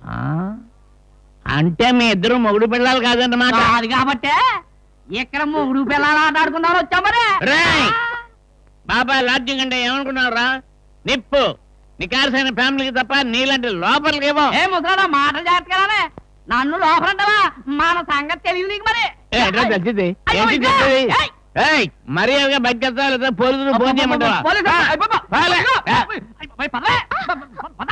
S11: అంటే మీ ఇద్దరు మొగుడు పిల్లలు కాదన్నమాట
S19: కాదు కాబట్టే ఇక్కడ మూడు పిల్లలు ఆట ఆడుకున్నారు వచ్చా మరి
S11: రేయ్! బాబా లాడ్జింగ్ అంటే ఏమనుకున్నావురా నిప్పు నికార్సైన ఫ్యామిలీకి తప్ప నీలాంటి లోపలికి ఏమో
S19: ఏ ముసలాడా మాటలు జాగ్రత్తగానే నన్ను లోపలంటావా మన సంగతి తెలియదు నీకు మరి
S11: ఏ, ఎట్రా చచ్చింది?
S19: అయ్యో,
S11: ఏంటి
S19: ఇదిగో.
S11: చెప్పేది?
S19: ఏయ్!
S11: ఏయ్, మర్యాదగా బతికేస్తా లేదా పోలీసులు ఫోన్ చేయమంటావా
S19: పోలీసు,
S11: ఆ,
S19: అయ్య బాబా,
S11: పోలే.
S19: అయ్యో,
S11: ఆ.
S19: అయ్య, పదవే. పద.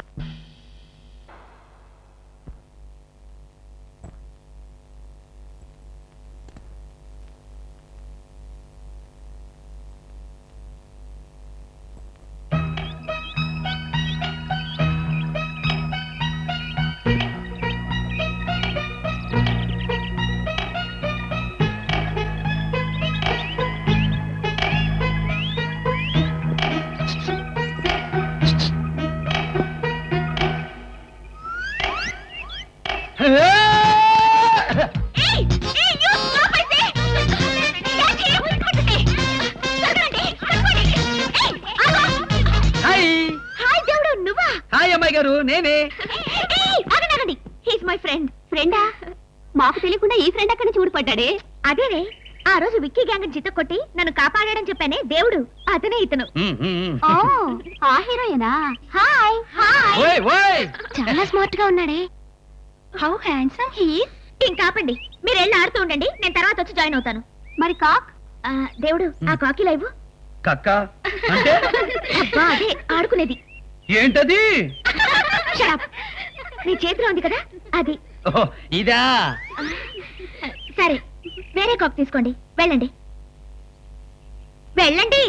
S7: హాయ్
S10: హాయ్ దేవుడు నువ్వా
S7: హాయ్ అమ్మాయి గారు నేనే
S10: ఆగండి హీస్ మై ఫ్రెండ్ ఫ్రెండా మాకు తెలియకుండా ఈ ఫ్రెండ్ అక్కడ చూడపడ్డాడే అదేనే ఆ రోజు విక్కీ గ్యాంగ్ చిత్త కొట్టి నన్ను కాపాడాడని చెప్పానే దేవుడు అతనే ఇతను ఓ ఆ హీరోయేనా హాయ్ హాయ్
S7: ఓయ్ ఓయ్
S10: చాలా స్మార్ట్ గా ఉన్నాడే హౌ హ్యాండ్సమ్ హీ ఇంకా ఆపండి మీరు వెళ్ళి ఆడుతూ ఉండండి నేను తర్వాత వచ్చి జాయిన్ అవుతాను మరి కాక్ ఆ, దేవుడు ఆ కాకి లైవ్
S7: కక్క అంటే
S10: అబ్బా అదే ఆడుకునేది
S7: ఏంటది
S10: Shut up. నీ చేతిలో ఉంది కదా అది
S7: ఓహో, ఇదా
S10: సరే వేరే కాక్ తీసుకోండి వెళ్ళండి వెళ్ళండి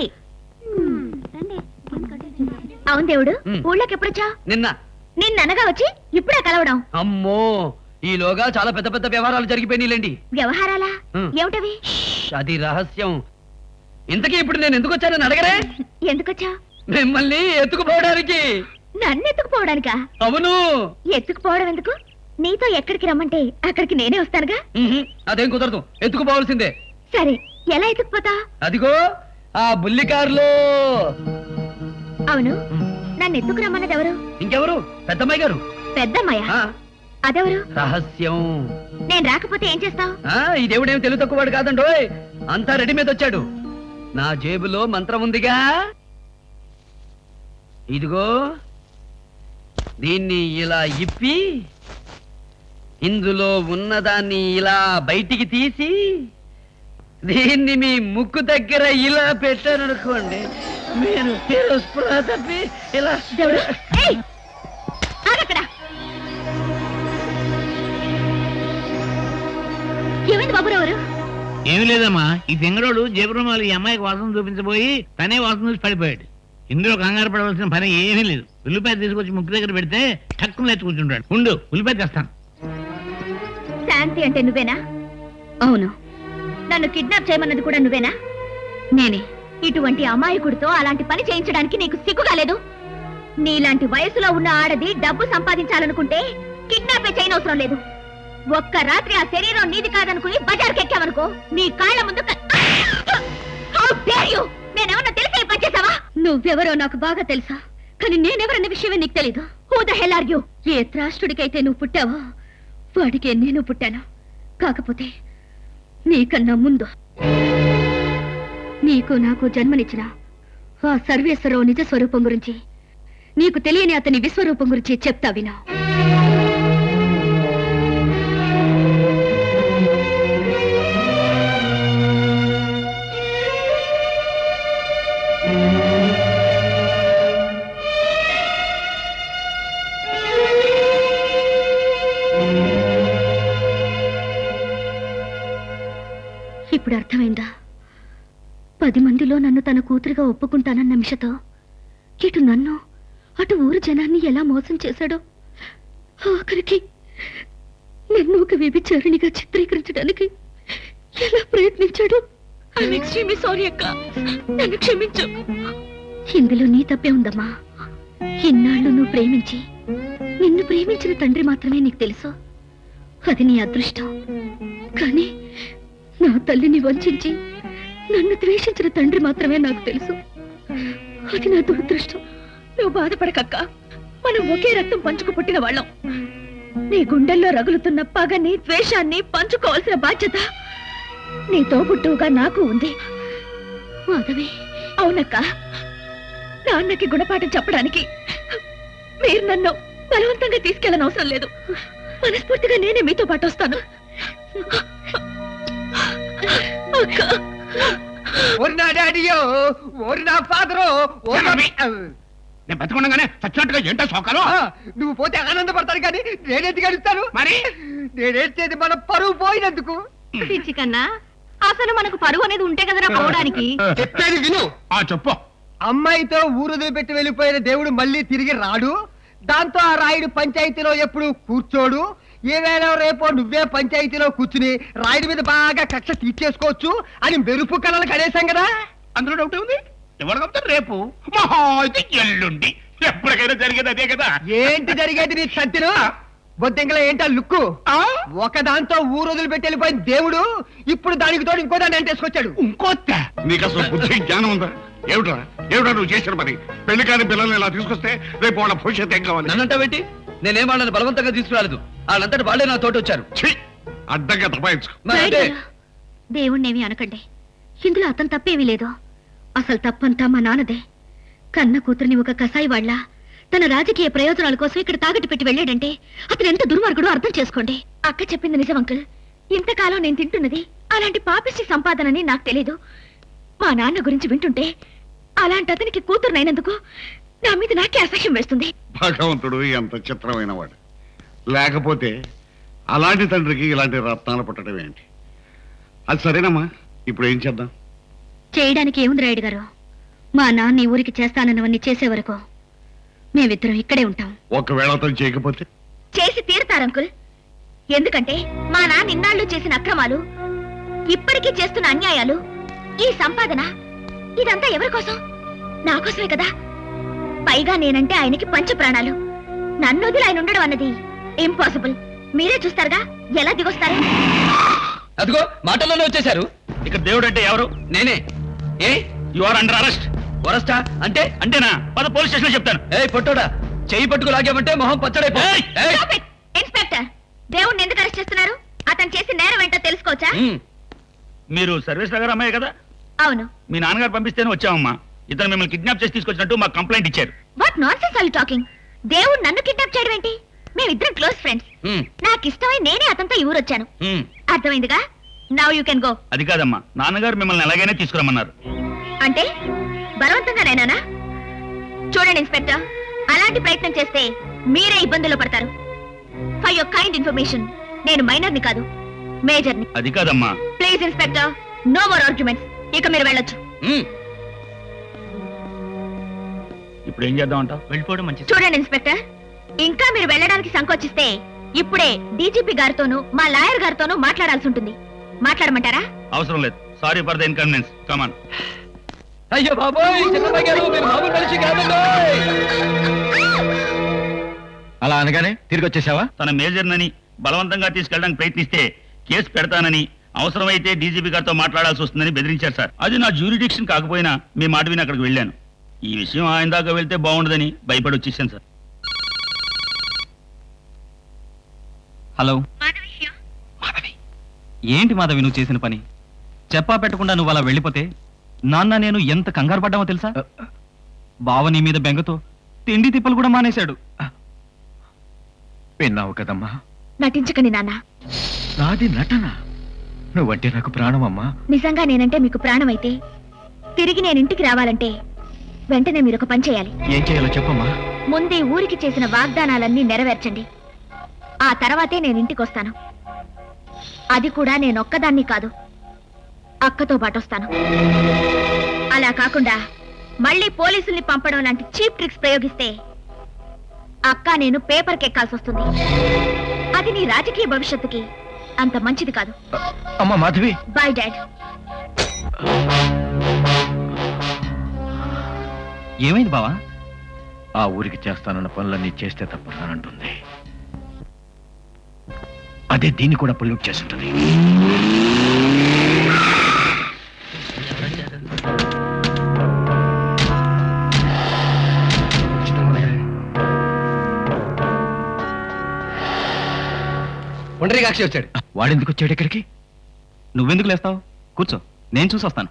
S10: అవును దేవుడు
S7: మ్.
S10: ఊళ్ళోకి ఎప్పుడొచ్చా
S7: నిన్న
S10: నిన్ననగా వచ్చి ఇప్పుడే కలవడం
S7: అమ్మో ఈలోగా చాలా పెద్ద పెద్ద వ్యవహారాలు జరిగిపోయినాయిలేండి
S10: వ్యవహారాలా
S7: మ్.
S10: ఏమిటవి
S7: ష్, అది రహస్యం ఇంతకీ ఇప్పుడు నేను ఎందుకు వచ్చానని అడగరే
S10: ఎందుకొచ్చా
S7: మిమ్మల్ని ఎత్తుకుపోవడానికి
S10: నన్ను ఎత్తుకుపోవడానికా
S7: అవును
S10: ఎత్తుకుపోవడం ఎందుకు నీతో ఎక్కడికి రమ్మంటే అక్కడికి నేనే వస్తానుగా
S7: ఉహుం, అదేం కుదరదు ఎత్తుకుపోవాల్సిందే
S10: సరే ఎలా ఎత్తుకుపోతా
S7: అదిగో ఆ బుల్లి కారులో
S10: అవును నన్ను ఎత్తుకు రమ్మన్నది ఎవరు
S7: ఇంకెవరు పెద్దమ్మాయి గారు
S10: పెద్దమ్మయ్య
S7: ఆ,
S10: అదెవరు
S7: రహస్యం
S10: నేను రాకపోతే ఏం చేస్తావు
S7: ఆ ఈ దేవుడేం తెలుగు తక్కువవాడు కాదండోయ్ అంతా రెడీ మీద వచ్చాడు నా జేబులో మంత్రం ఉందిగా ఇదిగో దీన్ని ఇలా ఇప్పి ఇందులో ఉన్నదాన్ని ఇలా బయటికి తీసి దీన్ని మీ ముక్కు దగ్గర ఇలా పెట్టారనుకోండి మీరు మీరు స్పృహ తప్పి ఇలా
S10: ఆగక్కడ ఏమైంది బాబురావు గారు
S11: ఏమీ లేదమ్మా ఈ తెంగరోడు జేబురుమాలు ఈ అమ్మాయికి వాసన చూపించబోయి తనే వాసన చూసి పడిపోయాడు ఇందులో కంగారు పడవలసిన పని ఏమీ లేదు ఉల్లిపాయ తీసుకొచ్చి ముక్కు దగ్గర పెడితే టక్కున లేచి కూర్చుంటాడు ఉండు ఉల్లిపాయ తెస్తాను
S10: శాంతి అంటే నువ్వేనా అవును నన్ను కిడ్నాప్ చేయమన్నది కూడా నువ్వేనా నేనే ఇటువంటి అమాయకుడితో అలాంటి పని చేయించడానికి నీకు సిగ్గుగా లేదు నీలాంటి వయసులో ఉన్న ఆడది డబ్బు సంపాదించాలనుకుంటే కిడ్నాపే చేయనవసరం లేదు ఒక్క రాత్రి ఆ శరీరం నీది కాదనుకుని బజార్కి ఎక్కావనుకో నీ కాళ్ళ ముందు క- How dare you! నేనేమన్నా తెలిసి ఈ పని చేశావా నువ్వెవరో నాకు బాగా తెలుసా కానీ నేనెవరన్న విషయమే నీకు తెలీదు who the hell are you ఏ త్రాష్టుడికైతే నువ్వు పుట్టావో వాడికే నేను పుట్టాను కాకపోతే నీకన్నా ముందు నీకు నాకు జన్మనిచ్చిన ఆ సర్వేశ్వరరావు నిజ స్వరూపం గురించి నీకు తెలియని అతని విశ్వరూపం గురించి చెప్తా వినా ఇప్పుడు అర్థమైందా పది మందిలో నన్ను తన కూతురుగా ఒప్పుకుంటానన్న నిమిషతో ఇటు నన్ను అటు ఊరు జనాన్ని ఎలా మోసం చేశాడో ఆఖరికి నన్ను ఒక వ్యభిచారిణిగా చిత్రీకరించడానికి ఎలా ప్రయత్నించాడు ఎక్స్ట్రీమ్లీ సారీ అక్క నన్ను క్షమించు ఇందులో నీ తప్పే ఉందమ్మా ఇన్నాళ్ళు నువ్వు ప్రేమించి నిన్ను ప్రేమించిన తండ్రి మాత్రమే నీకు తెలుసు అది నీ అదృష్టం కానీ నా తల్లిని వంచించి నన్ను ద్వేషించిన తండ్రి మాత్రమే నాకు తెలుసు అది నా దురదృష్టం నువ్వు బాధపడకక్క మనం ఒకే రక్తం పంచుకు పుట్టిన వాళ్ళం నీ గుండెల్లో రగులుతున్న పగని ద్వేషాన్ని పంచుకోవాల్సిన బాధ్యత నీ తోబుట్టువుగా నాకు ఉంది మాధవి అవునక్క నాన్నకి గుణపాఠం చెప్పడానికి మీరు నన్ను బలవంతంగా తీసుకెళ్ళని అవసరం లేదు మనస్ఫూర్తిగా నేనే మీతో పాటు వస్తాను అక్క
S6: ఓరి నా డాడీయో ఓరి నా ఫాదరో ఓరి నా-
S13: నేను బతకుండగానే చచ్చినట్టుగా ఏంటో సోకాలు
S6: ఆ, నువ్వు పోతే ఆనందపడతాను కానీ నేనెందుకు గడుస్తాను మరి నేనేడ్చేది మన పరువు పోయినందుకు
S10: పిచ్చి కన్నా అసలు మనకు పరువు అనేది ఉంటే కదరా పోవడానికి
S6: చెప్పేది విను
S13: ఆ చెప్పు
S6: అమ్మాయితో ఊరు పెట్టి వెళ్ళిపోయిన దేవుడు మళ్ళీ తిరిగి రాడు దాంతో ఆ రాయుడు పంచాయతీలో ఎప్పుడు కూర్చోడు ఏవేళ రేపో నువ్వే పంచాయతీలో కూర్చుని రాయుడి మీద బాగా కక్ష తీర్చేసుకోవచ్చు అని మెరుపు కళలు కడేశాం కదా
S13: అందులో డౌట్ ఉంది ఎవరు కలుపుతారు రేపు మహా అయితే ఎల్లుండి ఎప్పటికైనా జరిగేది అదే కదా
S6: ఏంటి జరిగేది నీ సత్యను బొద్దింకల ఏంటా లుక్కు ఒక దాంతో ఊరు వదిలిపెట్టి వెళ్ళిపోయిన దేవుడు ఇప్పుడు దానికి తోడు ఇంకో దాన్ని అంటేసుకొచ్చాడు
S13: ఇంకో
S4: నీకు అసలు బుద్ధి జ్ఞానం ఉందా ఏమిట్రా ఏమిట్రా నువ్వు చేసిన పని పెళ్లి కాని పిల్లల్ని ఇలా తీసుకొస్తే రేపు వాళ్ళ భవిష్యత్తు ఏం కావాలి
S7: నన్నంటావేంటి నేనేం వాళ్ళని బలవంతంగా తీసుకురాలేదు వాళ్ళంతటి వాళ్ళే నా తోట వచ్చారు
S4: అడ్డంగా తపాయించు
S10: దేవుణ్ణేమి అనకండి ఇందులో అతను తప్పేమీ లేదు అసలు తప్పంతా మా నాన్నదే కన్న కూతురిని ఒక కసాయి వాళ్ళ తన రాజకీయ ప్రయోజనాల కోసం ఇక్కడ తాగట్టు పెట్టి వెళ్ళాడంటే అతను ఎంత దుర్మార్గుడో అర్థం చేసుకోండి అక్క చెప్పింది నిజం అంకుల్ ఇంతకాలం నేను తింటున్నది అలాంటి పాపిష్టి సంపాదనని నాకు తెలీదు మా నాన్న గురించి వింటుంటే అలాంటి అతనికి కూతురునైనందుకు నా మీద నాకే అసహ్యం వేస్తుంది
S4: భగవంతుడు ఎంత చిత్రమైన వాడు లేకపోతే అలాంటి తండ్రికి ఇలాంటి రత్నాలు పుట్టడం ఏంటి అది సరేనమ్మా ఇప్పుడు ఏం చేద్దాం
S10: చేయడానికి ఏముంది రాయుడు గారు మా నాన్న ఈ ఊరికి చేస్తానన్నవన్నీ చేసే వరకు మేమిద్దరం ఇక్కడే ఉంటాం
S4: ఒకవేళ అతను చేయకపోతే
S10: చేసి తీరుతారు అంకుల్ ఎందుకంటే మా నాన్న ఇన్నాళ్ళు చేసిన అక్రమాలు ఇప్పటికీ చేస్తున్న అన్యాయాలు ఈ సంపాదన ఇదంతా ఎవరి కోసం నా కోసమే కదా పైగా నేనంటే ఆయనకి పంచ ప్రాణాలు నన్ను వదిలి ఆయన ఉండడం అన్నది ఇంపాసిబుల్ మీరే చూస్తారుగా ఎలా దిగొస్తారు
S7: అదిగో మాటల్లోనే వచ్చేశారు
S16: ఇక్కడ దేవుడు అంటే ఎవరు
S7: నేనే ఏ
S16: యు ఆర్ అండర్ అరెస్ట్
S7: వరస్టా అంటే
S16: అంటేనా పద పోలీస్ స్టేషన్ లో చెప్తాను
S7: ఏ పొట్టోడా చెయ్యి పట్టుకు లాగామంటే మొహం పచ్చడైపో ఏయ్!
S10: Stop it! ఇన్స్పెక్టర్ దేవుణ్ణి ఎందుకు అరెస్ట్ చేస్తున్నారు అతను చేసి నేరం ఏంటో తెలుసుకోవచ్చా
S16: మీరు సర్వీస్ నగర్ అమ్మాయి కదా
S10: అవును
S16: మీ నాన్నగారు పంపిస్తేనే వచ్చామమ్మా ఇతను మిమ్మల్ని కిడ్నాప్ చేసి తీసుకొచ్చినట్టు మాకు కంప్లైంట్ ఇచ్చారు
S10: what nonsense are talking దేవుడు నన్ను కిడ్నాప్ చేయడం ఏంటి మేమిద్దరం క్లోజ్ ఫ్రెండ్స్ నాకు ఇష్టమై నేనే అతనితో ఈ ఊరు వచ్చాను అర్థమైందిగా నవ్ యూ కెన్ గో
S16: అది కాదమ్మా నాన్నగారు మిమ్మల్ని ఎలాగైనా తీసుకురమ్మన్నారు
S10: అంటే బలవంతంగా నేనా చూడండి ఇన్స్పెక్టర్ అలాంటి ప్రయత్నం చేస్తే మీరే ఇబ్బందుల్లో పడతారు ఫర్ యువర్ కైండ్ ఇన్ఫర్మేషన్ నేను మైనర్ని కాదు మేజర్ని
S16: అది కాదమ్మా
S10: please inspector no more arguments ఇక మీరు వెళ్ళొచ్చు
S16: ఇప్పుడు ఏం చేద్దాం అంటావు వెళ్ళిపోవడం మంచిది
S10: చూడండి ఇన్స్పెక్టర్ ఇంకా మీరు వెళ్ళడానికి సంకోచిస్తే ఇప్పుడే డీజీపీ గారితోనూ మా లాయర్ గారితోనూ మాట్లాడాల్సి ఉంటుంది మాట్లాడమంటారా
S16: అవసరం లేదు sorry for the inconvenience come on
S7: అయ్యో బాబోయ్ చిన్నమ్మాయి గారు మీరు మామూలు మనిషి కాదండోయ్
S15: అలా అనగానే తిరిగి వచ్చేసావా
S16: తన మేజర్నని బలవంతంగా తీసుకెళ్ళడానికి ప్రయత్నిస్తే కేసు పెడతానని అవసరమైతే డీజీపీ గారితో మాట్లాడాల్సి వస్తుందని బెదిరించారు సార్ అది నా జ్యూరిడిక్షన్ కాకపోయినా మీ మాట విని అక్కడికి వెళ్ళాను ఈ విషయం ఆయన దాకా వెళ్తే బాగుండదని భయపడి వచ్చేసాను సార్
S20: హలో ఏంటి మాధవి నువ్వు చేసిన పని చెప్పా పెట్టకుండా నువ్వు అలా వెళ్ళిపోతే నాన్న నేను ఎంత కంగారు పడ్డామో తెలుసా బావ నీ మీద బెంగతో తిండి తిప్పలు కూడా మానేశాడు
S15: విన్నావు కదమ్మా
S10: నటించకండి నాన్న
S15: నాది నటన నువ్వంటే నాకు ప్రాణమమ్మా
S10: నిజంగా నేనంటే మీకు ప్రాణమైతే తిరిగి నేను ఇంటికి రావాలంటే వెంటనే మీరు ఒక పని చేయాలి
S15: ఏం చేయాలో చెప్పమ్మా
S10: ముందే ఊరికి చేసిన వాగ్దానాలన్నీ నెరవేర్చండి ఆ తర్వాతే నేను ఇంటికి వస్తాను అది కూడా నేనొక్కదాన్ని కాదు అక్కతో పాటు వస్తాను అలా కాకుండా మళ్ళీ పోలీసుల్ని పంపడం లాంటి చీప్ ట్రిక్స్ ప్రయోగిస్తే అక్క నేను పేపర్కి ఎక్కాల్సి వస్తుంది అది నీ రాజకీయ భవిష్యత్తుకి అంత మంచిది కాదు
S15: అమ్మ మాధవి
S10: బాయ్ డాడ్
S20: ఏమైంది బావా
S15: ఆ ఊరికి చేస్తానన్న పనులన్నీ చేస్తే తప్ప రానంటుంది అదే దీన్ని కూడా పొల్యూట్ చేస్తుంటది
S7: ఒంటరిగాక్షి వచ్చాడు
S15: వాడెందుకు వచ్చాడు ఇక్కడికి
S20: నువ్వెందుకు లేస్తావు కూర్చో నేను చూసి వస్తాను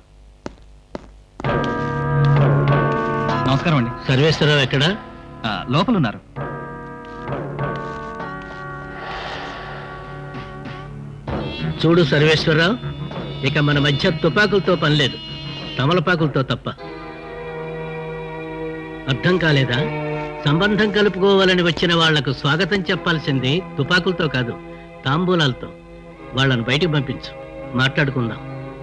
S20: నమస్కారం అండి
S11: సర్వేశ్వరరావు ఎక్కడ
S20: లోపల ఉన్నారు
S11: చూడు సర్వేశ్వరరావు ఇక మన మధ్య తుపాకులతో పని లేదు తమలపాకులతో తప్ప అర్థం కాలేదా సంబంధం కలుపుకోవాలని వచ్చిన వాళ్లకు స్వాగతం చెప్పాల్సింది తుపాకులతో కాదు తాంబూలాలతో వాళ్ళను బయటికి పంపించు మాట్లాడుకుందాం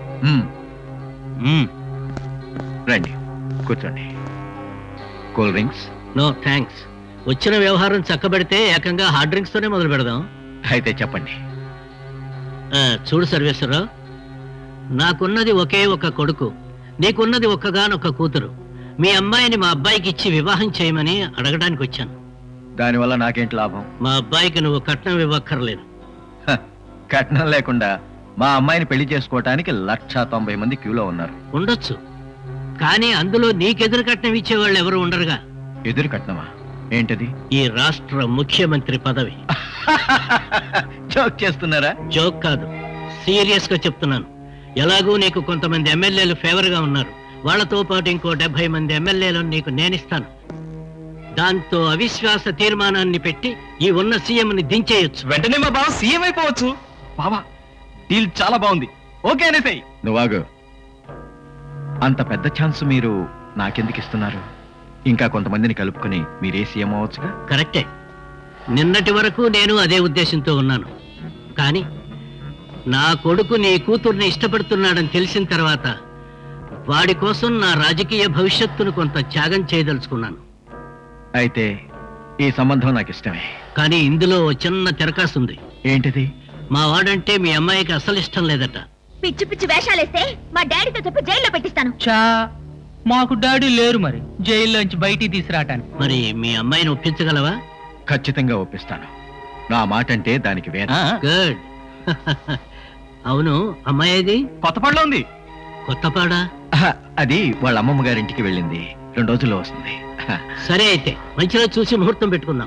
S15: రండి కూర్చోండి కూల్ డ్రింక్స్
S11: నో థ్యాంక్స్ వచ్చిన వ్యవహారం చక్కబెడితే ఏకంగా హార్డ్ డ్రింక్స్ తోనే మొదలు పెడదాం
S15: అయితే చెప్పండి
S11: ఆ, చూడు సర్వేశ్వరరావు నాకున్నది ఒకే ఒక కొడుకు నీకున్నది ఒక్కగానొక్క కూతురు మీ అమ్మాయిని మా అబ్బాయికి ఇచ్చి వివాహం చేయమని అడగడానికి వచ్చాను
S15: దానివల్ల నాకేంటి లాభం
S11: మా అబ్బాయికి నువ్వు కట్నం ఇవ్వక్కర్లేదు
S15: హ, కట్నం లేకుండా మా అమ్మాయిని పెళ్లి చేసుకోవటానికి లక్ష తొంభై మంది క్యూలో ఉన్నారు
S11: ఉండొచ్చు కానీ అందులో నీకెదురు కట్నం ఇచ్చేవాళ్ళు ఎవరు ఉండరుగా
S15: ఎదురు కట్నమా ఏంటది
S11: ఈ రాష్ట్ర ముఖ్యమంత్రి పదవి
S15: జోక్ చేస్తున్నారా
S11: జోక్ కాదు సీరియస్ గా చెప్తున్నాను ఎలాగూ నీకు కొంతమంది ఎమ్మెల్యేలు ఫేవర్ గా ఉన్నారు వాళ్ళతో పాటు ఇంకో డెబ్బై మంది ఎమ్మెల్యేలను నీకు నేనిస్తాను దాంతో అవిశ్వాస తీర్మానాన్ని పెట్టి ఈ ఉన్న సీఎంని దించేయొచ్చు
S20: వెంటనే మా బావ సీఎం అయిపోవచ్చు బావా డీల్ చాలా బాగుంది ఓకే అనేసాయి
S15: నువ్వాగు అంత పెద్ద ఛాన్స్ మీరు నాకెందుకు ఇస్తున్నారు ఇంకా కొంతమందిని కలుపుకొని మీరే సీఎం అవ్వచ్చుగా
S11: కరెక్టే నిన్నటి వరకు నేను అదే ఉద్దేశంతో ఉన్నాను కానీ నా కొడుకు నీ కూతుర్ని ఇష్టపడుతున్నాడని తెలిసిన తర్వాత వాడి కోసం నా రాజకీయ భవిష్యత్తును కొంత త్యాగం చేయదలుచుకున్నాను
S15: అయితే ఈ సంబంధం నాకు ఇష్టమే
S11: కానీ ఇందులో ఓ చిన్న తెరకాసుంది
S15: ఏంటిది
S11: మా వాడంటే మీ అమ్మాయికి అసలు ఇష్టం లేదట
S10: పిచ్చి పిచ్చి వేషాలేస్తే మా డాడీతో చెప్పి జైల్లో పెట్టిస్తాను
S14: చా మాకు డాడీ లేరు మరి జైల్లోంచి బయటికి తీసుకురావటానికి
S11: మరి మీ అమ్మాయిని ఒప్పించగలవా
S15: ఖచ్చితంగా ఒప్పిస్తాను నా మాట అంటే దానికి వేరే
S11: గుడ్ అవును అమ్మాయి ఏది
S20: కొత్తపాడులో ఉంది
S11: కొత్తపాడా
S15: అది వాళ్ళ అమ్మమ్మ గారింటికి వెళ్ళింది రెండు రోజుల్లో వస్తుంది
S11: సరే అయితే మంచిగా చూసి ముహూర్తం పెట్టుకుందాం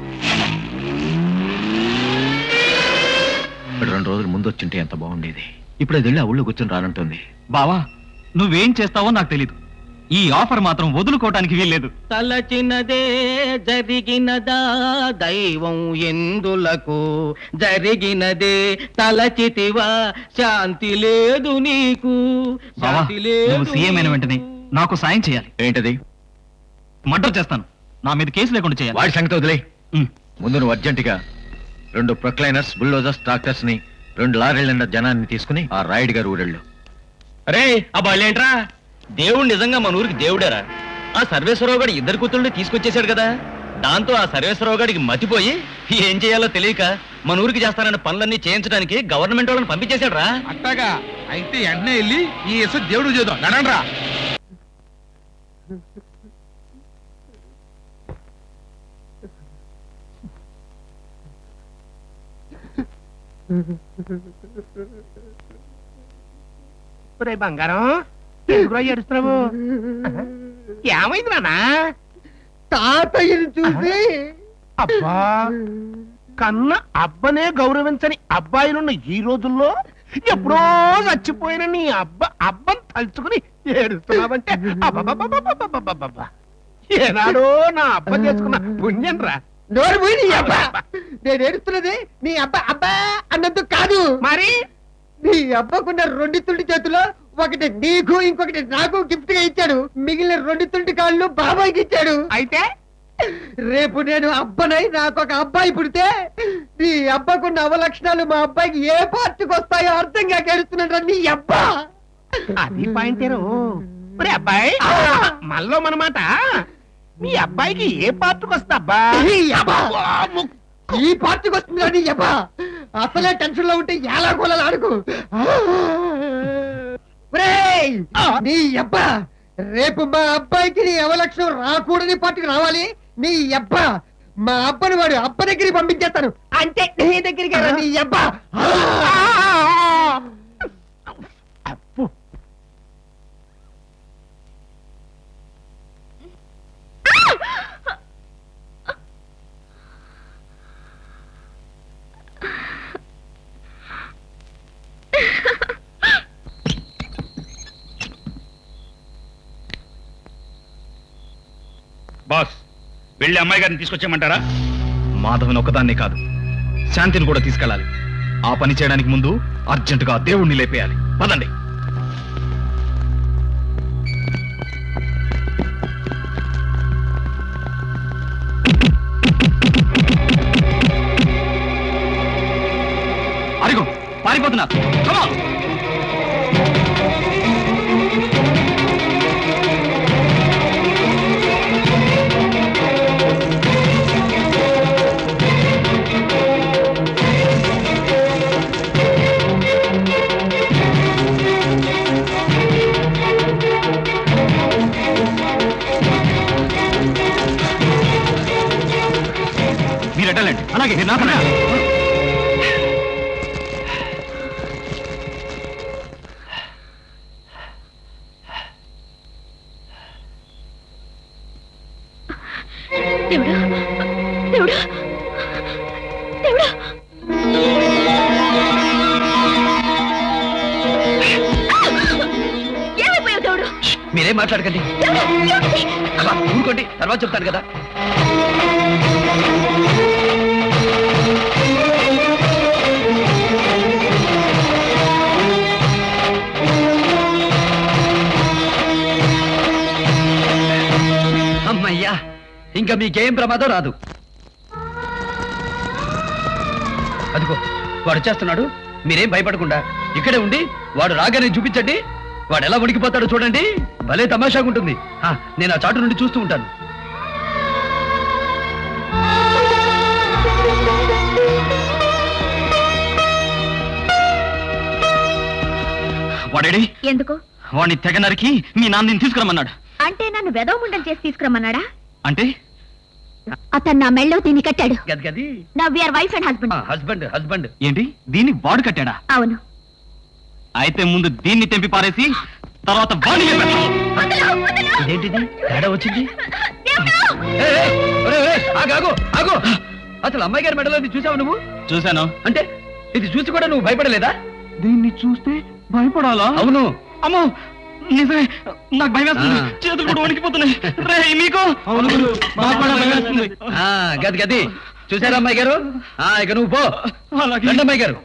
S15: ఇప్పుడు రెండు రోజులు ముందు వచ్చింటే ఎంత బాగుండేది ఇప్పుడు అది వెళ్ళి ఆ ఊళ్ళో కూర్చొని రానంటుంది
S20: బావా నువ్వేం చేస్తావో నాకు తెలీదు ఈ ఆఫర్ మాత్రం వదులుకోవటానికి వీల్లేదు
S21: తలచినదే జరిగినదా దైవం ఎందులకు జరిగినదే తలచితివా శాంతి లేదు నీకు
S20: బావా
S21: శాంతి లేదు
S20: నువ్వు సీఎం అయిన వెంటనే నాకు సాయం చేయాలి
S15: ఏంటది
S20: మర్డర్ చేస్తాను నా మీద కేసు లేకుండా చేయాలి
S15: వాడి సంగతి వదిలే ముందు నువ్వు అర్జెంటుగా రెండు ప్రొక్లైనర్స్ బుల్డోజర్స్ ట్రాక్టర్స్ ని రెండు లారీల నిండా జనాన్ని తీసుకుని ఆ రాయుడు గారు ఊరెళ్ళు
S16: అరే ఆ బళ్ళేంట్రా దేవుడు నిజంగా మన ఊరికి దేవుడేరా ఆ సర్వేశ్వరరావు గారు ఇద్దరు కూతుళ్ళని తీసుకొచ్చేసాడు కదా దాంతో ఆ సర్వేశ్వరరావు గారికి మతిపోయి ఏం చేయాలో తెలియక మన ఊరికి చేస్తానన్న పనులన్నీ చేయించడానికి గవర్నమెంట్ వాళ్ళని పంపించేశాడు రా
S8: అట్టాగా అయితే వెంటనే వెళ్ళి ఈ ఎస్ దేవుడు చేద్దాం నడండ్రా
S13: ఒరే బంగారం ఎందుకురా ఏడుస్తున్నావు ఏమైంది నాన్నా
S6: తాతయ్యని చూసి
S13: అబ్బా కన్న అబ్బనే గౌరవించని అబ్బాయిలున్న ఈ రోజుల్లో ఎప్పుడో చచ్చిపోయిన నీ అబ్బ అబ్బని తలుచుకుని ఏడుస్తున్నావంటే అబ్బబ్బబ్బబ్బబ్బబ్బబ్బబ్బ. ఏనాడో నా అబ్బ చేసుకున్న పుణ్యం రా
S6: నోరు పోయి నీ అబ్బా నేను ఏడుస్తున్నది నీ అబ్బా అబ్బా అన్నందుకు కాదు
S13: మరి
S6: నీ అబ్బకున్న రెండు తుంటి చేతుల్లో ఒకటి నీకు ఇంకొకటి నాకు గిఫ్ట్ గా ఇచ్చాడు మిగిలిన రెండు తుంటి కాళ్ళు బాబాయ్కి ఇచ్చాడు
S13: అయితే
S6: రేపు నేను అబ్బనై నాకు ఒక అబ్బాయి పుడితే నీ అబ్బకున్న అవలక్షణాలు మా అబ్బాయికి ఏ పార్టీకి వస్తాయో అర్థం కాక ఏడుస్తున్నాడు నీ అబ్బా
S13: అది పాయింటేరు ఒరే అబ్బాయి మనలో మనమాట మీ అబ్బాయికి ఏ పార్ట్కి వస్తా అబ్బా
S6: ఈ అబ్బా! ఈ పార్టీకి వస్తుంది కానీ అబ్బా అసలే టెన్షన్ లో ఉంటే ఎలా గోళాలు ఆడుకు ఒరేయ్! నీ అబ్బా రేపు మా అబ్బాయికి నీ అవలక్షణం రాకూడని పార్టీకి రావాలి నీ అబ్బా మా అబ్బని వాడు అబ్బ దగ్గరికి పంపించేస్తాను అంటే నీ దగ్గరికి రా, నీ అబ్బా
S20: బాస్ వెళ్ళి అమ్మాయి గారిని తీసుకొచ్చేయమంటారా మాధవన్ ఒకదాన్నే కాదు శాంతిని కూడా తీసుకెళ్ళాలి ఆ పని చేయడానికి ముందు అర్జెంటుగా దేవుణ్ణి లేపేయాలి పదండి అరిగో పారిపోతున్నా Come on. మీరు ఎట్టాలండి అలాగే మీరు నాకన్నా
S10: దేవుడా దేవుడా దేవుడా ఏమైపోయావు దేవుడు
S7: మీరేం మాట్లాడకండి అబ్బా, ఊరుకోండి తర్వాత చెప్తాను కదా అమ్మయ్యా ఇంకా మీకేం ప్రమాదం రాదు అదిగో వాడు వచ్చేస్తున్నాడు మీరేం భయపడకుండా ఇక్కడే ఉండి వాడు రాగానే చూపించండి వాడు ఎలా ఉడికిపోతాడో చూడండి భలే తమాషాగా ఉంటుంది ఆ, నేను ఆ చాటు నుండి చూస్తూ ఉంటాను
S20: వాడేడి
S10: ఎందుకు
S20: వాడిని తెగ నరికి మీ నాన్నని తీసుకురమ్మన్నాడు
S10: అంటే నన్ను వెదవముండలు చేసి తీసుకురమ్మన్నాడా
S20: అంటే
S10: అతను నా మెళ్ళో దీన్ని కట్టాడు
S7: గది గది
S10: నా we are wife and husband
S7: husband husband
S20: ఏంటి దీన్ని వాడు కట్టాడా
S10: అవును
S20: అయితే ముందు దీన్ని తెంపి పారేసి తర్వాత వాడిని లేపేస్తాను.
S7: ఇదేంటిది తేడా వచ్చింది ఏ, ఏ, ఒరే, ఒరే, ఆగు, ఆగు, ఆగు. అసలు అమ్మాయి గారి మెడలో ఇది చూసావు నువ్వు
S20: చూశాను
S7: అంటే ఇది చూసి కూడా నువ్వు భయపడలేదా
S20: దీన్ని చూస్తే భయపడాలా
S7: అవును
S20: అమ్మో నిజమే నాకు భయం వేస్తుంది
S7: ఆ.
S20: చేతులు కూడా వణికిపోతున్నాయి రే మీకు అవును గురు నాకు కూడా భయం వేస్తుంది
S7: ఆ, గది గది చూసారా అమ్మాయి గారు ఆ, ఇక నువ్వు పో రండి అమ్మాయి గారు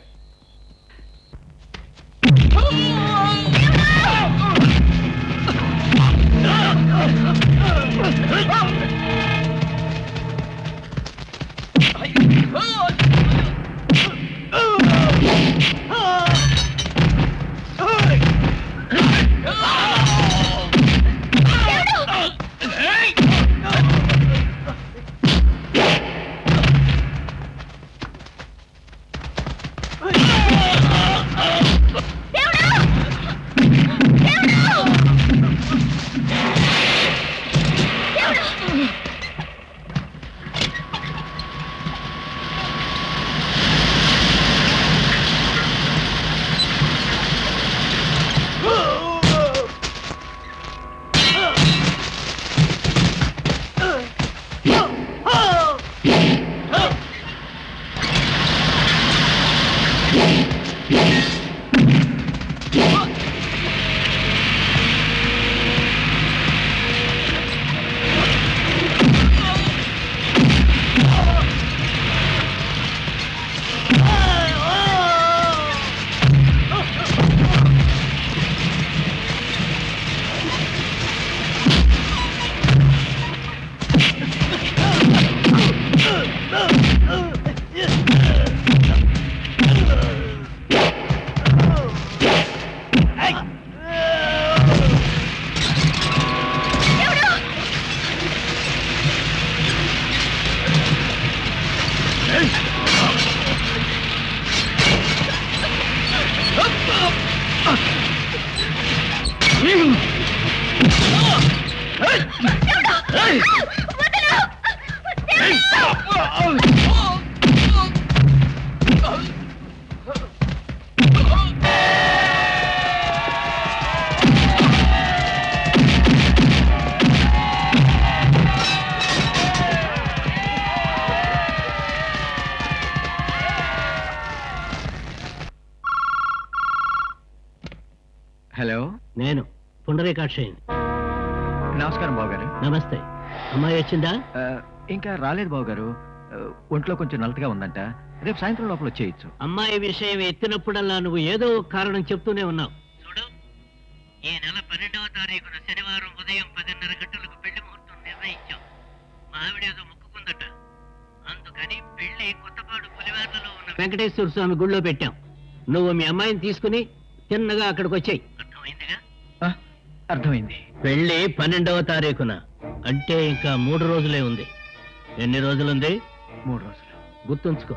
S15: హలో
S12: నేను పుండరీకాక్షయ్య
S15: నమస్కారం బావగారు
S12: నమస్తే అమ్మాయి వచ్చిందా
S15: ఆ, ఇంకా రాలేదు బావగారు ఆ, ఒంట్లో కొంచెం నలతగా ఉందంట రేపు సాయంత్రం లోపల వచ్చేయచ్చు
S12: అమ్మాయి విషయం ఎత్తినప్పుడల్లా నువ్వు ఏదో ఒక కారణం చెప్తూనే ఉన్నావు
S11: ఈ నెల పన్నెండవ తారీఖున శనివారం ఉదయం పదిన్నర గంటలకు పెళ్లి ముహూర్తం నిర్ణయించాం మా ఆవిడ ఏదో మొక్కుకుందట అందుకని పెళ్లి కొత్తపాడు పులివేర్లలో ఉన్న
S12: వెంకటేశ్వర స్వామి గుళ్ళో పెట్టాం నువ్వు మీ అమ్మాయిని తీసుకుని తిన్నగా అక్కడికి వచ్చాయి
S15: అర్థమైంది
S12: పెళ్లి పన్నెండవ తారీఖున అంటే ఇంకా మూడు రోజులే ఉంది ఎన్ని రోజులుంది
S15: మూడు రోజులు
S12: గుర్తుంచుకో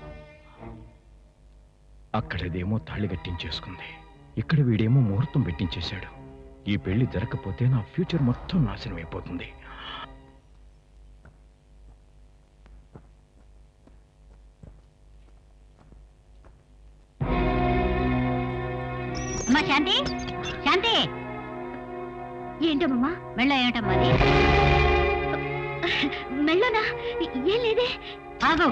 S22: అక్కడదేమో తాళి కట్టించేసుకుంది ఇక్కడ వీడేమో ముహూర్తం పెట్టించేశాడు ఈ పెళ్లి జరగకపోతే నా ఫ్యూచర్ మొత్తం నాశనం అయిపోతుంది
S3: అమ్మా శాంతి శాంతి ఏంటమ్మా మెళ్ళ ఏమిటమ్మా అది మెళ్ళనా ఏం లేదే ఆగు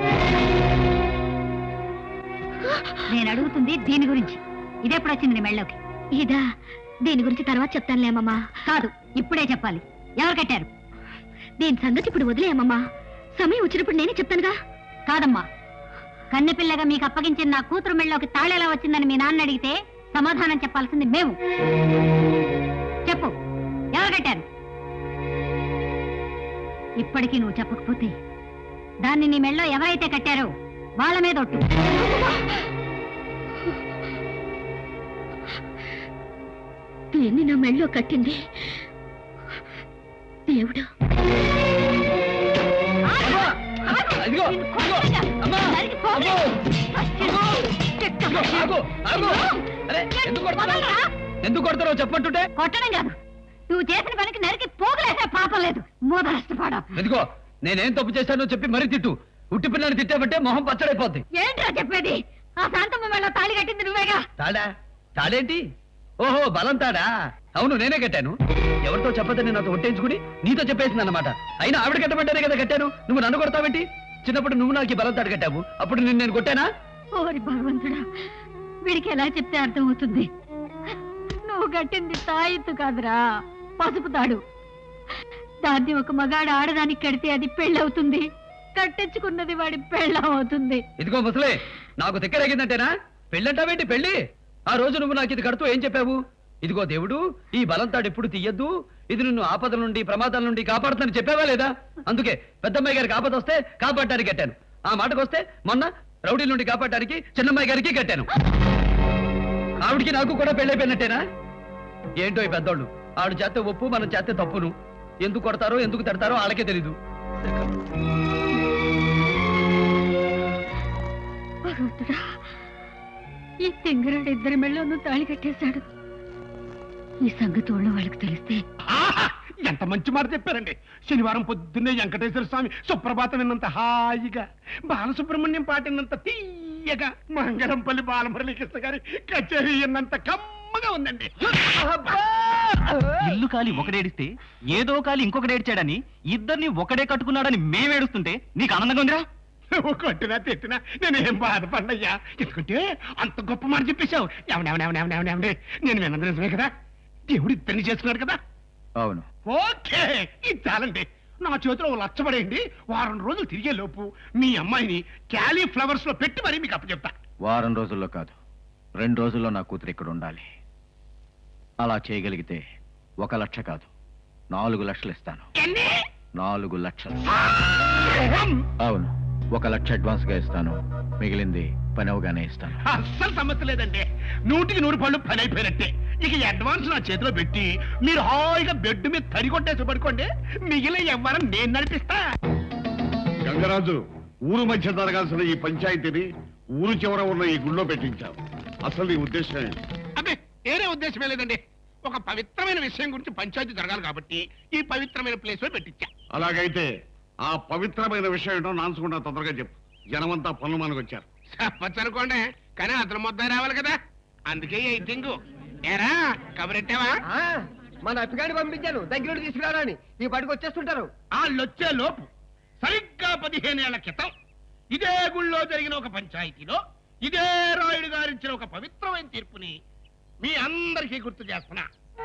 S3: నేను అడుగుతుంది దీని గురించి ఇదెప్పుడు వచ్చింది నీ మెళ్ళోకి ఇదా దీని గురించి తర్వాత చెప్తానులేమమ్మా కాదు ఇప్పుడే చెప్పాలి ఎవరు కట్టారు దీని సంగతి ఇప్పుడు వదిలేయమ్మమ్మా సమయం వచ్చినప్పుడు నేనే చెప్తానుగా కాదమ్మా కన్నెపిల్లగా మీకు అప్పగించిన నా కూతురు మెళ్ళలోకి తాళేలా వచ్చిందని మీ నాన్న అడిగితే సమాధానం చెప్పాల్సింది మేము చెప్పు ఎవరు కట్టారు ఇప్పటికీ నువ్వు చెప్పకపోతే దాన్ని నీ మెళ్ళో ఎవరైతే కట్టారో వాళ్ళ మీద ఒట్టు
S10: దీన్ని నా మెళ్ళో కట్టింది దేవుడు
S7: అదిగో ఆగు, ఆగు. అరే, ఎందుకు కొడుతున్నావు? ఎందుకు కొడతారో చెప్పంటుంటే
S3: కొట్టడం కాదు నువ్వు చేసిన పనికి నరికి పోగలేసే పాపం లేదు మూత నష్టపాడా
S7: ఎందుకో నేనేం తప్పు చేశానో చెప్పి మరీ తిట్టు ఉట్టి పిల్లని తిట్టామంటే మొహం పచ్చడైపోద్ది
S3: ఏంట్రా చెప్పేది ఆ శాంతమ్మ మెళ్ళో తాళి కట్టింది నువ్వేగా
S7: తాడా తాడేంటి ఓహో బలం తాడా అవును నేనే కట్టాను ఎవరితో చెప్పదని నాతో ఒట్టేంచుకుని నీతో చెప్పేసింది అన్నమాట అయినా ఆవిడ కట్టమంటేనే కదా కట్టాను నువ్వు నన్ను కొడతావేంటి చిన్నప్పుడు నువ్వు నాకు ఈ బలం తాడు కట్టావు అప్పుడు నిన్ను నేను కొట్టానా
S3: ఓరి భగవంతుడా వీడికి ఎలా చెప్తే అర్థమవుతుంది నువ్వు కట్టింది తాయెత్తు కాదురా పసుపు తాడు దాన్ని ఒక మగాడు ఆడదానికి కడితే అది పెళ్ళవుతుంది కట్టించుకున్నది వాడి పెళ్ళం అవుతుంది
S7: ఇదిగో ముసలే నాకు తిక్కరేగిందంటేనా పెళ్ళంటావేంటి పెళ్ళి ఆ రోజు నువ్వు నాకు ఇది కడుతూ ఏం చెప్పావు ఇదిగో దేవుడు ఈ బలంతాడు ఎప్పుడు తీయద్దు ఇది నిన్ను ఆపదల నుండి ప్రమాదాల నుండి కాపాడుతుందని చెప్పావా లేదా అందుకే పెద్దమ్మాయి గారికి ఆపద వస్తే కాపాడటానికి కట్టాను ఆ మాటకు వస్తే మొన్న రౌడీల నుండి కాపాడటానికి చిన్నమ్మాయి గారికి కట్టాను ఆవిడికి నాకు కూడా పెళ్ళైపోయినట్టేనా ఏంటో ఈ పెద్దోళ్ళు ఆవిడ చేస్తే ఒప్పు మనం చేస్తే తప్పును ఎందుకు కొడతారో ఎందుకు తిడతారో వాళ్ళకే తెలీదు
S10: భగవంతుడా ఈ తెంగరాడు ఇద్దరి మెళ్ళను తాళి కట్టేశాడు ఈ సంగతి ఊళ్ళో వాళ్ళకి తెలిస్తే
S13: ఎంత మంచి మాట చెప్పారండి శనివారం పొద్దున్నే వెంకటేశ్వర స్వామి సుప్రభాతం విన్నంత హాయిగా బాలసుబ్రహ్మణ్యం పాటినంత తీయగా మంగళంపల్లి బాలమురళీకృష్ణ గారి కచేరీ విన్నంత కమ్మగా ఉందండి
S20: ఇల్లు కాలి ఒకడేడిస్తే ఏదో కాలి ఇంకొకటి ఏడ్చాడని ఇద్దరిని ఒకడే కట్టుకున్నాడని మేమేడుస్తుంటే నీకు ఆనందంగా ఉందిరా
S13: నువ్వు కొట్టినా తిట్టినా నేను ఏం బాధపడినయ్యా ఎందుకంటే అంత గొప్ప మాట చెప్పేశావు ఎవడెవడెవడెవడెవడే నేను విన్నది నిజమే కదా దేవుడు ఇద్దరిని చేసుకున్నాడు కదా
S15: అవును
S13: ఓకే ఇది చాలండి నా చేతిలో ఓ లచ్చ పడేయండి వారం రోజులు తిరిగే లోపు మీ అమ్మాయిని క్యాలీఫ్లవర్స్ లో పెట్టి మరీ మీకు అప్పచెప్తా
S15: వారం రోజుల్లో కాదు రెండు రోజుల్లో నా కూతురు ఇక్కడ ఉండాలి అలా చేయగలిగితే ఒక లక్ష కాదు నాలుగు లక్షలు ఇస్తాను నాలుగు లక్షలు అవును ఒక లక్ష అడ్వాన్స్ గా ఇస్తాను మిగిలింది పని అవగానే ఇస్తాను
S13: అస్సలు సమస్య లేదండి నూటికి నూరు పళ్ళు పని అయిపోయినట్టే ఇక ఈ అడ్వాన్స్ నా చేతిలో పెట్టి మీరు హాయిగా బెడ్ మీద తడి కొట్టేసి పడుకోండి మిగిలిన ఎవ్వరం నేను నడిపిస్తా
S4: గంగరాజు ఊరు మధ్య జరగాల్సిన ఈ పంచాయతీని ఊరు చివర ఉన్న ఈ గుళ్ళో పెట్టించావు అసలు నీ ఉద్దేశం ఏంటి
S13: అబ్బే వేరే ఉద్దేశమే లేదండి ఒక పవిత్రమైన విషయం గురించి పంచాయతీ జరగాలి కాబట్టి ఈ పవిత్రమైన ప్లేస్ లో పెట్టించా
S4: అలాగైతే ఆ పవిత్రమైన విషయం ఏంటో నాన్సుకుంటా తొందరగా చెప్పు జనమంతా పనులు మనకు వచ్చారు
S13: చెప్పచ్చు అనుకోండి కానీ అతను మొత్తం రావాలి కదా అందుకే ఈ థింగ్ ఏరా కబరెట్టావా
S6: మన అప్పిగాని పంపించాను దగ్గర తీసుకురారా అని ఈ పాటికి వచ్చేస్తుంటారు
S13: వాళ్ళొచ్చే లోపు సరిగ్గా పదిహేను ఏళ్ల క్రితం ఇదే గుళ్ళో జరిగిన ఒక పంచాయతీలో ఇదే రాయుడు గారిచ్చిన ఒక పవిత్రమైన తీర్పుని మీ అందరికీ గుర్తు చేస్తున్నా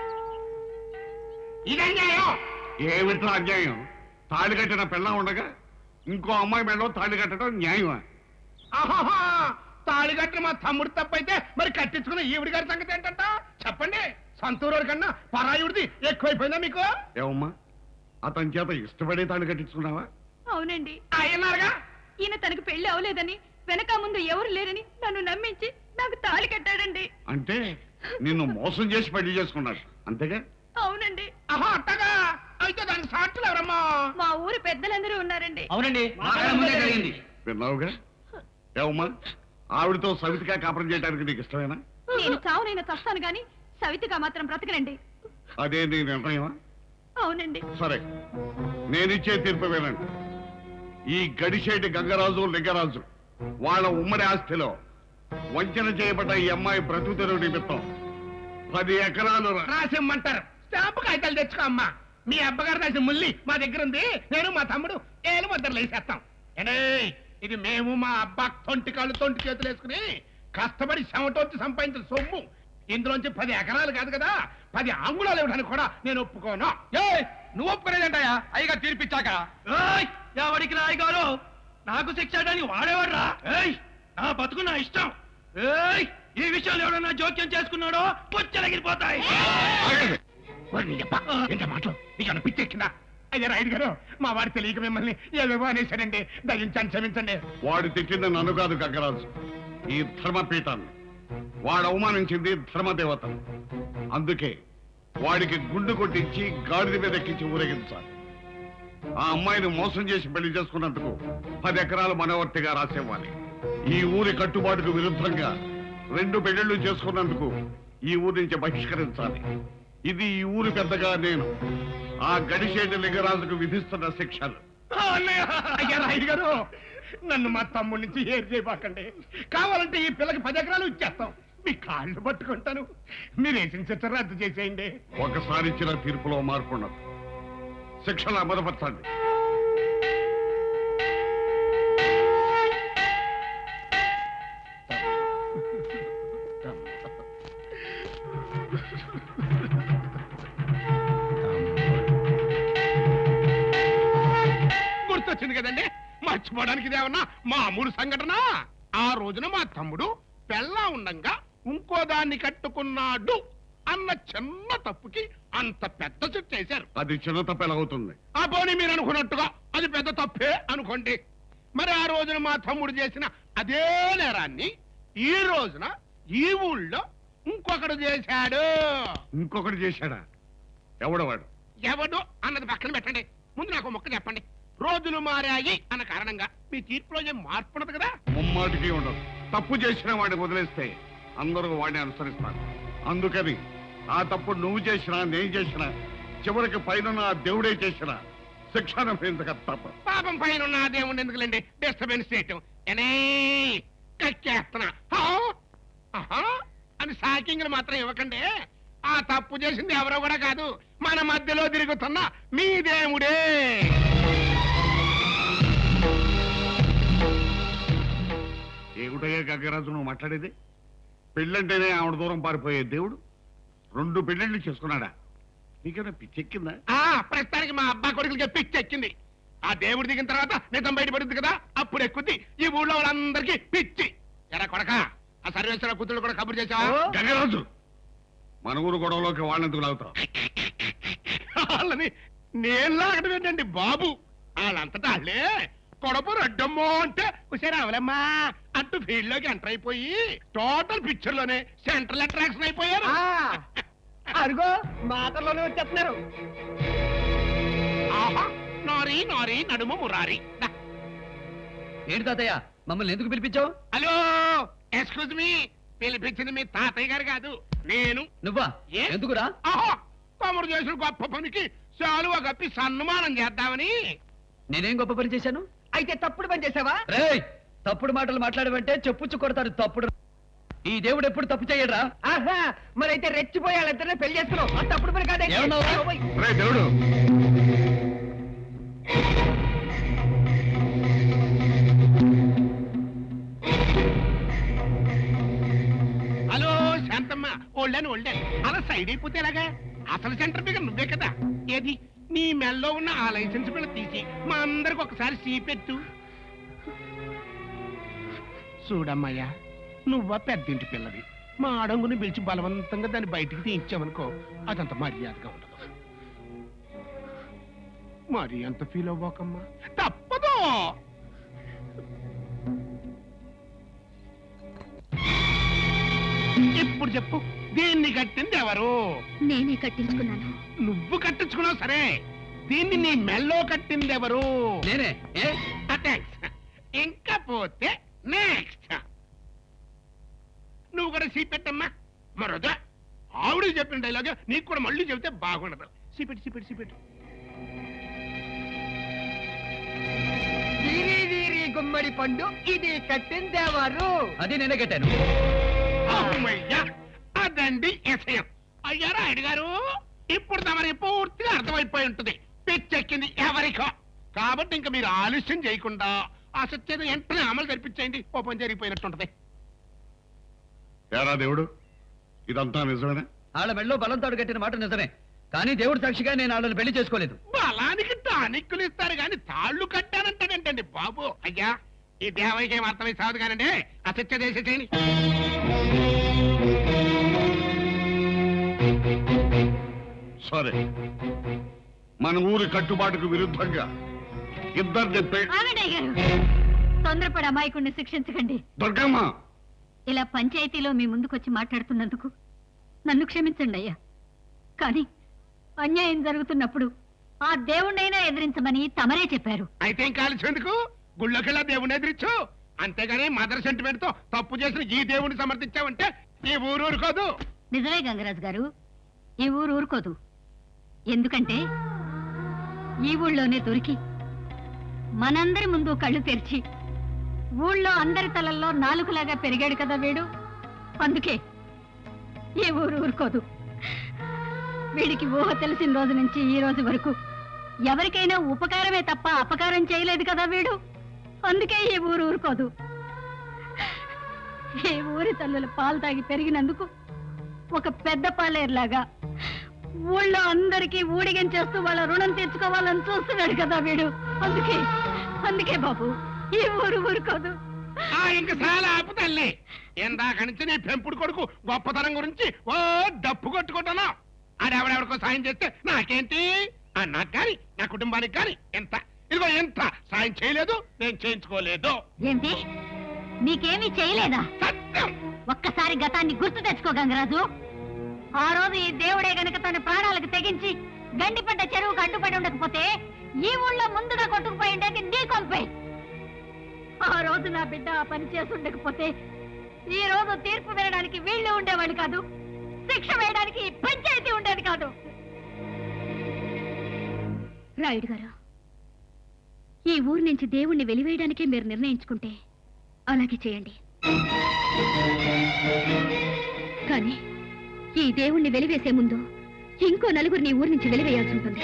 S13: ఇదన్యాయం
S4: ఏమిట్రా అన్యాయం తాళి కట్టిన పిల్ల ఉండగా ఇంకో అమ్మాయి మెడలో తాళి కట్టడం న్యాయమా
S13: ఆహాహా తాళి కట్టిన మా తమ్ముడు తప్పైతే మరి కట్టించుకున్న ఈవిడి గారి సంగతి ఏంటంట చెప్పండి సంతూరు కన్నా పరాయుడిది ఎక్కువైపోయిందా మీకు
S4: ఏమమ్మా అతని చేత ఇష్టపడే తాళి కట్టించుకున్నావా
S5: అవునండి
S13: ఆయన్నారుగా
S5: ఈయన తనకు పెళ్లి అవలేదని వెనక ముందు ఎవరు లేరని నన్ను నమ్మించి నాకు తాళి కట్టాడండి
S4: అంటే నిన్ను మోసం చేసి పెళ్లి చేసుకున్నాడు అంతేగా
S5: అవునండి
S13: ఆహా అట్టగా అయితే దానికి సాక్షులు ఎవరమ్మా
S5: మా ఊరి పెద్దలందరూ ఉన్నారండి
S7: అవునండి జరిగింది
S4: విన్నావుగా ఏమమ్మా ఆవిడతో సవితిగా కాపురం చేయడానికి నీకు ఇష్టమేనా
S5: నేను చావునైనా చస్తాను గాని సవితిగా మాత్రం బ్రతకనండి
S4: అదే నీ నిర్ణయమా
S5: అవునండి
S4: సరే నేనిచ్చే తీర్పు వినండి ఈ గడిచేటి గంగరాజు లింగరాజు వాళ్ళ ఉమ్మడి ఆస్తిలో వంచన చేయబడ్డ ఈ అమ్మాయి బ్రతుకుతెరువు నిమిత్తం పది ఎకరాలు రా-
S13: రాసిమ్మంటారు స్టాంపు కాగితాలు తెచ్చుకో అమ్మా మీ అబ్బగారు రాసిన ముల్లి మా దగ్గర ఉంది నేను మా తమ్ముడు ఏలు ముద్దరు వేసేస్తాం ఏడే ఇది మేము మా అబ్బా తొంటి కాళ్ళు తొంటి చేతులు వేసుకుని కష్టపడి చెమటొచ్చి సంపాదించిన సొమ్ము ఇందులోంచి పది ఎకరాలు కాదు కదా పది అంగుళాలు ఇవ్వడానికి కూడా నేను ఒప్పుకోను
S7: నువ్వు ఒప్పుకునేదంటాయా అయ్యగా తీర్పిచ్చాక ఏయ్, ఎవడికి రాయగారు నాకు శిక్ష చేయడానికి వాడేవాడ్రా ఏయ్ నా బతుకు నా ఇష్టం ఏయ్ ఈ విషయాలు ఎవడన్నా జోక్యం చేసుకున్నాడో పుచ్చలగిరిపోతాయి
S13: ఎంత మాటలు నీకు పిచ్చెక్కిందా అయ్యా రైడ్ గారు మా వాడి తెలియక మిమ్మల్ని ఏవేవో అనేసాడండి దయించండి క్షమించండి
S4: వాడు తిట్టింది నన్ను కాదు గంగరాజు ఈ ధర్మపీఠాన్ని వాడు అవమానించింది ధర్మదేవతను అందుకే వాడికి గుండు కొట్టించి గాడిద మీద ఎక్కించి ఊరేగించాలి ఆ అమ్మాయిని మోసం చేసి పెళ్లి చేసుకున్నందుకు పది ఎకరాలు మనవర్తిగా రాసేవ్వాలి ఈ ఊరి కట్టుబాటుకు విరుద్ధంగా రెండు పెళ్లిళ్ళు చేసుకున్నందుకు ఈ ఊరి నుంచి బహిష్కరించాలి ఇది ఈ ఊరి పెద్దగా నేను ఆ గడిచేటి లింగరాజుకు విధిస్తున్న శిక్షలు
S13: అయ్యా రాయుడు గారు నన్ను మా తమ్ముడి నుంచి ఏరు చేయబాకండి కావాలంటే ఈ పిల్లకి పది ఎకరాలు ఇచ్చేస్తాం మీ కాళ్ళు పట్టుకుంటాను మీరు వేసిన చిత్ర రద్దు చేసేయండి
S4: ఒకసారి ఇచ్చిన తీర్పులో మార్పు ఉండదు శిక్షలు అమలుపరచండి
S13: గుర్తొచ్చింది కదండి మర్చిపోవడానికి ఇదేమన్నా మామూలు సంఘటన ఆ రోజున మా తమ్ముడు పెళ్ళా ఉండంగా ఇంకో దాన్ని కట్టుకున్నాడు అన్న చిన్న తప్పుకి అంత పెద్ద చుట్టు చేశారు
S4: అది చిన్న తప్పు ఎలా అవుతుంది
S13: ఆ పోనీ మీరు అనుకున్నట్టుగా అది పెద్ద తప్పే అనుకోండి మరి ఆ రోజున మా తమ్ముడు చేసిన అదే నేరాన్ని ఈ రోజున ఈ ఊళ్ళో ఇంకొకడు చేశాడు
S4: ఇంకొకటి చేశాడా ఎవడవాడు
S13: ఎవడు అన్నది పక్కన పెట్టండి ముందు నాకు మొక్క చెప్పండి రోజులు మారాయి అన్న కారణంగా మీ తీర్పులో ఏం మార్పు ఉండదు కదా
S4: ముమ్మాటికి ఉండదు తప్పు చేసిన వాడిని వదిలేస్తే అందరూ వాడిని అనుసరిస్తారు అందుకని ఆ తప్పు నువ్వు చేసినా నేను చేసినా చివరికి పైన ఆ దేవుడే చేసినా శిక్ష అనుభవించక తప్ప
S13: పాపం పైన ఉన్న ఆ దేవుణ్ణి ఎందుకులేండి డిస్టర్బెన్స్ చేయటం ఎనే కక్కేస్తున్నా హా? ఆహా అని సాకింగ్లు మాత్రం ఇవ్వకండి ఆ తప్పు చేసింది ఎవరో కూడా కాదు మన మధ్యలో తిరుగుతున్న మీ దేవుడే
S4: ఏమిటయ్యా గగ్గరాజు నువ్వు మాట్లాడేది పెళ్ళంటేనే ఆవిడ దూరం పారిపోయే దేవుడు రెండు పెళ్ళిళ్ళు చేసుకున్నాడా నీకైనా పిచ్చెక్కిందా
S13: ఆ ప్రస్తుతానికి మా అబ్బా కొడుకులకి పిచ్చి ఎక్కింది ఆ దేవుడు దిగిన తర్వాత నిజం బయటపడుద్ది కదా అప్పుడు ఎక్కుద్ది ఈ ఊళ్ళో వాళ్ళందరికీ పిచ్చి ఎరా కొడక ఆ సర్వేశ్వర కూతురు కూడా కబురు చేసావా
S4: గగ్గరాజు మన ఊరు గొడవలోకి వాళ్ళెందుకు లాగుతావు
S13: వాళ్ళని నేను లాగడం ఏంటండి బాబు వాళ్ళంతటా వాళ్ళే కొడపు రడ్డమ్మో అంటే ఒకసారి అవలమ్మా అంటూ ఫీల్డ్ లోకి ఎంటర్ అయిపోయి టోటల్ పిక్చర్ లోనే సెంట్రల్ అట్రాక్షన్ అయిపోయారు
S6: అరుగో మాటల్లోనే వచ్చేస్తున్నారు
S13: ఆహా నారి నారి నడుము మురారి దా.
S7: ఏంటి తాతయ్య మమ్మల్ని ఎందుకు పిలిపించావు
S13: హలో ఎక్స్క్యూజ్ మీ పిలిపించింది మీ తాతయ్య గారు కాదు నేను
S7: నువ్వా ఎందుకురా
S13: ఆహా తమరు చేసిన గొప్ప పనికి చాలువ కప్పి సన్మానం చేద్దామని
S7: నేనేం గొప్ప పని చేశాను
S6: అయితే తప్పుడు పని చేసావా
S7: రేయ్ తప్పుడు మాటలు మాట్లాడమంటే చెప్పుచ్చు కొడతారు తప్పుడు ఈ దేవుడు ఎప్పుడు తప్పు చేయడరా
S6: ఆహా మరైతే రెచ్చిపోయి వాళ్ళిద్దరిని పెళ్లి చేసుకున్నావు ఆ తప్పుడు పని కాదే
S7: ఏమన్నావురా?
S4: రే దేవుడు
S13: హలో శాంతమ్మ ఓ ఓల్డని ఓల్డే అలా సైడ్ అయిపోతే ఎలాగా అసలు సెంటర్ ఫిగర్ నువ్వే కదా ఏది నీ మెల్లో ఉన్న ఆ లైసెన్స్ బిళ్ళ తీసి మా అందరికి ఒకసారి సీపెట్టు చూడమ్మయ్యా నువ్వా పెద్దింటి పిల్లవి మా అడంగుని పిలిచి బలవంతంగా దాన్ని బయటికి తీయించామనుకో అదంత మర్యాదగా ఉండదు మరి అంత ఫీల్ అవ్వకమ్మా తప్పదు ఇప్పుడు చెప్పు దీన్ని కట్టింది ఎవరు
S10: నేనే కట్టించుకున్నాను
S13: నువ్వు కట్టించుకున్నావు సరే దీన్ని నీ మెల్లో కట్టింది ఎవరు
S7: నేనే
S13: ఇంకా పోతే నెక్స్ట్ నువ్వు కూడా సీ పెట్టమ్మా మరొక ఆవిడ చెప్పిన డైలాగ్ నీకు కూడా మళ్ళీ చెబితే బాగుండదు సీపెట్టు సీపెట్టు సీపెట్టు
S6: వీరి వీరి గుమ్మడి పండు ఇది కట్టిందేవారు
S7: అది నేనే కట్టాను
S13: అమ్మయ్యా అదండి ఎసయం అయ్యా రాయుడు గారు ఇప్పుడు తమరి పూర్తిగా అర్థమైపోయి ఉంటుంది పిచ్చెక్కింది ఎవరికో కాబట్టి ఇంకా మీరు ఆలస్యం చేయకుండా ఆ సత్యం వెంటనే అమలు జరిపించేయండి కోపం జరిగిపోయినట్టుంటది
S4: ఏరా దేవుడు ఇదంతా నిజమేనా
S7: వాళ్ళ మెళ్ళో బలంతాడు కట్టిన మాట నిజమే కానీ దేవుడు సాక్షిగా నేను వాళ్ళని పెళ్లి చేసుకోలేదు
S13: బలానికి టానిక్కులు ఇస్తారు కానీ తాళ్ళు కట్టానంటాడంటండి బాబు అయ్యా ఈ దేవైకి ఏం అర్థమై సాగు కానండి అసత్య చేసేసేయండి
S4: సరే మన ఊరి కట్టుబాటుకు విరుద్ధంగా ఇద్దరిని పె-
S3: ఆగండి గారు తొందరపడి అమాయకుడిని శిక్షించకండి
S4: దుర్గమ్మ
S3: ఇలా పంచాయతీలో మీ ముందుకొచ్చి మాట్లాడుతున్నందుకు నన్ను క్షమించండి అయ్యా కానీ అన్యాయం జరుగుతున్నప్పుడు ఆ దేవుణ్ణైనా ఎదిరించమని తమరే చెప్పారు
S13: అయితే ఇంకా ఆలస్యం ఎందుకు గుళ్ళోకెళ్ళా దేవుని ఎదిరించు అంతేగాని మదర్ సెంటిమెంట్ తో తప్పు చేసిన ఈ దేవుని సమర్థించావంటే ఈ ఊరు ఊరుకోదు
S3: నిజమే గంగరాజు గారు ఈ ఊరు ఊరుకోదు ఎందుకంటే ఈ ఊళ్ళోనే దొరికి మనందరి ముందు కళ్ళు తెరిచి ఊళ్ళో అందరి తలల్లో నాలుగులాగా పెరిగాడు కదా వీడు అందుకే ఈ ఊరు ఊరుకోదు వీడికి ఊహ తెలిసిన రోజు నుంచి ఈ రోజు వరకు ఎవరికైనా ఉపకారమే తప్ప అపకారం చేయలేదు కదా వీడు అందుకే ఈ ఊరు ఊరుకోదు ఈ ఊరి తల్లుల పాలు తాగి పెరిగినందుకు ఒక పెద్ద పాలేరులాగా ఊళ్ళో అందరికీ ఊడిగం చేస్తూ వాళ్ళ రుణం తీర్చుకోవాలని చూస్తున్నాడు కదా వీడు అందుకే అందుకే బాబు ఈ ఊరు ఊరుకోదు
S13: ఆ ఇంక చాలా ఆపు తల్లి ఇందాక నుంచి నీ పెంపుడు కొడుకు గొప్పతనం గురించి ఓ డప్పు కొట్టుకుంటున్నావు ఆడెవడెవడికో సాయం చేస్తే నాకేంటి ఆ నాకు కానీ నా కుటుంబానికి కానీ ఎంత ఇదిగో ఎంత సాయం చేయలేదు నేను చేయించుకోలేదు
S3: ఏంటి నీకేమీ చేయలేదా ఒక్కసారి గతాన్ని గుర్తు తెచ్చుకో గంగరాజు ఆ రోజు ఈ దేవుడే గనక తన ప్రాణాలకు తెగించి గండిపడ్డ చెరువుకు అడ్డుపడి ఉండకపోతే ఈ ఊళ్ళో ముందుగా కొట్టుకుపోయి ఉండేది నీ కొంపే ఆ రోజు నా బిడ్డ ఆ పని చేసి ఉండకపోతే ఈ రోజు తీర్పు వినడానికి వీళ్ళు ఉండేవాళ్ళు కాదు శిక్ష వేయడానికి ఈ పంచాయతీ ఉండేది కాదు రాయుడు గారు ఈ ఊరు నుంచి దేవుణ్ణి వెలివేయడానికే మీరు నిర్ణయించుకుంటే అలాగే చేయండి కానీ ఈ దేవుణ్ణి వెలివేసే ముందు ఇంకో నలుగురిని ఈ ఊరు నుంచి వెలివేయాల్సి ఉంటుంది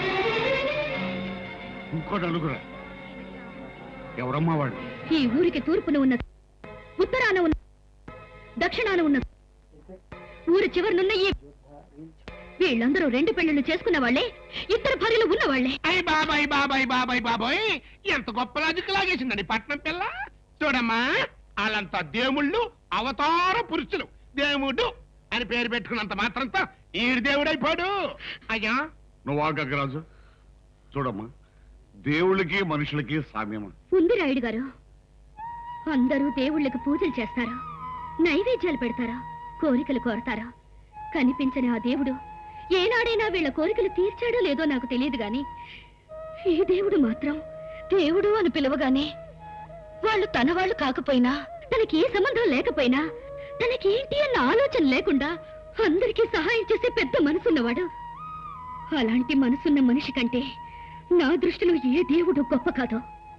S4: ఇంకో నలుగురా ఎవరమ్మా వాడు
S3: ఈ ఊరికి తూర్పున ఉన్న ఉత్తరాన ఉన్న దక్షిణాన ఉన్న ఊరు చివరినున్న ఈ వీళ్ళందరూ రెండు పెళ్లిళ్ళు చేసుకున్న వాళ్ళే ఇద్దరు భార్యలు ఉన్న వాళ్ళే
S13: అయ్య బాబాయ్ బాబాయ్ బాబాయ్ బాబాయ్ ఎంత గొప్ప లాజిక్ లాగేసిందండి పట్నం పిల్ల చూడమ్మా వాళ్ళంతా దేవుళ్ళు అవతార పురుషులు దేవుడు అని పేరు పెట్టుకున్నంత మాత్రంతో ఈ దేవుడైపోడు అయ్యా
S4: నువ్వు ఆ గగ్గరాజు చూడమ్మా దేవుళ్ళకి మనుషులకి సామ్యమా
S3: ఉంది రాయుడు గారు అందరూ దేవుళ్ళకి పూజలు చేస్తారు నైవేద్యాలు పెడతారా కోరికలు కోరతారా కనిపించని ఆ దేవుడు ఏనాడైనా వీళ్ళ కోరికలు తీర్చాడో లేదో నాకు తెలియదు గాని ఈ దేవుడు మాత్రం దేవుడు అని పిలవగానే వాళ్ళు తన వాళ్ళు కాకపోయినా తనకి ఏ సంబంధం లేకపోయినా తనకి ఏంటి అన్న ఆలోచన లేకుండా అందరికీ సహాయం చేసే పెద్ద మనసున్నవాడు అలాంటి మనసున్న మనిషి కంటే నా దృష్టిలో ఏ దేవుడు గొప్ప కాదు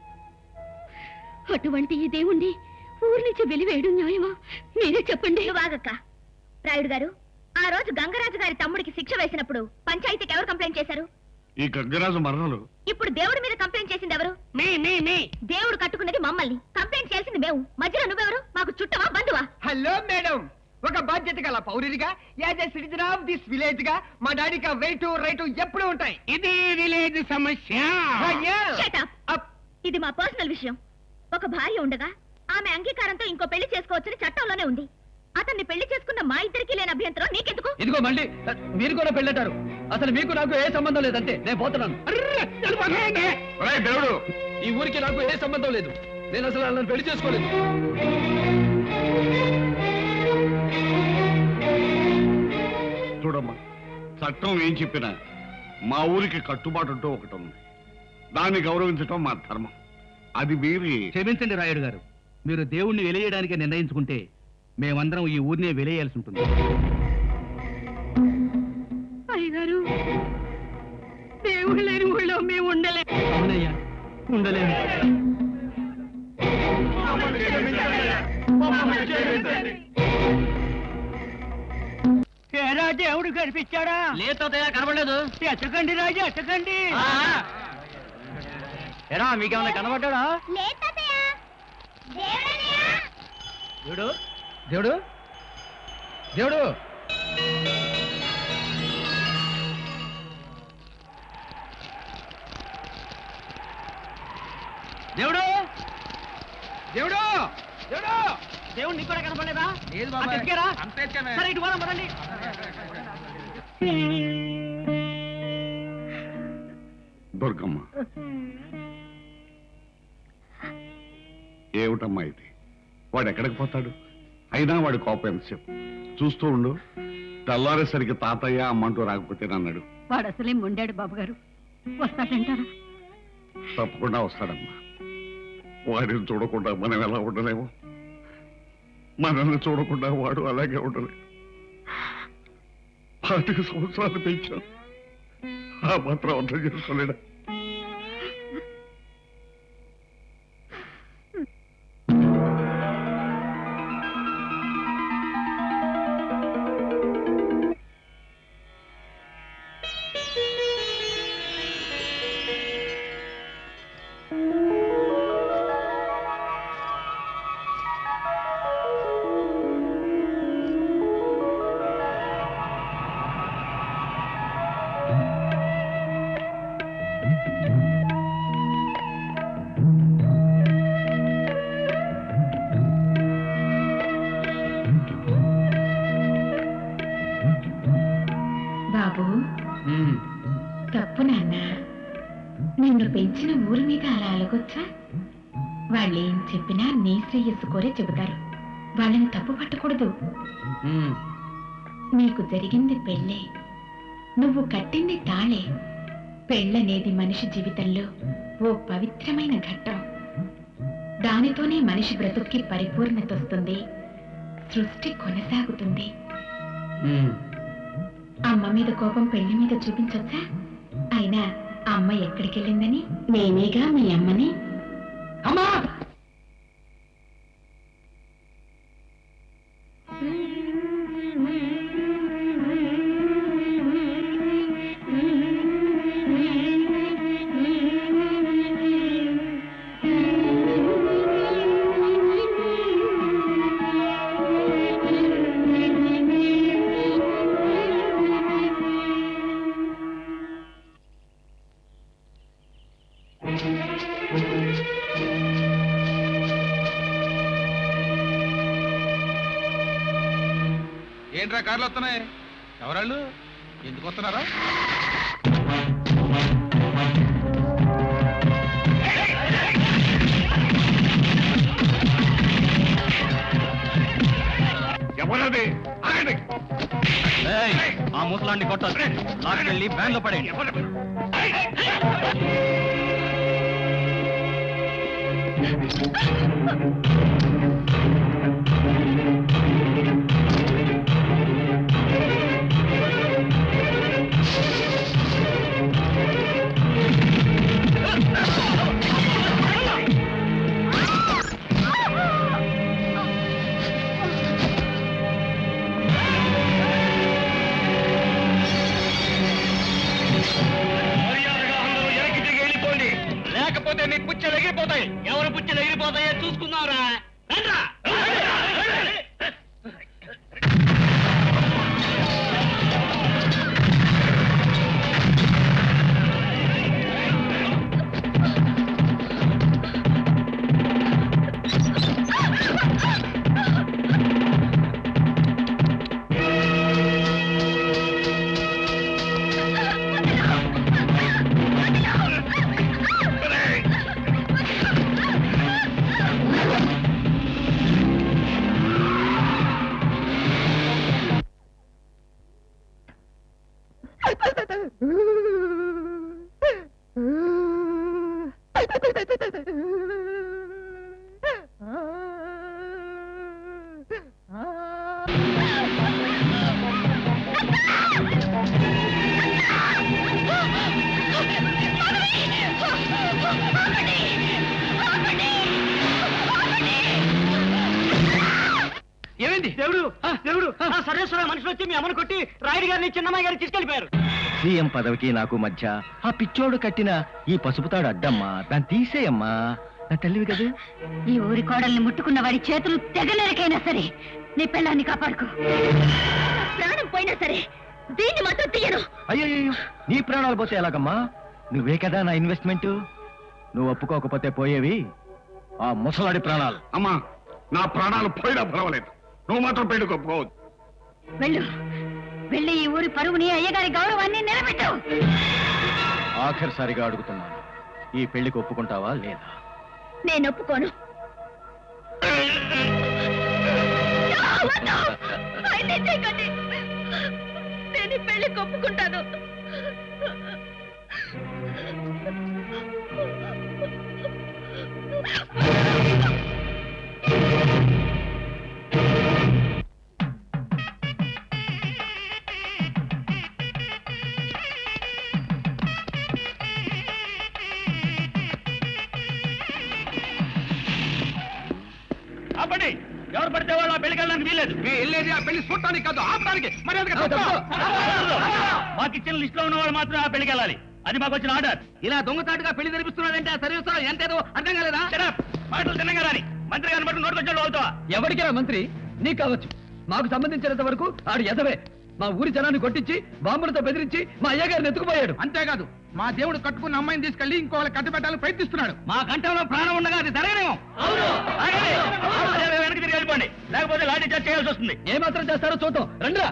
S3: అటువంటి ఈ దేవుణ్ణి ఊరి నుంచి వెలివేయడం న్యాయమా మీరే చెప్పండి
S10: వాగక్క రాయుడు గారు ఆ రోజు గంగరాజు గారి తమ్ముడికి శిక్ష వేసినప్పుడు పంచాయతీకి ఎవరు కంప్లైంట్ చేశారు
S4: ఈ గగ్గరాజు మరణలు
S10: ఇప్పుడు దేవుడి మీద కంప్లైంట్ చేసింది ఎవరు
S13: మీ మీ మీ
S10: దేవుడు కట్టుకున్నది మమ్మల్ని కంప్లైంట్ చేసింది మేము మధ్యలో నువ్వెవరు మాకు చుట్టమా బంధువా
S6: హలో మేడం ఒక బాధ్యత గల పౌరుడిగా as a citizen of this village గా మా డాడీకి వెయిట్ రైట్ ఎప్పుడు ఉంటాయి
S13: ఇది విలేజ్ సమస్య
S10: Shut up. ఇది మా పర్సనల్ విషయం ఒక భార్య ఉండగా ఆమె అంగీకారంతో ఇంకో పెళ్లి చేసుకోవచ్చని చట్టంలోనే ఉంది అతన్ని పెళ్లి చేసుకున్న మా ఇద్దరికి లేని అభ్యంతరం నీకెందుకు
S7: ఇదిగో మళ్ళీ మీరు కూడా పెళ్ళంటారు అసలు మీకు నాకు ఏ సంబంధం లేదంటే నేను పోతున్నాను
S4: దేవుడు
S7: ఈ ఊరికి నాకు ఏ సంబంధం లేదు నేను అసలు వాళ్ళని పెళ్లి చేసుకోలేదు
S4: చూడమ్మా చట్టం ఏం చెప్పినా మా ఊరికి కట్టుబాటు అంటూ ఒకటి ఉంది దాన్ని గౌరవించటం మా ధర్మం అది మీరి
S9: క్షమించండి రాయుడు గారు మీరు దేవుణ్ణి వెలియడానికి నిర్ణయించుకుంటే మేమందరం ఈ ఊరినే వెలియాల్సి ఉంటుంది
S5: అయ్యగారు దేవుడు లేని ఊళ్ళో మేము ఉండలే
S7: అవునయ్యా ఉండలేదు
S21: ఏరా దేవుడు కనిపించాడా
S16: లేదు కనబడలేదు
S21: ఎత్తకండి రాజు ఎత్తకండి
S7: ఎరా మీకేమైనా కనబడ్డా దేవుడు దేవుడు దేవుడు
S21: దేవుడు దేవుడు దేవుడు
S16: దేవుడు నీకు కూడా కనపడలేదా
S21: లేదు
S16: బాబాయ్.
S21: అటు ఎక్కారా?
S16: అంత ఎక్కామే.
S21: సరే ఇటు పోదాం పదండి
S4: దుర్గమ్మ ఏమిటమ్మా ఇది వాడు ఎక్కడికి పోతాడు అయినా వాడి కోపం ఎంతసేపు చూస్తూ ఉండు తెల్లారేసరికి తాతయ్య అమ్మంటూ రాకపోతే అన్నాడు
S3: వాడు అసలే మొండాడు బాబు గారు వస్తాడంటారా
S4: తప్పకుండా వస్తాడమ్మా వాడిని చూడకుండా మనం ఎలా ఉండలేము మనల్ని చూడకుండా వాడు అలాగే ఉండలేము పాతిక సంవత్సరాలు పెంచాం ఆ మాత్రం అర్థం చేసుకోలేడా
S3: బాబు తప్పు నాన్న నిన్ను పెంచిన ఊరి మీద అలా అలగొచ్చా వాళ్ళేం చెప్పినా నీ శ్రేయస్సు కోరే చెబుతారు వాళ్ళని తప్పు పట్టకూడదు నీకు జరిగింది పెళ్ళే నువ్వు కట్టింది తాళే పెళ్ళనేది మనిషి జీవితంలో ఓ పవిత్రమైన ఘట్టం దానితోనే మనిషి బ్రతుక్కి పరిపూర్ణత వస్తుంది సృష్టి కొనసాగుతుంది అమ్మ మీద కోపం పెళ్లి మీద చూపించొచ్చా అయినా అమ్మ ఎక్కడికి వెళ్ళిందని నేనేగా మీ అమ్మని
S6: అమ్మా
S20: ఏంట్రా కార్లు వస్తున్నాయి ఎవరాళ్ళు ఎందుకు వస్తున్నారా
S4: ఎవరది ఆగండి
S20: ఆ ముసలాన్ని కొట్టొచ్చు లాక్కెళ్ళి వ్యాన్ లో పడేయండి
S16: వెళ్ళిపోండి లేకపోతే మీ పుచ్చలు ఎగిరిపోతాయి ఎవరు పుచ్చలు ఎగిరిపోతాయో చూసుకుందాంరా రండ్రా
S7: ఏమైంది
S21: దేవుడు దేవుడు ఆ సర్వేశ్వర మనుషులు వచ్చి మీ అమ్మను కొట్టి రాయుడు గారిని చిన్నమ్మాయి గారిని తీసుకెళ్లిపోయారు
S15: సీఎం పదవికి నాకు మధ్య ఆ పిచ్చోడు కట్టిన ఈ పసుపుతాడు అడ్డమ్మా దాన్ని తీసేయమ్మా నా తల్లివి కదా
S3: ఈ ఊరి కోడల్ని ముట్టుకున్న వాడి చేతులు తెగలేరకైనా సరే నీ పిల్లాన్ని కాపాడుకో
S10: ప్రాణం పోయినా సరే దీన్ని మాత్రం తీయను
S15: అయ్యో నీ ప్రాణాలు పోతే ఎలాగమ్మా నువ్వే కదా నా ఇన్వెస్ట్మెంట్ నువ్వు ఒప్పుకోకపోతే పోయేవి ఆ ముసలాడి ప్రాణాలు
S4: అమ్మా నా ప్రాణాలు పోయినా పర్వాలేదు నువ్వు మాత్రం పెళ్లి ఒప్పుకోవద్దు
S3: వెళ్ళు వెళ్ళి ఈ ఊరి పరువుని అయ్యగారి గౌరవాన్ని నిలబెట్టు
S15: ఆఖరిసారిగా అడుగుతున్నాను ఈ పెళ్లికి ఒప్పుకుంటావా లేదా
S10: నేను ఒప్పుకోను అయితే చేయకండి. నేను ఈ పెళ్లికి ఒప్పుకుంటాను
S21: ఆపండి ఎవరు పడితే వాళ్ళు ఆ పెళ్లికి వెళ్ళడానికి వీలేదు
S7: వెళ్ళేది ఆ పెళ్లి చూడటానికి కాదు ఆపడానికి
S21: మాకు ఇచ్చిన లిస్ట్ లో ఉన్న వాళ్ళు మాత్రం ఆ పెళ్లికి వెళ్ళాలి అది మాకు వచ్చిన ఆర్డర్
S7: ఇలా దొంగతాటుగా పెళ్లి జరిపిస్తున్నాడంటే ఆ సర్వీస్ ఎంతేదో అర్థం కాలేదా
S21: మాటలు తిన్నగా రాని మంత్రి గారిని బట్టి నోటుకొచ్చాడు అవుతావా
S7: ఎవరికిరా మంత్రి నీకు కావచ్చు మాకు సంబంధించినంత వరకు ఆడు ఎదవే మా ఊరి జనాన్ని కొట్టించి బాంబులతో బెదిరించి మా అయ్యగారిని ఎత్తుకుపోయాడు అంతేకాదు మా దేవుడు కట్టుకున్న అమ్మాయిని తీసుకెళ్లి ఇంకోళ్ళ కట్టుబెట్టాలని ప్రయత్నిస్తున్నాడు
S21: మా కంఠంలో ప్రాణం ఉండగా అది జరగనేమో వెనక్కి తిరిగి వెళ్ళిపోండి లేకపోతే లాఠీ చార్జ్ చేయాల్సి వస్తుంది
S7: ఏ మాత్రం చేస్తారో చూద్దాం రండిరా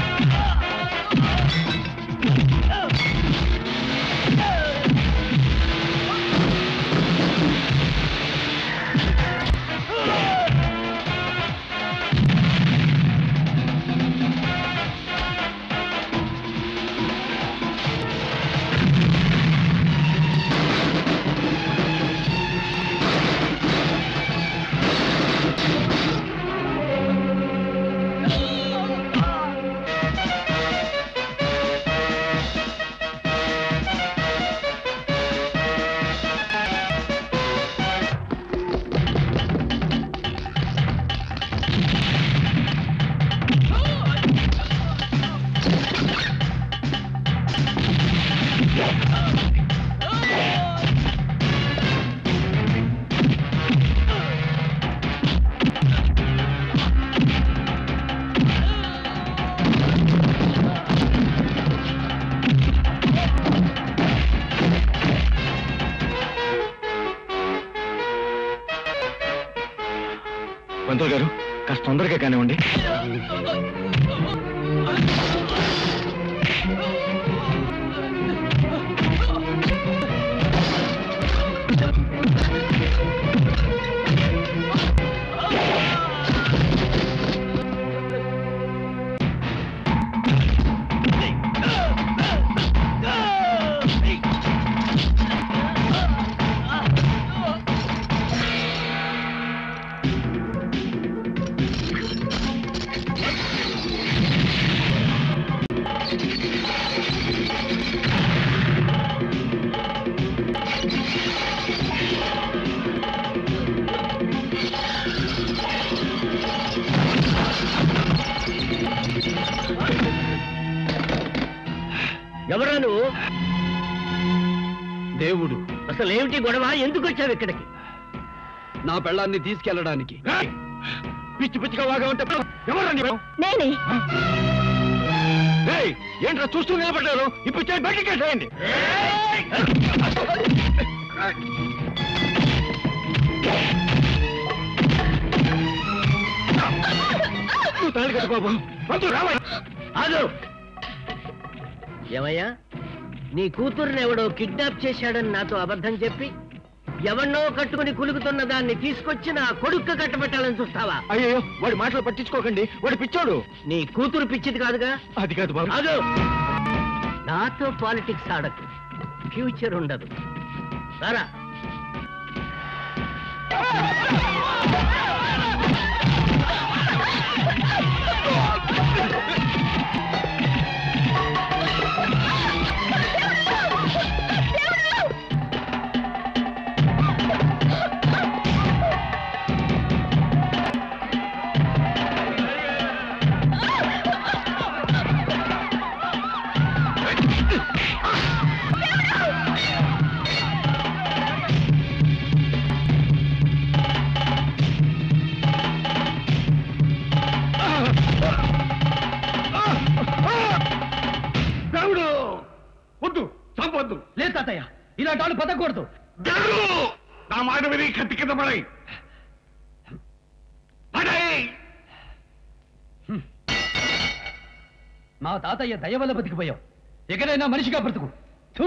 S21: ఆ
S15: పంతులు గారు కాస్త తొందరగా కానివ్వండి
S12: ఎవరా నువ్వు దేవుడు అసలు ఏమిటి గొడవ ఎందుకు వచ్చావు ఇక్కడికి
S7: నా పెళ్ళాన్ని తీసుకెళ్ళడానికి
S15: పిచ్చి పిచ్చిగా వాగా ఉంటే ఎవరండి
S10: నేనే
S15: ఏయ్, ఏంట్రా చూస్తూ నిలబడ్డారు ఇప్పుడు చేయి బయటికి వెళ్ళండి నువ్వు తాళి కట్టు బాబు పంతులు రావా
S12: ఆగు ఏమయ్యా నీ కూతుర్ని ఎవడో కిడ్నాప్ చేశాడని నాతో అబద్ధం చెప్పి ఎవన్నో కట్టుకుని కులుకుతున్న దాన్ని తీసుకొచ్చి నా కొడుక్క కట్టబెట్టాలని చూస్తావా
S15: అయ్యో వాడి మాటలు పట్టించుకోకండి వాడు పిచ్చోడు
S12: నీ కూతురు పిచ్చిది కాదుగా
S15: అది కాదు బాబు
S12: ఆగు నాతో పాలిటిక్స్ ఆడకు ఫ్యూచర్ ఉండదు రారా
S7: దేవుడు వద్దు చంపొద్దు లేదు తాతయ్య ఇలాంటి వాళ్ళు బతకూడదు
S4: నా మాట విని కత్తి కింద పడై
S7: మా తాతయ్య దయ వల్ల బతికిపోయావు ఎక్కడైనా మనిషిగా బ్రతుకు థూ.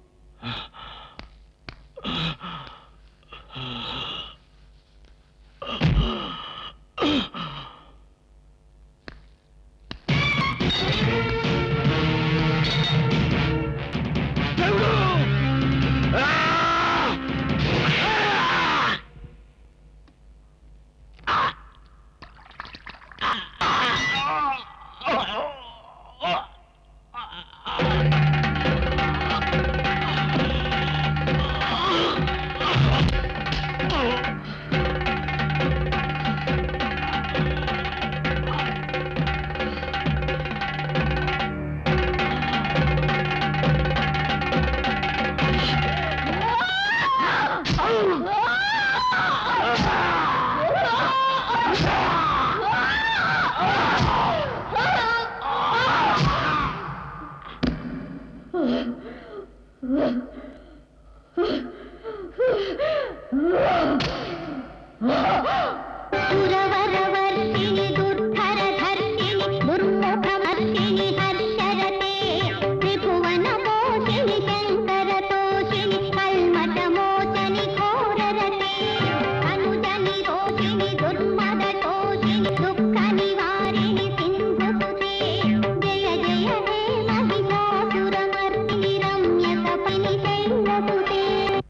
S17: సురవరవర్షిణి దుర్ధరధర్షిణి దుర్ముఖమర్షిణి హర్షరతే త్రిభువనమోషిణి శంకరతోషిణి కల్మషమోచని ఘోరరతే అనుజని రోషిణి దుర్మదతోషిణి దుఃఖ నివారిణి సింధుసుతే జయ జయ హే మహిషాసురమర్దిని రమ్య కపిని శైలసుతే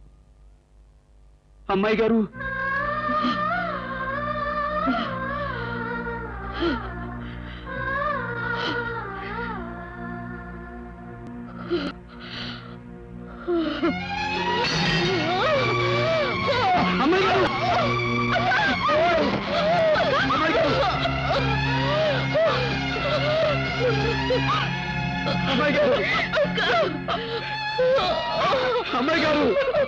S7: అమ్మాయి గారు అమ్మాయి గారు అమ్మాయి గారు అమ్మాయి గారు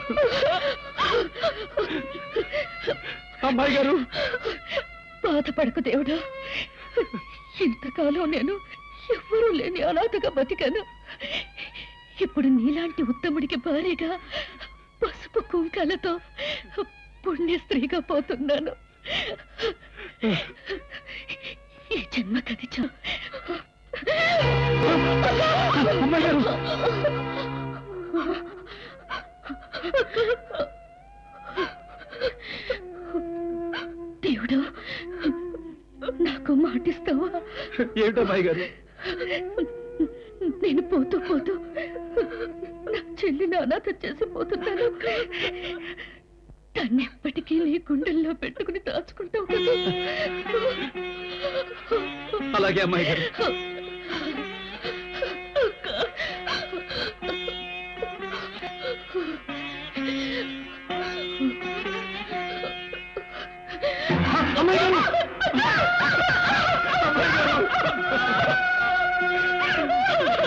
S7: అమ్మాయి గారు
S5: బాధపడకు దేవుడా ఇంతకాలం నేను ఎవ్వరూ లేని అనాథగా బతికాను ఇప్పుడు నీలాంటి ఉత్తముడికి భారీగా పసుపు కుంకాలతో పుణ్య స్త్రీగా పోతున్నాను ఈ జన్మ కది చా దేవుడు నాకు మాటిస్తావా
S7: ఏమిటో అమ్మాయి గారు
S5: నేను పోతూ పోతూ నా చెల్లిని అనాథ చేసి పోతున్నాను దాన్ని ఎప్పటికీ నీ గుండెల్లో పెట్టుకుని దాచుకుంటావు కదా
S7: అలాగే అమ్మాయి గారు
S5: అమ్మాయి